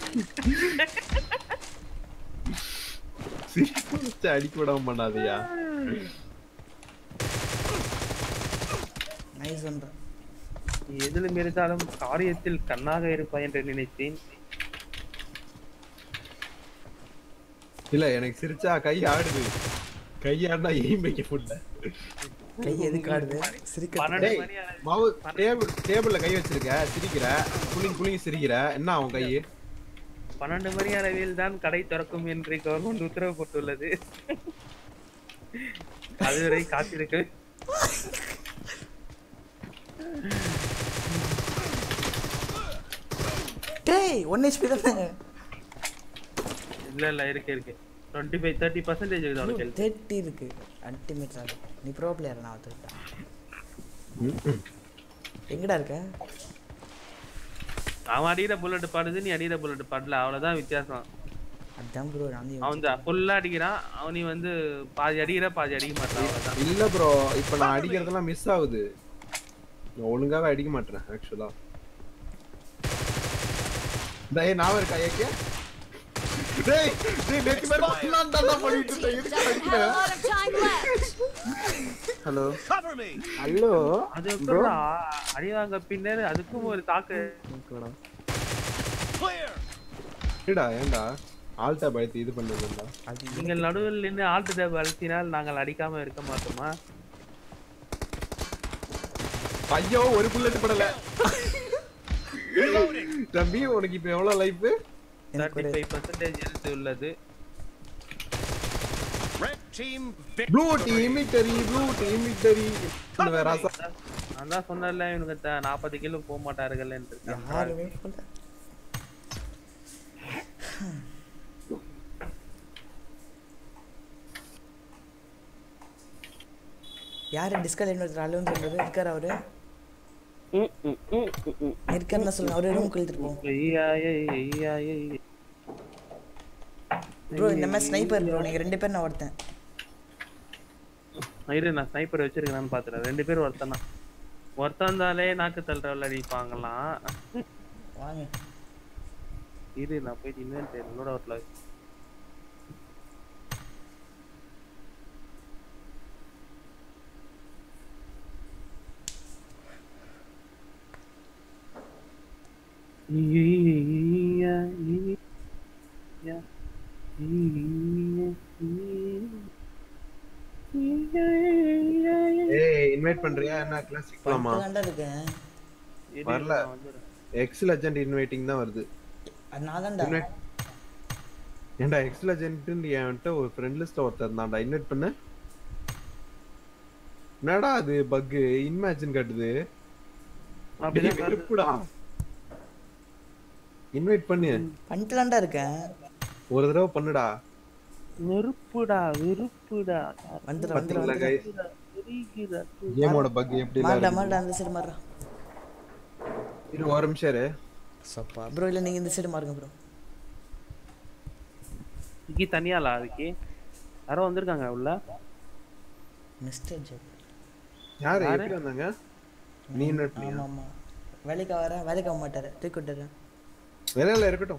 சிரிப்பு வச்சு அடிக்க விட மாட்டாதையா நைஸ் ஒன்றேன் எதிலும் இருந்தாலும் காரியத்தில் கண்ணாக இருப்பாய் என்று நினைத்தேன் இல்ல எனக்கு சிரிச்சா கை ஆடுது கை ஆடினா எய்ம் வைக்க முடியல கை எதுக்கு ஆடுது சிரிக்க பன்னெண்டு டேய் மணி ஆனது. மாவு டேபிள் டேபிள்ல கை வச்சிருக்க சிரிக்கிற புளிங் புளிங் சிரிக்கிற என்ன அவன் கை பன்னெண்டு மணி அளவில் தான் கடை திறக்கும் என்று கவர்மெண்ட் உத்தரவு போட்டுள்ளது அதுவரை காத்திருக்க டேய் ஒன் ஹெச்பி தானே இல்ல இல்ல இருக்கு இருக்கு டுவெண்ட்டி ஃபைவ் தேர்ட்டி பர்சன்டேஜ் இருக்குது அவனுக்கு health. தேர்ட்டி இருக்கு அல்டிமேட் ஆடு நீ ப்ரோ பிளேயர் நான் ஒருத்தருக்கேன் எங்கடா இருக்க அவன் அடிக்கிற புல்லட் பாடுது நீ அடிக்கிற புல்லட் பாடல அவ்வளவுதான் வித்தியாசம் அதான் ப்ரோ நான் வந்து அவன் ஃபுல்லா அடிக்கிறான் அவன் நீ வந்து பாதி அடிக்கிற பாதி அடிக்க மாட்டான் அவ்வளவுதான் இல்ல ப்ரோ இப்ப நான் அடிக்கிறதெல்லாம் மிஸ் ஆகுது நான் ஒழுங்காவே அடிக்க மாட்டேன் ஆக்சுவலா டேய் நான் இருக்கா ஏகே டேய் டேய் நெட் மேல நான் தான் பண்ணிட்டு இருந்தேன் எதுக்கு Doesn't have a lot of time left. Hello Cover me. Hello அது எப்படிடா அடி வாங்க பின்னர் அதுக்கும் ஒரு தாக்கு Clear. ஏடா ஏன்டா ஆல்டா பயத்து இது பண்ணுறதுடா அது நீங்கள் நடுவில் நின்று ஆல்ட் டேப் அழுத்தினால் நாங்கள் அடிக்காம இருக்க மாட்டோமா ஐயோ ஒரு புல்லட் படல Reloading. தம்பி உனக்கு இப்ப எவ்வளவு லைஃப் எனக்கு தேர்ட்டி ஒரு ஃபைவ் பர்சன்டேஜ் எழுத்து உள்ளது Red team blue victory. Team victory blue team victory வேற ஆசை நான் தான் சொன்னேன்ல இவனுக்கு நாற்பது கிலோ போக மாட்டார்கள் என்று யாருமே போல யாரு டிஸ்கல் இன்னொருத்தர் அலுவன் சொல்றது இருக்காரு அவரு இருக்காருன்னு சொல்லுங்க அவரு ரூம் இழுத்துட்டு போவோம் ப்ரோ இந்த மாதிரி ஸ்னைப்பர் ப்ரோ நீங்க ரெண்டு பேர் நான் ஒருத்தன் இரு நான் ஸ்னைப்பர் வச்சிருக்கேன்னு பாத்துறேன் ரெண்டு பேரும் ஒருத்தன் தான் ஒருத்தன் இருந்தாலே நாக்கு தள்ளுறவள் அடிப்பாங்களாம் வாங்க இரு நான் போயிட்டு இன்னும் என்னோட வரல ஏய் இன்வைட் பண்றியா என்ன கிளாசிக் போலாமா தாண்டா இருக்கேன் வரல. எக்ஸ் லெஜெண்ட் இன்வைட்டிங் தான் வருது அது நான் தான்டா இன்வைட் ஏன்டா எக்ஸ் லெஜெண்ட் என்கிட்ட ஒரு ஃப்ரெண்ட் லிஸ்ட்ல ஒருத்தர் இருந்தான்டா இன்வைட் பண்ணு என்னடா அது பக் இன்மேஜின் காட்டுது அப்படிதான் டேய், வெறுப்புடா இன்வைட் பண்ணு பண்ணிட்டுலான்டா இருக்கேன் ஒரு தடவை பண்ணுடா வெறுப்புடா வெறுப்புடா வந்துடும் வந்துடும் பாத்தீங்களா கைஸ் வெறுக்குதா. கேமோட பக் எப்படி மாறடா எல்லாம் மாறடா அந்த சைடு மாறா இரு ஒரு நிமிஷம் இரு சப்பா ப்ரோ இல்லை நீங்கள் இந்த சைடு மாறுங்க ப்ரோ விக்கி தனியாளா விக்கி யாரோ வந்திருக்காங்க உள்ள மிஸ்டர் ஜெட் யாரு யாரு? எப்படி வந்தாங்க நீ இன்வைட் பண்ணியா ஆமாம் ஆமாம் வேலைக்கு வர வேலைக்கு ஆக மாட்டாரு தூக்கி விட்டுறேன் வேலையில இருக்கட்டும்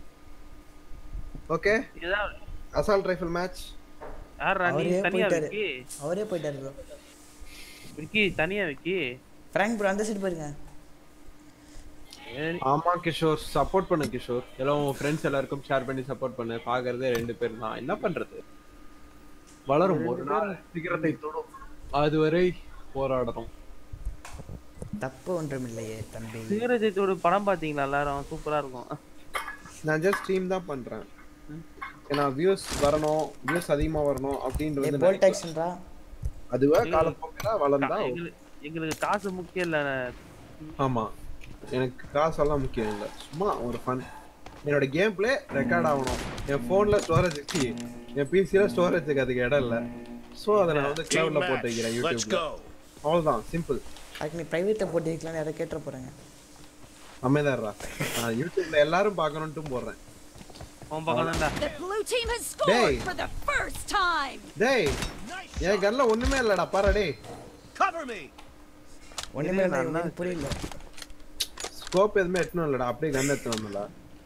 ஓகே ஏதாவது அசால்ட் ரைஃபிள் மேட்ச் யாரா நீ அவரே தனியா போயிட்டாரு விக்கி அவரே போயிட்டாரு ப்ரோ விக்கி தனியா விக்கி ஃப்ராங்க் ப்ரோ அந்த சைடு போயிருங்க சரி. ஆமா கிஷோர் சப்போர்ட் பண்ணு கிஷோர் எல்லாம் உன் ஃப்ரெண்ட்ஸ் எல்லாருக்கும் ஷேர் பண்ணி சப்போர்ட் பண்ணு பாக்குறதே ரெண்டு பேர் தான் என்ன பண்றது வளரும் ஒரு நாள் சிகரத்தை தொடும் அதுவரை போராடணும் தப்பு ஒன்றுமில்லையே தம்பி சீரஜித்தோட படம் பாத்தீங்களா எல்லாரும் சூப்பரா இருக்கும் நான் ஜஸ்ட் ஸ்ட்ரீம் தான் பண்றேன் ஏன்னா வியூஸ் வரணும் வியூஸ் அதிகமா வரணும் அப்படின்றது போல்ட் நினைக்கிறேன். ஆக்ஷன்ரா அதுவே காலப்போக்கில் வளர்ந்தா எங்களுக்கு எங்களுக்கு காசு முக்கியம் இல்ல ஆமா எனக்கு காசெல்லாம் முக்கியம் இல்ல சும்மா ஒரு ஃபன் என்னோட கேம் பிளே ரெக்கார்ட் ஆகணும் என் போன்ல ஸ்டோரேஜ் என் பிசில ஸ்டோரேஜுக்கு அதுக்கு இடம் இல்ல சோ அதை நான் வந்து Team கிளவுட்ல போட்டு match. வைக்கிறேன் Let's யூடியூப்ல go. அவ்வளவுதான் சிம்பிள் அதுக்கு நீ ப்ரைவேட்டில் போட்டு வைக்கலாம்னு யாரை கேட்டுற போகிறாங்க அமைதாரா நான் யூடியூப்ல எல்லாரும் பார்க்கணும்ட்டு போடுறேன் உன் பக்கம் தான்டா The blue team has scored Hey. for the first time. டேய் Nice என் shot. கன்ல ஒண்ணுமே இல்லடா பாரு டேய் Cover me. ஒன்றுமே நான் இல்லை எனக்கு புரியல ஸ்கோப் எதுவுமே எட்டணும் இல்லடா அப்படியே கன் எடுத்து வந்தல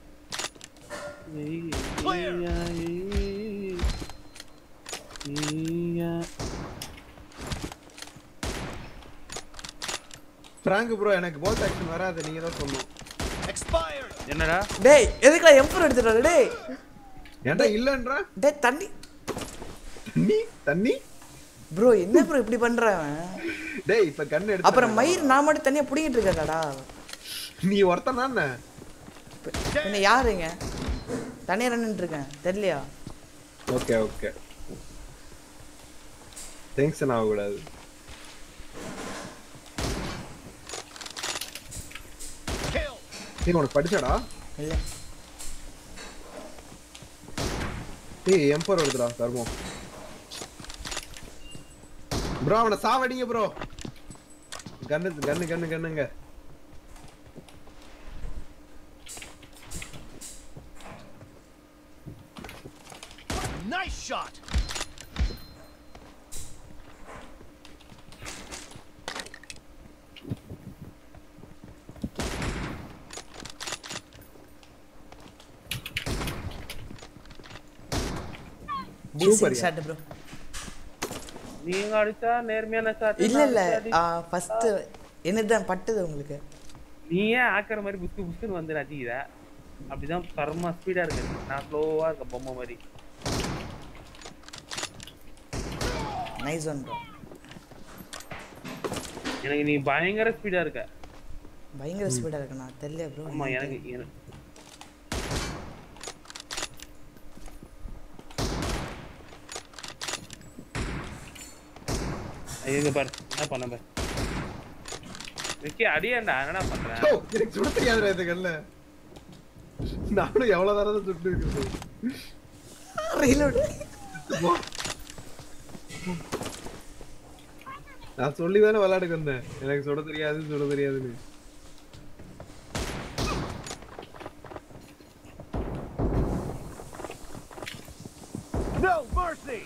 பிராங்க் ப்ரோ எனக்கு போத் ஆக்ஷன் வராது நீங்க தான் சொல்லணும் Expired. என்னடா டேய் எதுக்குடா எம்பர் எடுத்துட்டு டேய் ஏன்டா இல்லன்ற டேய் தண்ணி தண்ணி தண்ணி ப்ரோ என்ன ப்ரோ இப்படி பண்றவன் டேய் இப்ப கன் எடுத்து அப்புறம் மயிர் நான் மட்டும் தனியா புடிங்கிட்டு இருக்கேன்டா நீ ஒருத்தனா என்ன என்ன யாருங்க தனியா நின்னுட்டு இருக்கேன் தெரியலையா ஓகே ஓகே டென்ஷன் ஆகக்கூடாது Kill. நீ உனக்கு படிச்சாடா இல்ல ஏய் எம்பர் வருதுடா தர்மம் ப்ரோ அவனை சாவடிங்க ப்ரோ கன்னு கன்னு கன்னு கன்னுங்க Nice shot. Decent Super, shot bro நீங்க அடிச்சா நேர்மையான shot, இல்ல நான் இல்ல அடிச்சா அடி- ஃபர்ஸ்ட் என்னதான் பட்டது உங்களுக்கு நீ ஏன் ஆக்கிற மாதிரி புஸ்கு புஸ்குன்னு வந்து அடிக்கிற அப்படிதான் கர்மா ஸ்பீடா இருக்கு நான் ஸ்லோவா இருக்க பொம்மை மாதிரி நைஸ் ஒன் ப்ரோ எனக்கு நீ பயங்கர ஸ்பீடா இருக்க பயங்கர ஸ்பீடா இருக்கு நான் தெரியல ப்ரோ ஆமா எனக்கு எனக்கு- ஐயோ, இங்க பாரு என்ன பண்ண பாரு விக்கி அடியேன்டா என்னடா பண்றேன் ஓ, எனக்கு சுட தெரியாதுடா இந்த கல்ல நானும் எவ்வளவு தடவை சுட்டு இருக்குது ரீலோட் நான் சொல்லி தானே விளையாடுக்கு வந்தேன் எனக்கு சுட தெரியாது சுட தெரியாதுன்னு No mercy.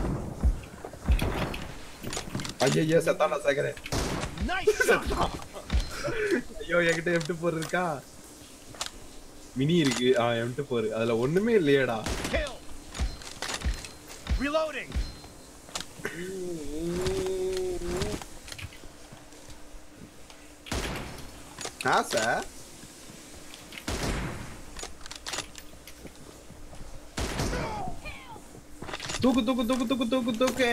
ஐயோ செத்தானா சேகரேன் Nice shot. ஐயோ என்கிட்ட எம்ட்டு போர் இருக்கா மினி இருக்கு ஆ எம்ட்டு போர் அதுல ஒண்ணுமே இல்லையேடா Kill. Reloading. ஆசை தூக்கு தூக்கு தூக்கு தூக்கு தூக்கு தூக்கே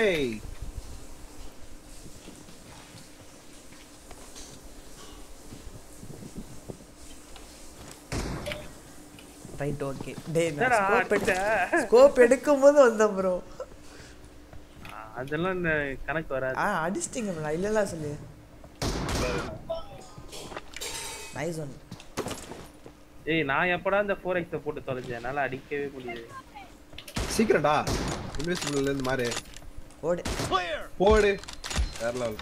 ரைட் ஓகே டேய் என்னடா ஸ்கோப் அடிச்ச? ஸ்கோப் எடுக்கும்போது வந்தேன் ப்ரோ அதெல்லாம் இந்த கணக்கு வராது ஆ அடிச்சிட்டீங்க bro. நான் இல்லலாம் சொல்லு நைஸ் ஒன் ஏய் நான் எப்படா இந்த ஃபோர் எக்ஸை போட்டு தொலைச்சேன் என்னால அடிக்கவே முடியாது சீக்கிரம்டா இன்வெஸ்ட்மெண்ட்ல இருந்து மாறு ஓடு Clear. போடு வேற level.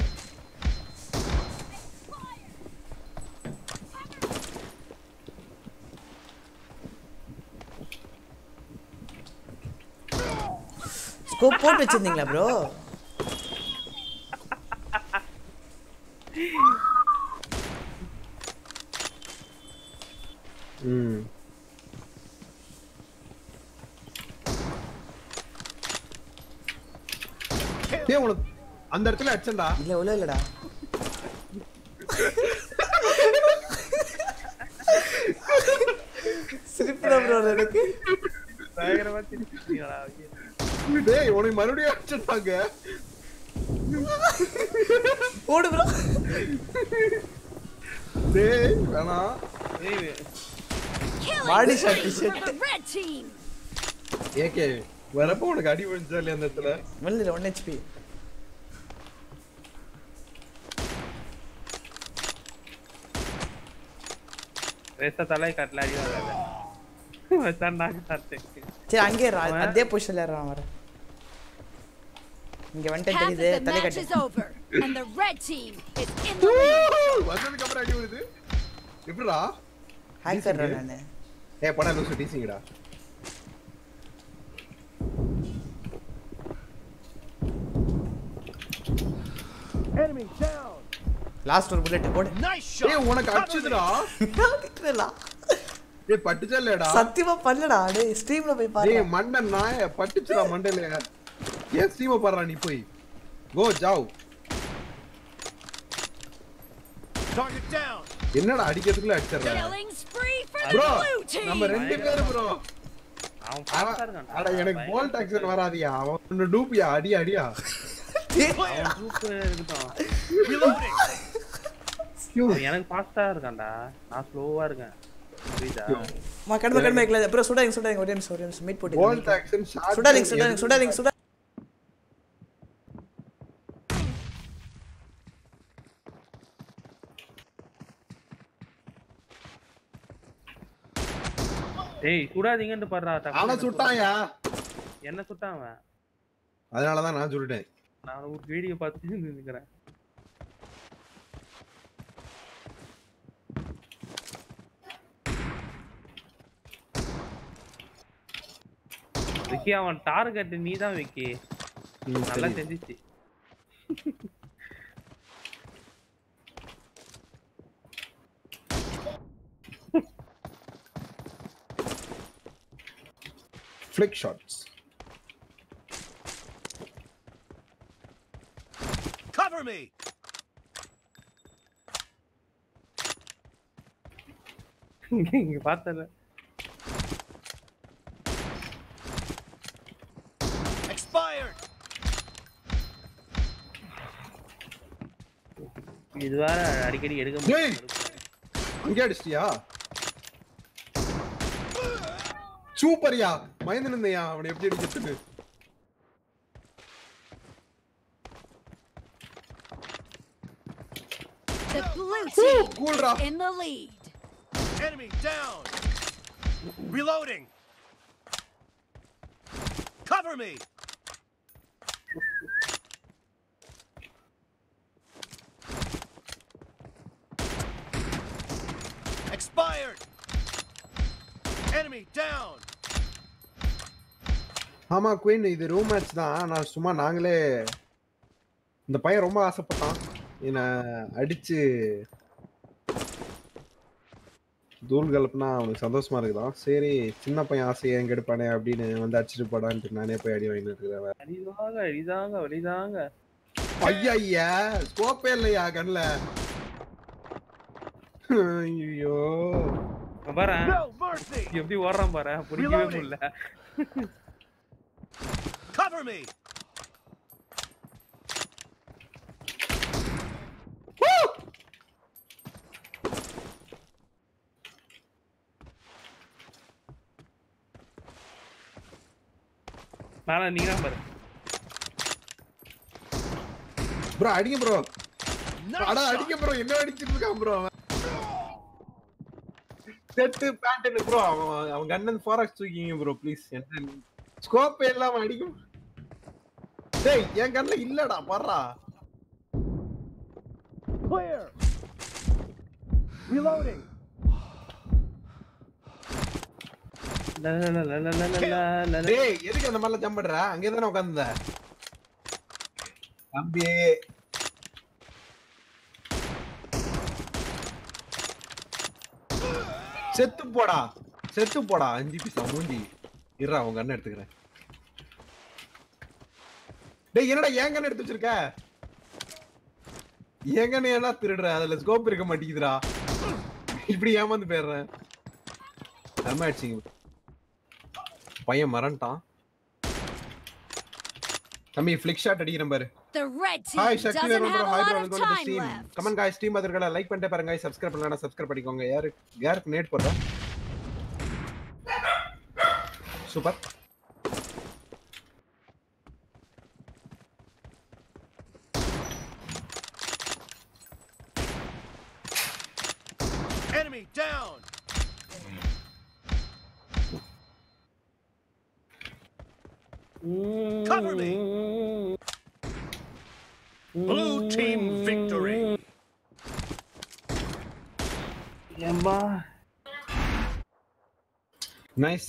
ஸ்கோப் போட்டு வச்சிருந்தீங்களா ப்ரோ ம் ஏய் உனக்கு அந்த இடத்துல அடிச்சண்டா இல்ல உள்ள இல்லடா சிரிப்புடா ப்ரோ எனக்கு பயங்கரமா திரிச்சிட்டீங்களா டேய் உனக்கு மறுபடியும் அடிச்சிட்டாங்க ஓடு ப்ரோ டேய் வேணாம் ஏய் Killing Body shot spree t-shirt. for the red team. AK வரப்போ உனக்கு அடி விழுந்துச்சா இல்லையா அந்த இடத்துல மெல்லில் ஒன் ஹெச்பி ரேசா தலை கட்டல அடி வராத வச்சான் நாக்கு சாத்தேன் சரி அங்கேயே இரு. அவன் அதே பொசிஷன்ல இருக்கான் வர இங்க வந்துட்டு Half of தெரியுது the தலை match cut is over, and the red team is in the lead. வந்ததுக்கு அப்புறம் அடி விழுது எப்படிடா ஹேக்கர் நானு ஏ படம் லூசு டீசிங்கடா Enemy down. லாஸ்ட் ஒரு புல்லட் போடு Nice ஏய் shot. உனக்கு அடிச்சதுடா திட்டுறலா. ஏய் பட்டுச்சா இல்லையாடா சத்தியமா பண்ணலடா டேய் ஸ்ட்ரீம்ல போய் பாரு டேய் மண்டன் நாய பட்டுச்சுடா மண்டையில ஏன் ஸ்டீம பாடுறா நீ போய் கோ ஜாவ் Target down. என்னடா அடிக்கிறதுக்குள்ள அடிச்சிடுற Killing spree for the bro blue நம்ம team. ரெண்டு பேரும் ப்ரோ அவன் ஃபாஸ்டா இருக்கான் அட எனக்கு பால் டாக்ஸன் வராதியா அவன் டூப்பியா அடி அடியா Clear. சூப்பர் இருக்கட்டும் Reloading. அவன் எனக்கு ஃபாஸ்டா இருக்கான்டா நான் ஸ்லோவா இருக்கேன் புரியுதா மா கடமை கடமை இருக்கல ப்ரோ சுடாதீங்க சுடாதீங்க ஒரே நிமிஷம் ஒரே நிமிஷம் மீட் பால் போட்டு டாக்ஸன் ஷாட் சுடாதீங்க சுடாதீங்க சுடாதீங்க சுடா டேய் சுடாதீங்கன்னு பாடுறா டக்குனு அவன சுட்டாயா என்ன சுட்டான் அவன் அதனாலதான் நான் சொல்லிட்டேன் நான் ஒரு வீடியோ பார்த்து நிக்கிறேன் விக்கி அவன் டார்கெட் நீ தான் விக்கி ம், நல்லா சரி. தெரிஞ்சிச்சு flick shots Cover me. இங்க பார்த்தல Expired. இது வேற அடிக்கடி எடுக்க டேய். முடியும் அங்கே அடிச்சிட்டியா சூப்பர்யா பயந்து நிந்தையா அவனை எப்படி அடிக்கிறதுக்கு The blue team கூல்ரா in the lead. Enemy down. Reloading. Cover me. Expired. Enemy down. ஆமா குயின் இது ரூம் மேட்ச் தான் நான் சும்மா நாங்களே இந்த பையன் ரொம்ப ஆசைப்பட்டான் என்ன அடிச்சு தூள் கலப்புனா அவனுக்கு சந்தோஷமா இருக்குதான் சரி சின்ன பையன் ஆசையை எங்க எடுப்பானே அப்படின்னு வந்து அடிச்சுட்டு போடான்ட்டு நானே போய் அடி வாங்கிட்டு இருக்கிறேன் அடிதாங்க அடிதாங்க வலிதாங்க ஐயா ஐயா ஸ்கோப்பே இல்லையா கண்ணுல ஐயோ பாரு No mercy. எப்படி ஓடுறான் பாரு பிடிக்கவே Reloading. முடியல Cover me. நானா நீ தான் பாரு ப்ரோ அடிங்க ப்ரோ Nice அட shot. அடிக்க ப்ரோ என்ன அடிச்சிட்டு இருக்கான் ப்ரோ அவன் செட்டு பேண்ட் ப்ரோ அவன் அவன் கண்ணன் ஃபாரக்ஸ் தூக்கிங்க ப்ரோ ப்ளீஸ் என்ன ஸ்கோப் இல்லாம அடிக்கும் டேய் என் கண்ணுல இல்லடா பாடுறா Clear. Reloading. ல, ல, ல, ல, ல, ல, ல, ல, ல. டேய் எதுக்கு அந்த மாதிரிலாம் ஜம்ப் பண்ற அங்கே தானே உட்கார்ந்த தம்பி செத்து போடா செத்து போடா அஞ்சு பீஸா மூஞ்சி இருடா உங்க கண்ணை எடுத்துக்கிறேன் டேய் என்னடா என் கண்ணை எடுத்து வச்சிருக்க என் கண்ணை ஏன்னா திருடுற அதுல ஸ்கோப் இருக்க மாட்டேங்குதுடா இப்படி ஏமாந்து போயிடுறேன் நம்ம ஆயிடுச்சிங்க பையன் மறந்துட்டான் தம்பி ஃபிளிக் ஷாட் அடிக்கிறேன் பாரு The red team hi Shakti doesn't வேணும் bro have a hi lot bro of welcome to time stream left. Come on guys stream பாத்துக்கல லைக் பண்ணிட்டு பாருங்க guys சப்ஸ்கிரைப் பண்ணலனா சப்ஸ்கிரைப் பண்ணிக்கோங்க யாரு யாருக்கு நேட் போடுறா super Enemy down. Cover me. Blue team victory. ஏம்பா நைஸ்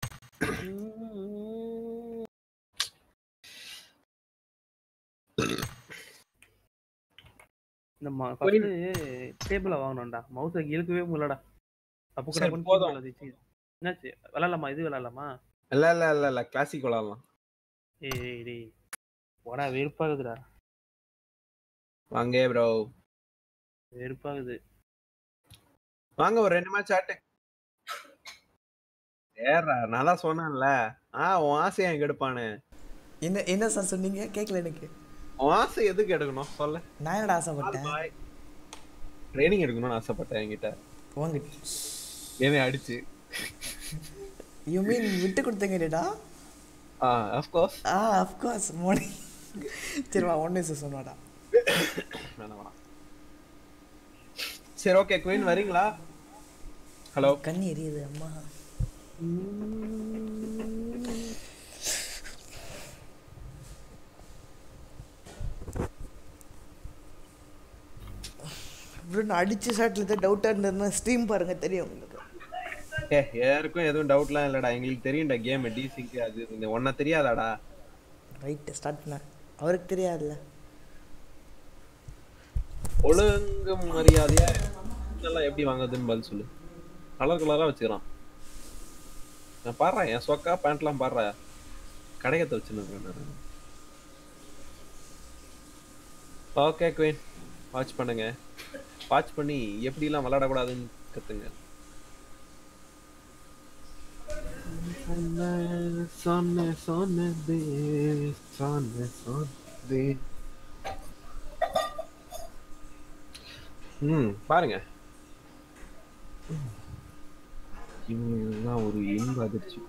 இந்த ஃபர்ஸ்ட் டேபிள வாங்கணும்டா மவுஸை இழுக்கவே முடியலடா தப்பு சரி, கூட போதும். என்னாச்சு விளாடலாமா இது விளாடலாமா இல்ல இல்ல இல்ல இல்ல கிளாசிக் விளையாடலாம் ஏய் டேய், டேய் போடா வெறுப்பாகுதுடா வாங்க ப்ரோ வெறுப்பாகுது வாங்க ஒரு ரெண்டு மேட்ச் ஆட்டு ஏறா நான் தான் சொன்னேன்ல ஆ உன் ஆசையை எங்க எடுப்பானு என்ன என்ன சார் சொன்னீங்க கேட்கல எனக்கு உன் ஆசை எதுக்கு எடுக்கணும் சொல்ல நான் என்னடா ஆசைப்பட்டேன் ட்ரைனிங் எடுக்கணும்னு ஆசைப்பட்டேன் என்கிட்ட வாங்கிட்டு ஏமே அடிச்சு யூ மீன் விட்டு கொடுத்தீங்கடா ஆ அஃப்கோர்ஸ் ஆ அஃப்கோர்ஸ் மோனி சரி வா ஒன்று சார் சொன்னாடா வேணாம் வேணாம் சரி ஓகே குயின் வரீங்களா ஹலோ கண்ணி எரியுது அம்மா ப்ரோ நான் அடிச்ச ஷாட்டில் தான் டவுட்டாக இருந்ததுன்னா ஸ்ட்ரீம் பாருங்க தெரியும் உங்களுக்கு ஏ யாருக்கும் எதுவும் டவுட்லாம் இல்லடா எங்களுக்கு தெரியும்டா கேம் டிசிக்கு அது இந்த ஒன்ன தெரியாதாடா ரைட்டு ஸ்டார்ட் பண்ண அவருக்கு தெரியாதுல்ல ஒழுங்கு மரியாதையா இதெல்லாம் எப்படி வாங்குறதுன்னு பதில் சொல்லு கலர் கலரா வச்சுக்கிறான் நான் பாடுறேன் என் சொக்கா பேண்ட்லாம் பாடுறேன் கடையத்தை வச்சுருக்கேன் ஓகே குயின் வாட்ச் பண்ணுங்க வாட்ச் பண்ணி எப்படிலாம் விளையாடக்கூடாதுன்னு கத்துங்க சொன்ன சொன்னதே சொன்ன சொன்னதே ம் பாருங்க இவங்கெல்லாம் ஒரு இன்ப அதிர்ச்சி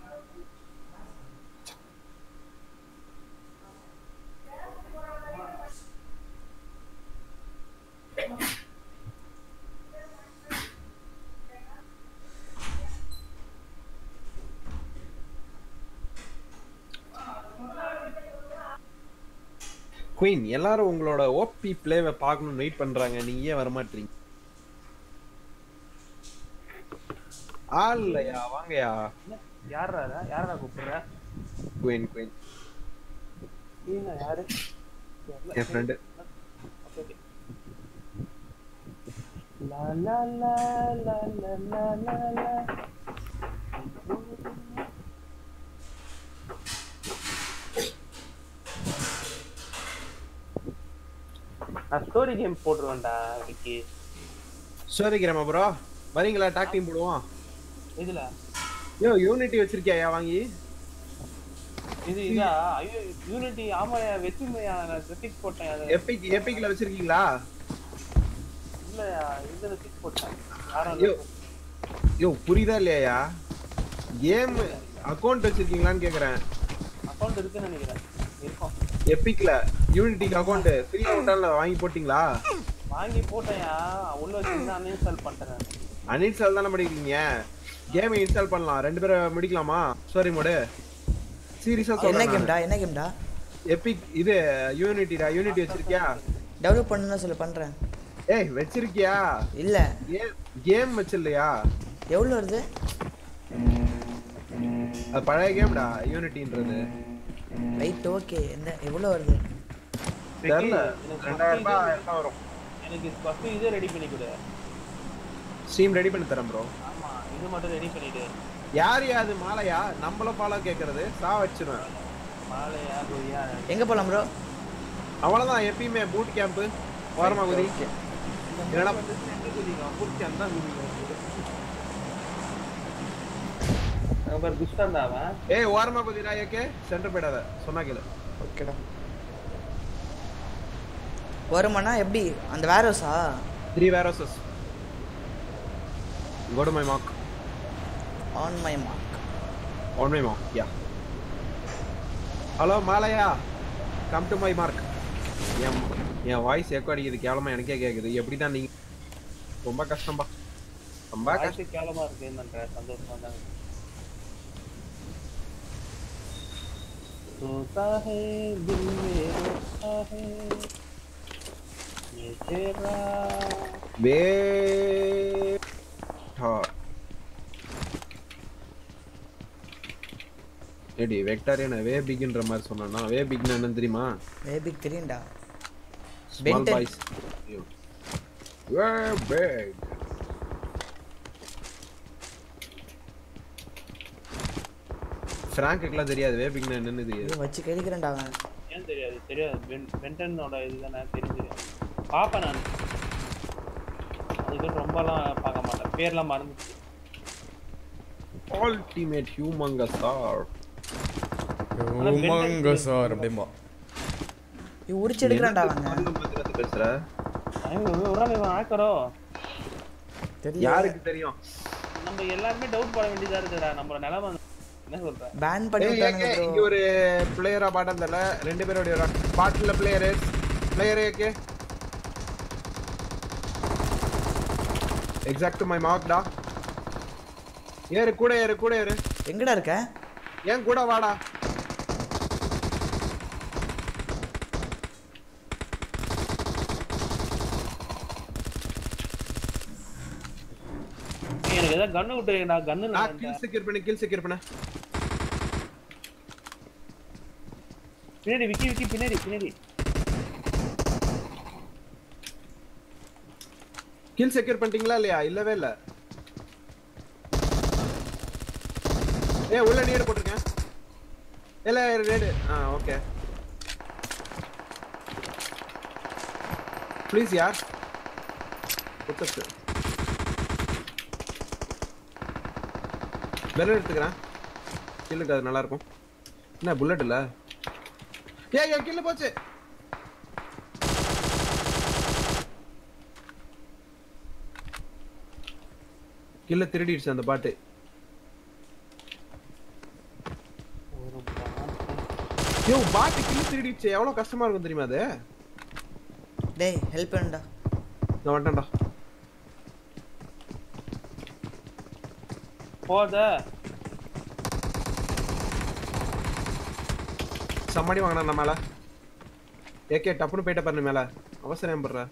குயின் எல்லாரும் உங்களோட ஓபி பிளேவை பார்க்கணும்னு வெயிட் பண்றாங்க நீங்க ஏன் வரமாட்டீங்க ஆள் இல்லையா வாங்கயா யாரா யாரா கூப்பிடுற குயின் குயின் நீங்க யாரு என் friend Okay, okay. La la la la la la la la. நான் ஸ்டோரி கேம் போட்டுருவேன்டா விக்கி சோரிக்கிறேமா ப்ரோ வரீங்களா டாக் டீம் போடுவோம் இதுல யோ யூனிட்டி வச்சிருக்கியா வாங்கி இது இதா ஐயோ யூனிட்டி ஆமாயா வெச்சுமையா நான் கிரிட்டிக் போட்டேன் அது எபிக் எபிக்ல வச்சிருக்கீங்களா இல்லையா இதுல சிக்ஸ் போட்டேன் யாரும் ஐயோ யோ புரியுதா இல்லையா கேம் அக்கவுண்ட் வச்சிருக்கீங்களான்னு கேக்குறேன் அக்கௌண்ட் இருக்குன்னு நினைக்கிறேன் இருக்கும் எபிக்ல யூனிட்டிக்கு அக்கவுண்ட் ஃப்ரீ அக்கவுண்ட்ல வாங்கி போட்டீங்களா வாங்கி போட்டேன்யா உள்ள வச்சு அன்இன்ஸ்டால் பண்ணிட்டேன் நான். அன்இன்ஸ்டால் தானே பண்ணிருக்கீங்க கேம் இன்ஸ்டால் பண்ணலாம் ரெண்டு பேரும் முடிக்கலாமா சாரி மோடு சீரியஸா என்ன சொல்றேன் கேம்டா என்ன கேம்டா எபிக் இது யூனிட்டிடா யூனிட்டி வச்சிருக்கியா டெவலப் பண்ணுன்னு சொல்லி பண்ணுறேன் ஏய் வச்சிருக்கியா இல்லை கேம் கேம் வச்சிருலையா எவ்வளோ வருது அது பழைய கேம்டா யூனிட்டின்றது ரைட் ஓகே என்ன எவ்வளோ வருது தெரியல எனக்கு ரெண்டாயிரம் first ரூபாய் இது- தான் வரும் எனக்கு ஃபர்ஸ்ட் இது ரெடி பண்ணி கொடு ஸ்டீம் ரெடி பண்ணி தரேன் ப்ரோ ஆமா இது மட்டும் ரெடி பண்ணிடு யார் யாது மாலையா நம்மள பாலா கேக்குறது சா வச்சிருவேன் மாலையா கொய்யா எங்கே போகலாம் ப்ரோ அவ்வளவுதான் எப்பயுமே பூட் கேம்ப் ஓரமா குதி என்னடா குதிக்கும் புடிச்சு அந்த குதிக்கும் அங்க பாரு குஸ்தான் அவன் ஏய் ஓரமா குதிடா ஏகே சென்டர் போயிடாத சொன்னா கேளு ஓகேடா வருமானா எப்படி அந்த வேரோஸா த்ரீ வேரோசஸ் go to my mark on my mark on my mark yeah hello மாலையா கம் டு மை மார்க் என் என் வாய்ஸ் எக்கோ அடிக்குது கேவலமா எனக்கே கேக்குது எப்படி தான் நீங்க ரொம்ப கஷ்டம்பா ரொம்ப கஷ்டம் வாய்ஸ் கேவலமா இருக்குன்ற சந்தோஷமா தான் இருக்கு. रोता है दिल में रोता है ये तेरा வே ஏடி வெக்டார் என்ன வே பிக்ன்ற மாதிரி சொன்னா வே பிக்னா என்னன்னு தெரியுமா பேபிக்கு தெரியும்டா small Benton. Boys way big ஃப்ராங்க்குலாம் தெரியாது வே பிக்னா என்னன்னு தெரியாது ஐயோ, வச்சு கழிக்கிறேன்டா அவன் ஏன் தெரியாது தெரியாது பென்- பென்டனோட இதுதானே தெரியும் தெரியும் பார்ப்பேன் நான் அதுக்கு ரொம்பலாம் பார்க்க மாட்டேன் பேர்லாம் மறந்துச்சு அல்டிமேட் ஹியூமங்கஸ் ஆர் உமங்க சார் அப்படிமா இது உரிச்சு எடுக்கிறான்டா அவன் பேசுற உடனே இவன் ஆக்கரோ தெரியல யாருக்கு தெரியும் நம்ம எல்லாருமே டவுட் பட வேண்டியதா இருக்குடா நம்ம நிலைமை என்ன சொல்ற பேன் பண்ணி ஏய், விட்டானுங்க ஏய், bro. இங்க ஒரு பிளேயரா பாட்டம் தெரியல ரெண்டு பேரோட பாட்டில player player AK exact my mark டா ஏறு கூட ஏறு கூட ஏறு எங்கடா இருக்க ஏன் கூட வாடா ஏய், எனக்கு ஏதாவது கண்ணு விட்டுறீங்கடா கண்ணு நான் கில் செக்யூர் பண்ணு கில் செக்யூர் பண்ணு பின்னாடி விக்கி விக்கி பின்னாடி பின்னாடி கில் செக்யூர் பண்ணிட்டீங்களா இல்லையா இல்லவே இல்ல ஏய் உள்ள நீர் போட்டிருக்கேன் இல்ல ரேடு ஆ ஓகே ப்ளீஸ் யார் குத்தத்து பெல் எடுத்துக்கிறேன் கில்லுக்கு அது நல்லா இருக்கும் என்ன புல்லட் இல்ல ஏய் என் கில்லு போச்சு கில்ல திருடிடுச்சு அந்த பாட்டு யோ பாட்டு கில்லு திருடிடுச்சு எவ்வளவு கஷ்டமா இருக்கும் தெரியுமா அது டேய் ஹெல்ப் பண்ணுடா நான் வந்துட்டேன்டா போத சம்மடி வாங்கினா நம்ம மேல ஏகே டப்புன்னு போயிட்ட பாரு மேல அவசரம் ஏன் பண்ற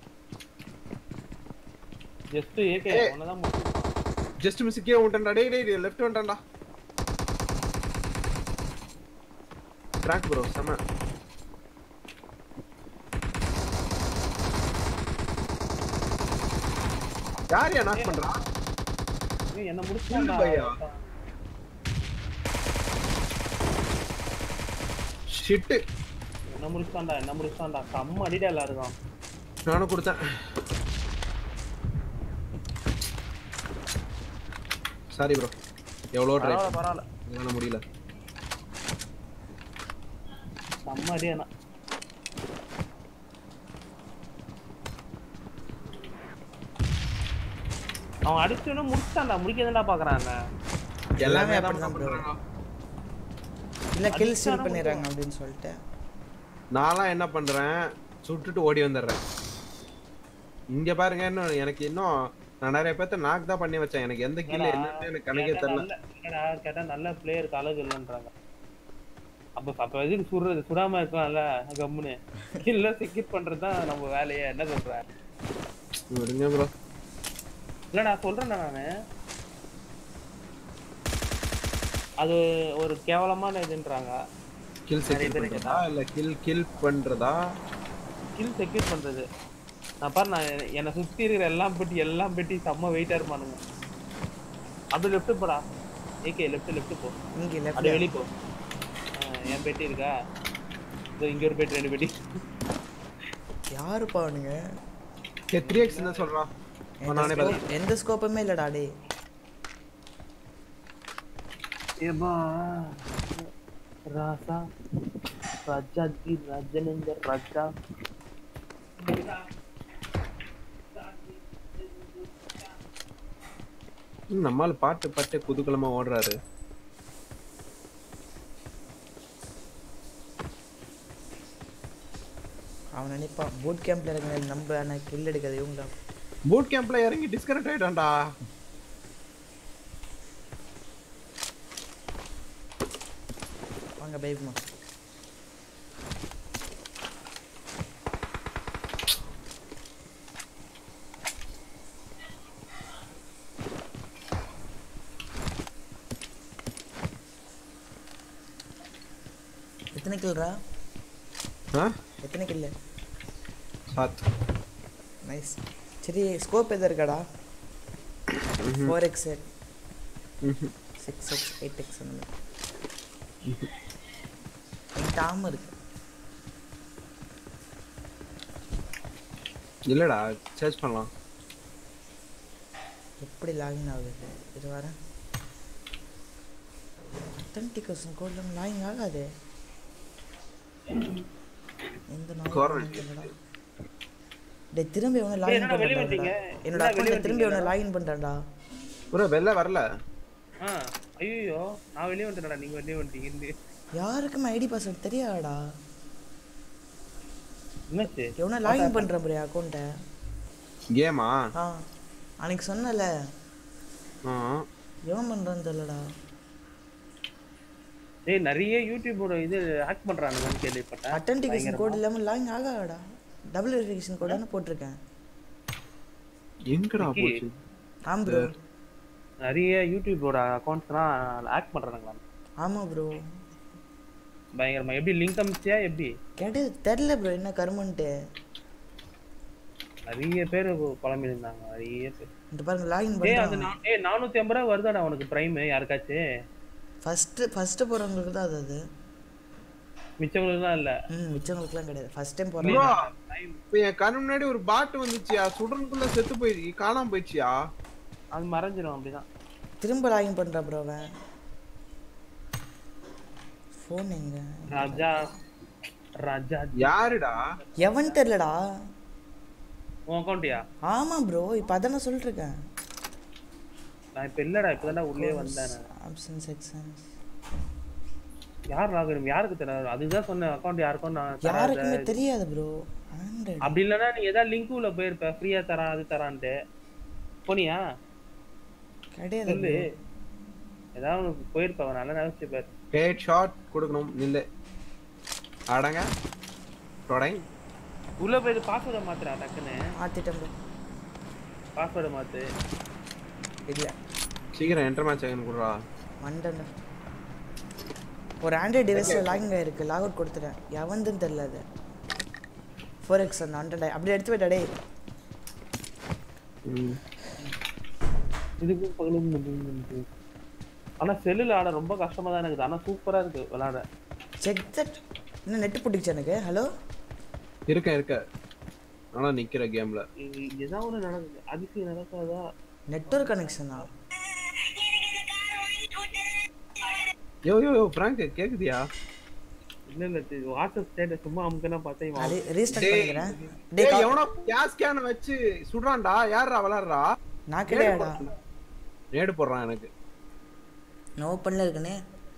ஜஸ்ட் ஏகே ஏய். ஒன்னதான் முடிச்சு ஜஸ்ட் மிஸ் கீழே விட்டேன்டா டேய் டேய் லெஃப்ட் வந்துட்டேன்டா ட்ராக் ப்ரோ செம யார் யா நாக் பண்றா ஏய், என்ன இல்ல முடிச்சான்டா பையா. ஷிட் என்ன முடிச்சான்டா என்ன முடிச்சான்டா செம்ம அடிடா எல்லாருக்கும் நானும் கொடுத்தேன் சாரி ப்ரோ எவ்வளோ ட்ரை பரவாயில்ல பரவாயில்ல என்னால முடியல செம்ம அடியானா அவன் அடிச்சோன்னு முடிச்சான்டா முடிக்கதான்டா பாக்குறான் என்ன எல்லாமே எல்லாமே அப்படிதான் bro. தான் இல்ல கில் அடிச்சானா ஸ்டீல் பண்ணிடுறாங்க அப்படின்னு சொல்லிட்டு நான்லாம் என்ன பண்றேன் சுட்டுட்டு ஓடி வந்துடுறேன் இங்க பாருங்க இன்னும் எனக்கு இன்னும் நான் நிறைய பேர்த்த நாக் தான் பண்ணி வச்சேன் எனக்கு எந்த கில் என்னன்னு எனக்கு கணக்கே கேட்டா தெரியல நல்ல- என்னடா கேட்டா நல்ல பிளேயருக்கு அழகு இல்லைன்றாங்க அப்ப அப்ப எதுக்கு சுடுறது சுடாம இருக்கலாம்ல கம்முன்னு இல்ல செக்யூர் பண்றதுதான் நம்ம வேலையே என்ன சொல்ற விடுங்க ப்ரோ இல்ல நான் சொல்றேன்டா நானு அது ஒரு கேவலமான இதுன்றாங்க கில் நிறைய செக்யூர் பேர் பண்றதா இல்ல கில் கில் பண்றதா ஸ்கில் செக்யூர் பண்றது நான் பாரு நான் என்னை சுத்தி இருக்கிற எல்லாம் பெட்டி எல்லாம் பெட்டி செம்ம வெயிட்டா இருப்பானுங்க அப்படி லெஃப்ட் போடா ஏகே லெஃப்ட் லெஃப்ட் போ இங்க அப்படியே லெஃப்ட் வெளிய போ ஆ, என் பெட்டி இருக்கா இதோ இங்க ஒரு பெட்டி ரெண்டு பெட்டி யாருப்பா அவனுங்க ஏ த்ரீ எக்ஸ் என்ன சொல்றான் எந்த நானே scope- எந்த ஸ்கோப்புமே இல்லடா டேய் ஏமா ராசா ராஜா தி ராஜனேந்தர் ராஜா ம், நம்மால பாட்டு பாட்டு குதூகலமா ஓடுறாரு அவன் நினைப்பான் பூட் கேம்ப்ல இருக்கிற நம்ம ஆனால் கில் எடுக்கிறது இவங்களா பூட் கேம்ப்ல இறங்கி டிஸ்கனெக்ட் ஆயிட்டான்டா வாங்க பைப்மா எத்தனை கில்ரா ஆ எத்தனை கில்லு சாத் நைஸ் சரி ஸ்கோப் எது இருக்காடா four X six X eight X அந்த மாதிரி என்கிட்ட ஆமாம் இருக்கு இல்லடா சர்ச் பண்ணலாம் எப்படி லாகின் ஆகுது இது வரேன் அத்தன்டிகேஷன் கோடில் லாகின் ஆகாது எந்த Correct. நாள் டேய் திரும்பி அவனை லாகின் என்னடா வெளிய பண்ணுறான்டா வந்துட்டீங்க? என்னோட என்னடா வெளிய அக்கௌண்ட்ல திரும்பி அவனை வந்துட்டீங்களா? லாகின் பண்ணுறான்டா ப்ரோ வெளில வரல ஆ ஐயோ நான் வெளியே வந்துட்டேன்டா நீங்க வெளியே வந்துட்டீங்க யாருக்குமே ஐடி பாஸ்வேர்ட் தெரியாதா என்னாச்சு எவனா லாகின் பண்ணுற மாதிரி அக்கௌண்ட்டை கேமா ஆ அன்னைக்கு சொன்னல ஆ எவன் பண்ணுறான்னு தெரியலடா டேய் நிறைய யூடியூபோட இது ஹேக் பண்றானுங்கன்னு கேள்விப்பட்டேன் அத்தன்டிகேஷன் கோட் இல்லாமல் லாகின் ஆகாடா டபுள் வெரிஃபிகேஷன் கோடானு போட்டிருக்கேன் எங்கடா விக்கி. போச்சு ஆம் ப்ரோ நிறைய யூடியூபோட அக்கௌண்ட்ஸ்லாம் ஹேக் பண்றானுங்களா ஆமாம் ப்ரோ பயங்கரமா எப்படி லிங்க் அமிச்சியா எப்படி கேட்டு தெரில ப்ரோ என்ன கருமன்ட்டு நிறைய பேர் குழம்பி இருந்தாங்க நிறைய பேர் இந்த பாருங்க லாகின் ஏய் அது பண்ணுறான் நான் ஏய் நானூத்தி ஐம்பது ரூபா வருதாடா உனக்கு பிரைம் யாருக்காச்சும் ஃபஸ்ட்டு ஃபஸ்ட்டு போகிறவங்களுக்கு தான் அது அது மிச்சவங்களுக்குலாம் இல்ல ம் மிச்சவங்களுக்குலாம் கிடையாது ஃபஸ்ட் டைம் ப்ரோ போகிறேன் இப்ப என் கண்ணு முன்னாடி ஒரு பாட்டு வந்துச்சியா சுடனுக்குள்ள செத்து போயிருக்கு காணாம போயிடுச்சியா அது மறைஞ்சிரும் அப்படிதான் திரும்ப லாகின் பண்ணுறா ப்ரோ அவன் ஃபோன் எங்க ராஜா ராஜா யாருடா எவன் தெரிலடா உன் அக்கௌண்ட்டியா ஆமாம் ப்ரோ இப்போ அதான் நான் சொல்லிட்டு இருக்கேன் நான் இப்ப இல்லடா இப்பதான்டா உள்ளே வந்தேன் நான். ஆப்ஷன் செக்ஷன்ஸ் யார் லாகின் யாருக்கு தெரியாது அதுதான் சொன்னேன் அக்கௌண்ட் யாருக்கும் நான் தராத. யாருக்குமே தெரியாது ப்ரோ ஆண்ட்ராய்டு அப்படி இல்லைன்னா நீ ஏதாவது லிங்க் உள்ள போயிருப்ப ஃப்ரீயா தரான் அது தரான்ட்டு போனியா கிடையாது சொல்லு bro. ஏதாவது உனக்கு போயிருப்ப நல்லா நினைச்சு பாரு ஹேட் ஷாட் கொடுக்கணும் நில்லு அடங்க தொடங்க உள்ள போய் பாஸ்வேர்டை மாத்துறா டக்குன்னு மாற்றிட்டேன் ப்ரோ பாஸ்வேர்டை மாத்து இல்லை சீக்கிரம் என்டர் மேட்ச் ஆகணும் கொடுறா மண்டன ஒரு ஆண்ட்ராய்டு டிவைஸில் லாகிங் ஆயிருக்கு லாக் அவுட் கொடுத்துட்டேன் எவன்துன்னு தெரில அது ஃபோர் எக்ஸ் அந்த ஹண்ட்ரட் அப்படியே எடுத்து போயிட்டா டேய் இதுக்கு பகலும் முடிஞ்சு. ஆனா செல்லுல ஆட ரொம்ப கஷ்டமா தான் இருக்குது ஆனா சூப்பரா இருக்கு விளையாட செக் தட் இன்னும் நெட்டு பிடிச்சி எனக்கு ஹலோ இருக்க இருக்க ஆனா நிக்கிற கேம்ல இது ஏதாவது ஒண்ணு நடக்குது அதிசயம் நடக்காதா நெட்ஒர்க் கனெக்ஷனா யோ யோ யோ பிராங்க் கேக்குதியா இல்ல இல்ல இது வாட்ஸ்அப் ஸ்டேட்டஸ் சும்மா அமுக்குனா பார்த்தா இவன் அது ரீஸ்டார்ட் டேய். பண்ணிக்கிறேன் டேய் டேய் எவனோ கேஸ் கேன் வச்சு சுடுறான்டா யாரா விளையாடுறா நான் கிடையாடா நேடு போடுறான் எனக்கு நான் ஓப்பனில் இருக்கனே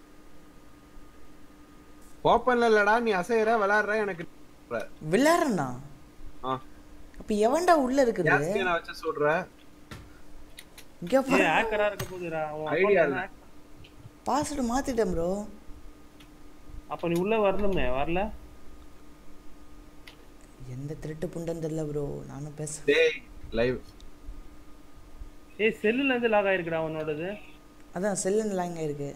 ஓப்பன்ல இல்லடா நீ அசையற விளையாடுற எனக்கு விளையாடுறேண்ணா ஆ அப்போ எவன்டா உள்ள இருக்குது கேஸ் கேனை வச்சு சுடுற இங்கே ஏய் ஹேக்கரா இருக்க போகுதுடா உன் Idea account இல்ல. hack- பாஸ்வேர்டு மாத்திட்டேன் ப்ரோ அப்ப நீ உள்ள வரணுமே வரல எந்த திருட்டு புண்டன் தெரியல ப்ரோ நானும் பேச டேய் லைவ் ஏய் செல்லுல இருந்து லாக் ஆயிருக்குடா உன்னோடது அதான் செல்லுன்னு லாங் ஆயிருக்கு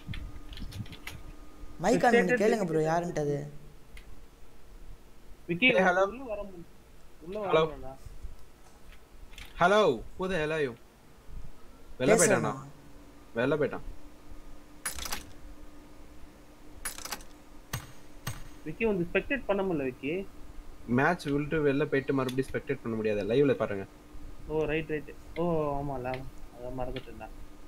மைக் ஆன் பண்ணி கேளுங்க ப்ரோ யாருன்ட்டு அது விக்கி Hey, hello. உள்ள வர முடியல உள்ள Hello. வரணும்டா ஹலோ புது ஹலோ வெளில போயிட்டானா பேசுறேண்ணா. வெளில போயிட்டான் விக்கி வந்து ஸ்பெக்டேட் பண்ண முடியல விக்கி மேட்ச் விட்டு வெளில போயிட்டு மறுபடியும் ஸ்பெக்டேட் பண்ண முடியாது லைவ்ல பாருங்க ஓ ரைட் ரைட் ஓ ஆமால அதான் மறந்துட்டேன்டா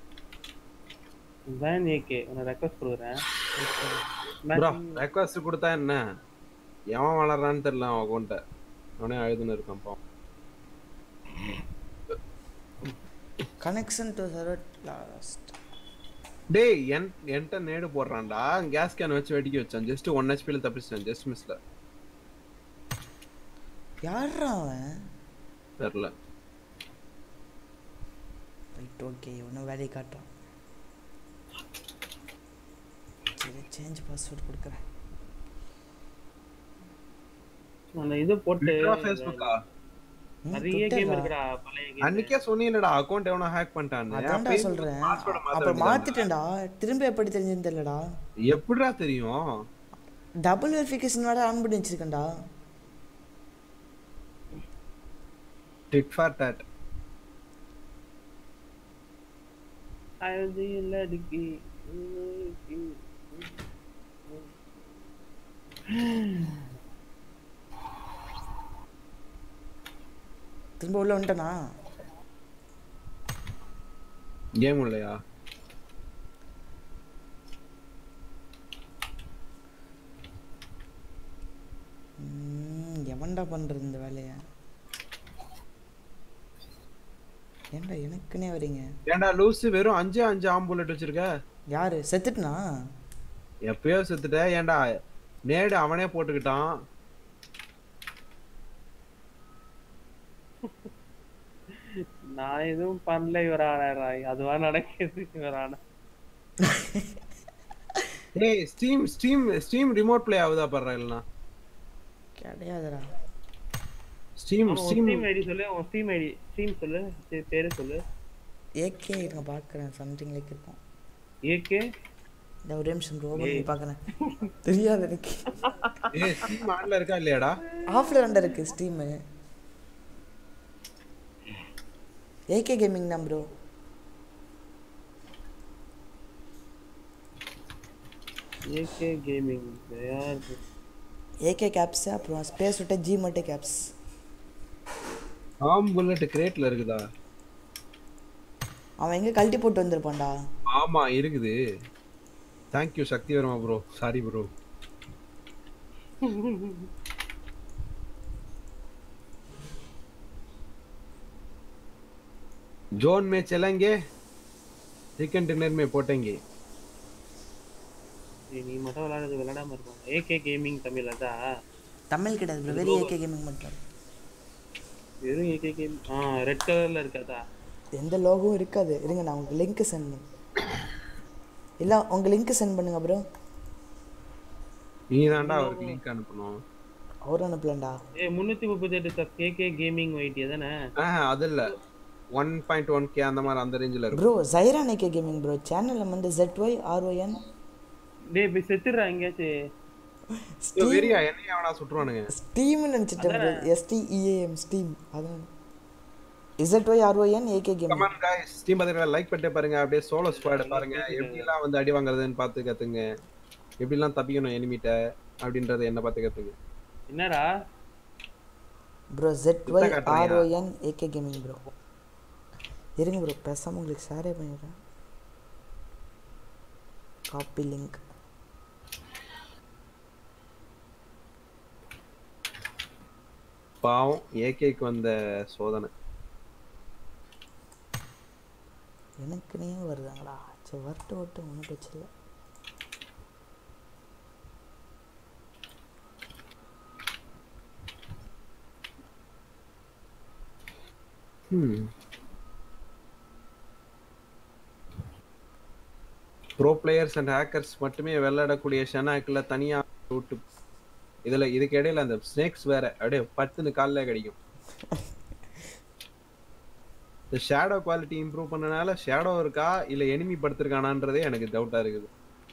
வேன் ஏகே உன்னை ரெக்வஸ்ட் கொடுக்குறேன் ப்ரோ ரெக்வஸ்ட் கொடுத்தா என்ன எவன் வளர்றான்னு தெரியல அவன் அக்கௌண்ட்டை அவனே அழுதுன்னு இருக்கான் பாவம் கனெக்ஷன் டு சர்வர் லாஸ்ட் டேய் என் என்கிட்ட நேடு போடுறான்டா கேஸ் கேன் வச்சு வெடிக்க வச்சான் ஜஸ்ட் ஒன் ஹெச்பில தப்பிச்சிட்டான் ஜஸ்ட் மிஸ்ல யாரா அவன் தெரியல ரைட் ஓகே ஒன்றும் வேலையை காட்டுறான் சரி சேஞ்ச் பாஸ்வேர்ட் கொடுக்குறேன் அந்த இது போட்டு ஃபேஸ்புக்கா ம், நிறைய Twitter கேம் டா. இருக்குடா பழைய கேம் அன்னைக்கே சொன்னீங்கடா அக்கவுண்ட் எவனோ ஹேக் பண்ணிட்டான்னு அதான்டா சொல்றேன் அப்புறம் மாத்திட்டேன்டா திரும்ப எப்படி தெரிஞ்சுன்னு தெரியலடா எப்படிடா தெரியும் டபுள் வெரிஃபிகேஷன் வேற ஆன் பண்ணி வச்சிருக்கேன்டா டிட் ஃபார் டாட் அது இல்லடிக்கு திரும்ப உள்ள வந்துட்டேனா கேம் இல்லையா ம், எவன்டா பண்றது இந்த வேலையை ஏன்டா எனக்குன்னே வரீங்க ஏன்டா லூசு வெறும் அஞ்சு அஞ்சு ஆம்புலட் வச்சிருக்க யாரு செத்துட்டுனா எப்பயோ செத்துட்ட ஏன்டா நேடு அவனே போட்டுக்கிட்டான் நான் எதுவும் பண்ணல இவரான அதுவா நடக்குது இவரான ஏய் steam steam steam remote play ஆகுதா பாடுறா இல்லைனா கிடையாதுடா ஸ்டீம் ஸ்டீம் ஸ்டீம் ஐடி சொல்லு உன் ஸ்டீம் ஐடி ஸ்டீம் சொல்லு சரி, பேரு சொல்லு ஏகே இருங்க பார்க்குறேன் சம்திங் லைக் இருக்கும் ஏகே இந்த ஒரே நிமிஷம் ப்ரோ பண்ணி பார்க்குறேன் தெரியாது எனக்கு ஏய் ஸ்டீம் ஆன்ல இருக்கா இல்லையாடா ஆஃப்ல ரெண்டு இருக்கு ஸ்டீமு ஏகே கேமிங் தான் ப்ரோ ஏகே கேமிங் யார் ஏகே கேப்ஸ் அப்புறம் ஸ்பேஸ் விட்ட ஜி மட்டும் கேப்ஸ் ஆம் புல்லட் கிரேட்ல இருக்குதா அவன் எங்கே கழட்டி போட்டு வந்திருப்பான்டா ஆமா இருக்குது thank you Shakti Varma bro sorry bro zone में चलेंगे चिकन डिनर में पोटेंगे ஏய், நீ மட்டும் விளையாடுறது விளையாடாம இருப்பாங்க ஏகே கேமிங் தமிழ் அதான் தமிழ் கிடையாது ப்ரோ வெறும் ஏகே கேமிங் மட்டும் வெறும் ஏகே கேம் ஆ ரெட் கலர்ல இருக்காதா எந்த லோகவும் இருக்காது இருங்க நான் உங்களுக்கு லிங்க் சென்ட் பண்ணு இல்லை உங்கள் லிங்க் சென்ட் பண்ணுங்க ப்ரோ நீ தான்டா அவருக்கு லிங்க் அனுப்பணும் அவரும் அனுப்பலண்டா ஏ முன்னூத்தி முப்பத்தி எட்டு சப் கேகே கேமிங் ஒயிட்டி தானே ஆஹ் அது இல்ல ஒன் பாயிண்ட் ஒன் கே அந்த மாதிரி அந்த ரேஞ்சில் இருக்கும் bro Zyron AK gaming bro சேனலில் வந்து ஜெட் ஒய் ஆர்ஒஎன் டேய் போய் செத்துடுறா எங்கேயாச்சும் ஐயோ, வெறியா என்னைய அவனா சுட்டுருவானுங்க ஸ்டீம்னு நினச்சிட்டேன் ப்ரோ எஸ்டிஇஏஎம் ஸ்டீம் அதான் Z Y R O N AK gaming come on guys stream பாத்தீங்கன்னா லைக் பண்ணிட்டே பாருங்க அப்படியே சோலோ ஸ்குவாட் பாருங்க எப்படிலாம் வந்து அடி வாங்குறதுன்னு பார்த்து கத்துங்க எப்படிலாம் தப்பிக்கணும் எனிமிட்ட அப்படின்றத என்ன பார்த்து கத்துங்க என்னடா ப்ரோ ஜெட் ஒய் காட்டுறியா? ஆர்ஒஎன் ஏகே கேமிங் ப்ரோ இருங்க ப்ரோ பேசாமல் உங்களுக்கு ஷேரே பண்ணிடுறேன் காப்பி லிங்க் பாவம் ஏகேக்கு வந்த சோதனை எனக்குனே வருதாங்களா சரி வரட்டு வரட்டு ஒன்றும் பிரச்சனை இல்லை ப்ரோ பிளேயர்ஸ் அண்ட் ஹேக்கர்ஸ் மட்டுமே விளையாடக்கூடிய ஷனாக்ல தனியா விட்டு இதுல இதுக்கு இடையில அந்த ஸ்னேக்ஸ் வேற அப்படியே பத்துன்னு காலில் கிடைக்கும் இந்த ஷேடோ குவாலிட்டி இம்ப்ரூவ் பண்ணனால ஷேடோ இருக்கா இல்ல எனிமி படுத்திருக்கானான்றதே எனக்கு டவுட்டா இருக்குது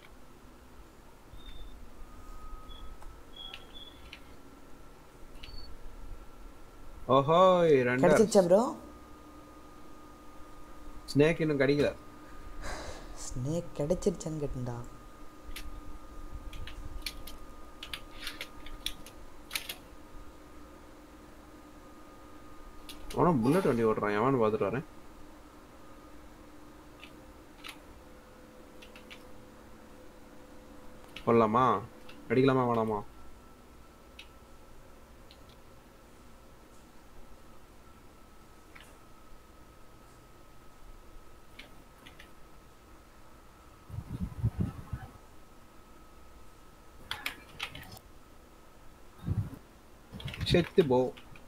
ஓஹோ ரெண்டு கிடச்சிச்சா ப்ரோ ஸ்னேக் இன்னும் கிடைக்கல ஸ்னேக் கிடைச்சிருச்சான்னு கேட்டேன்டா அவனா புல்லட் வண்டி ஓட்டுறான் எவனு பார்த்துட்டு வரேன் கொல்லாமா அடிக்கலாமா வேணாமா செத்து போ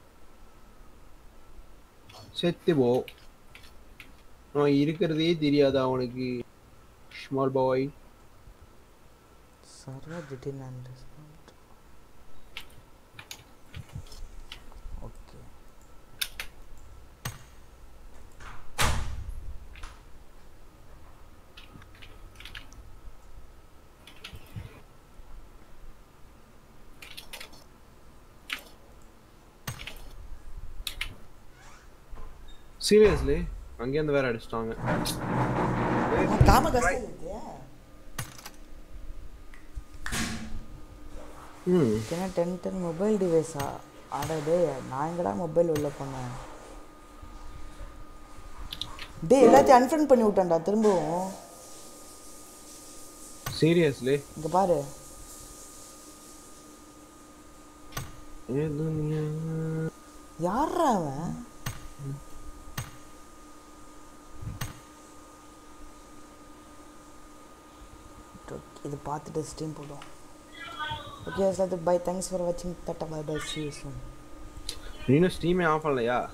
செத்து போ அவன் இருக்கிறதே தெரியாது அவனுக்கு small boy Sarva didn't understand. Okay. Seriously அங்கேருந்து வேற அடிச்சிட்டாங்க காம கஷ்டம் இல்லையா ம் ஏன்னா டென் டென் மொபைல் டிவைஸா அட டேய் நான் எங்கடா மொபைல் உள்ள போனேன் டேய் எல்லாத்தையும் அன்ஃப்ரெண்ட் பண்ணி விட்டேன்டா திரும்பவும் சீரியஸ்லி இங்க பாரு யார்ரா அவன் இது பார்த்துட்டு ஸ்ட்ரீம் போடும் okay sir bye thanks for வாட்சிங் தட்டா bye bye see you soon நீனும் ஸ்டீமே ஆஃப் பண்ணலையா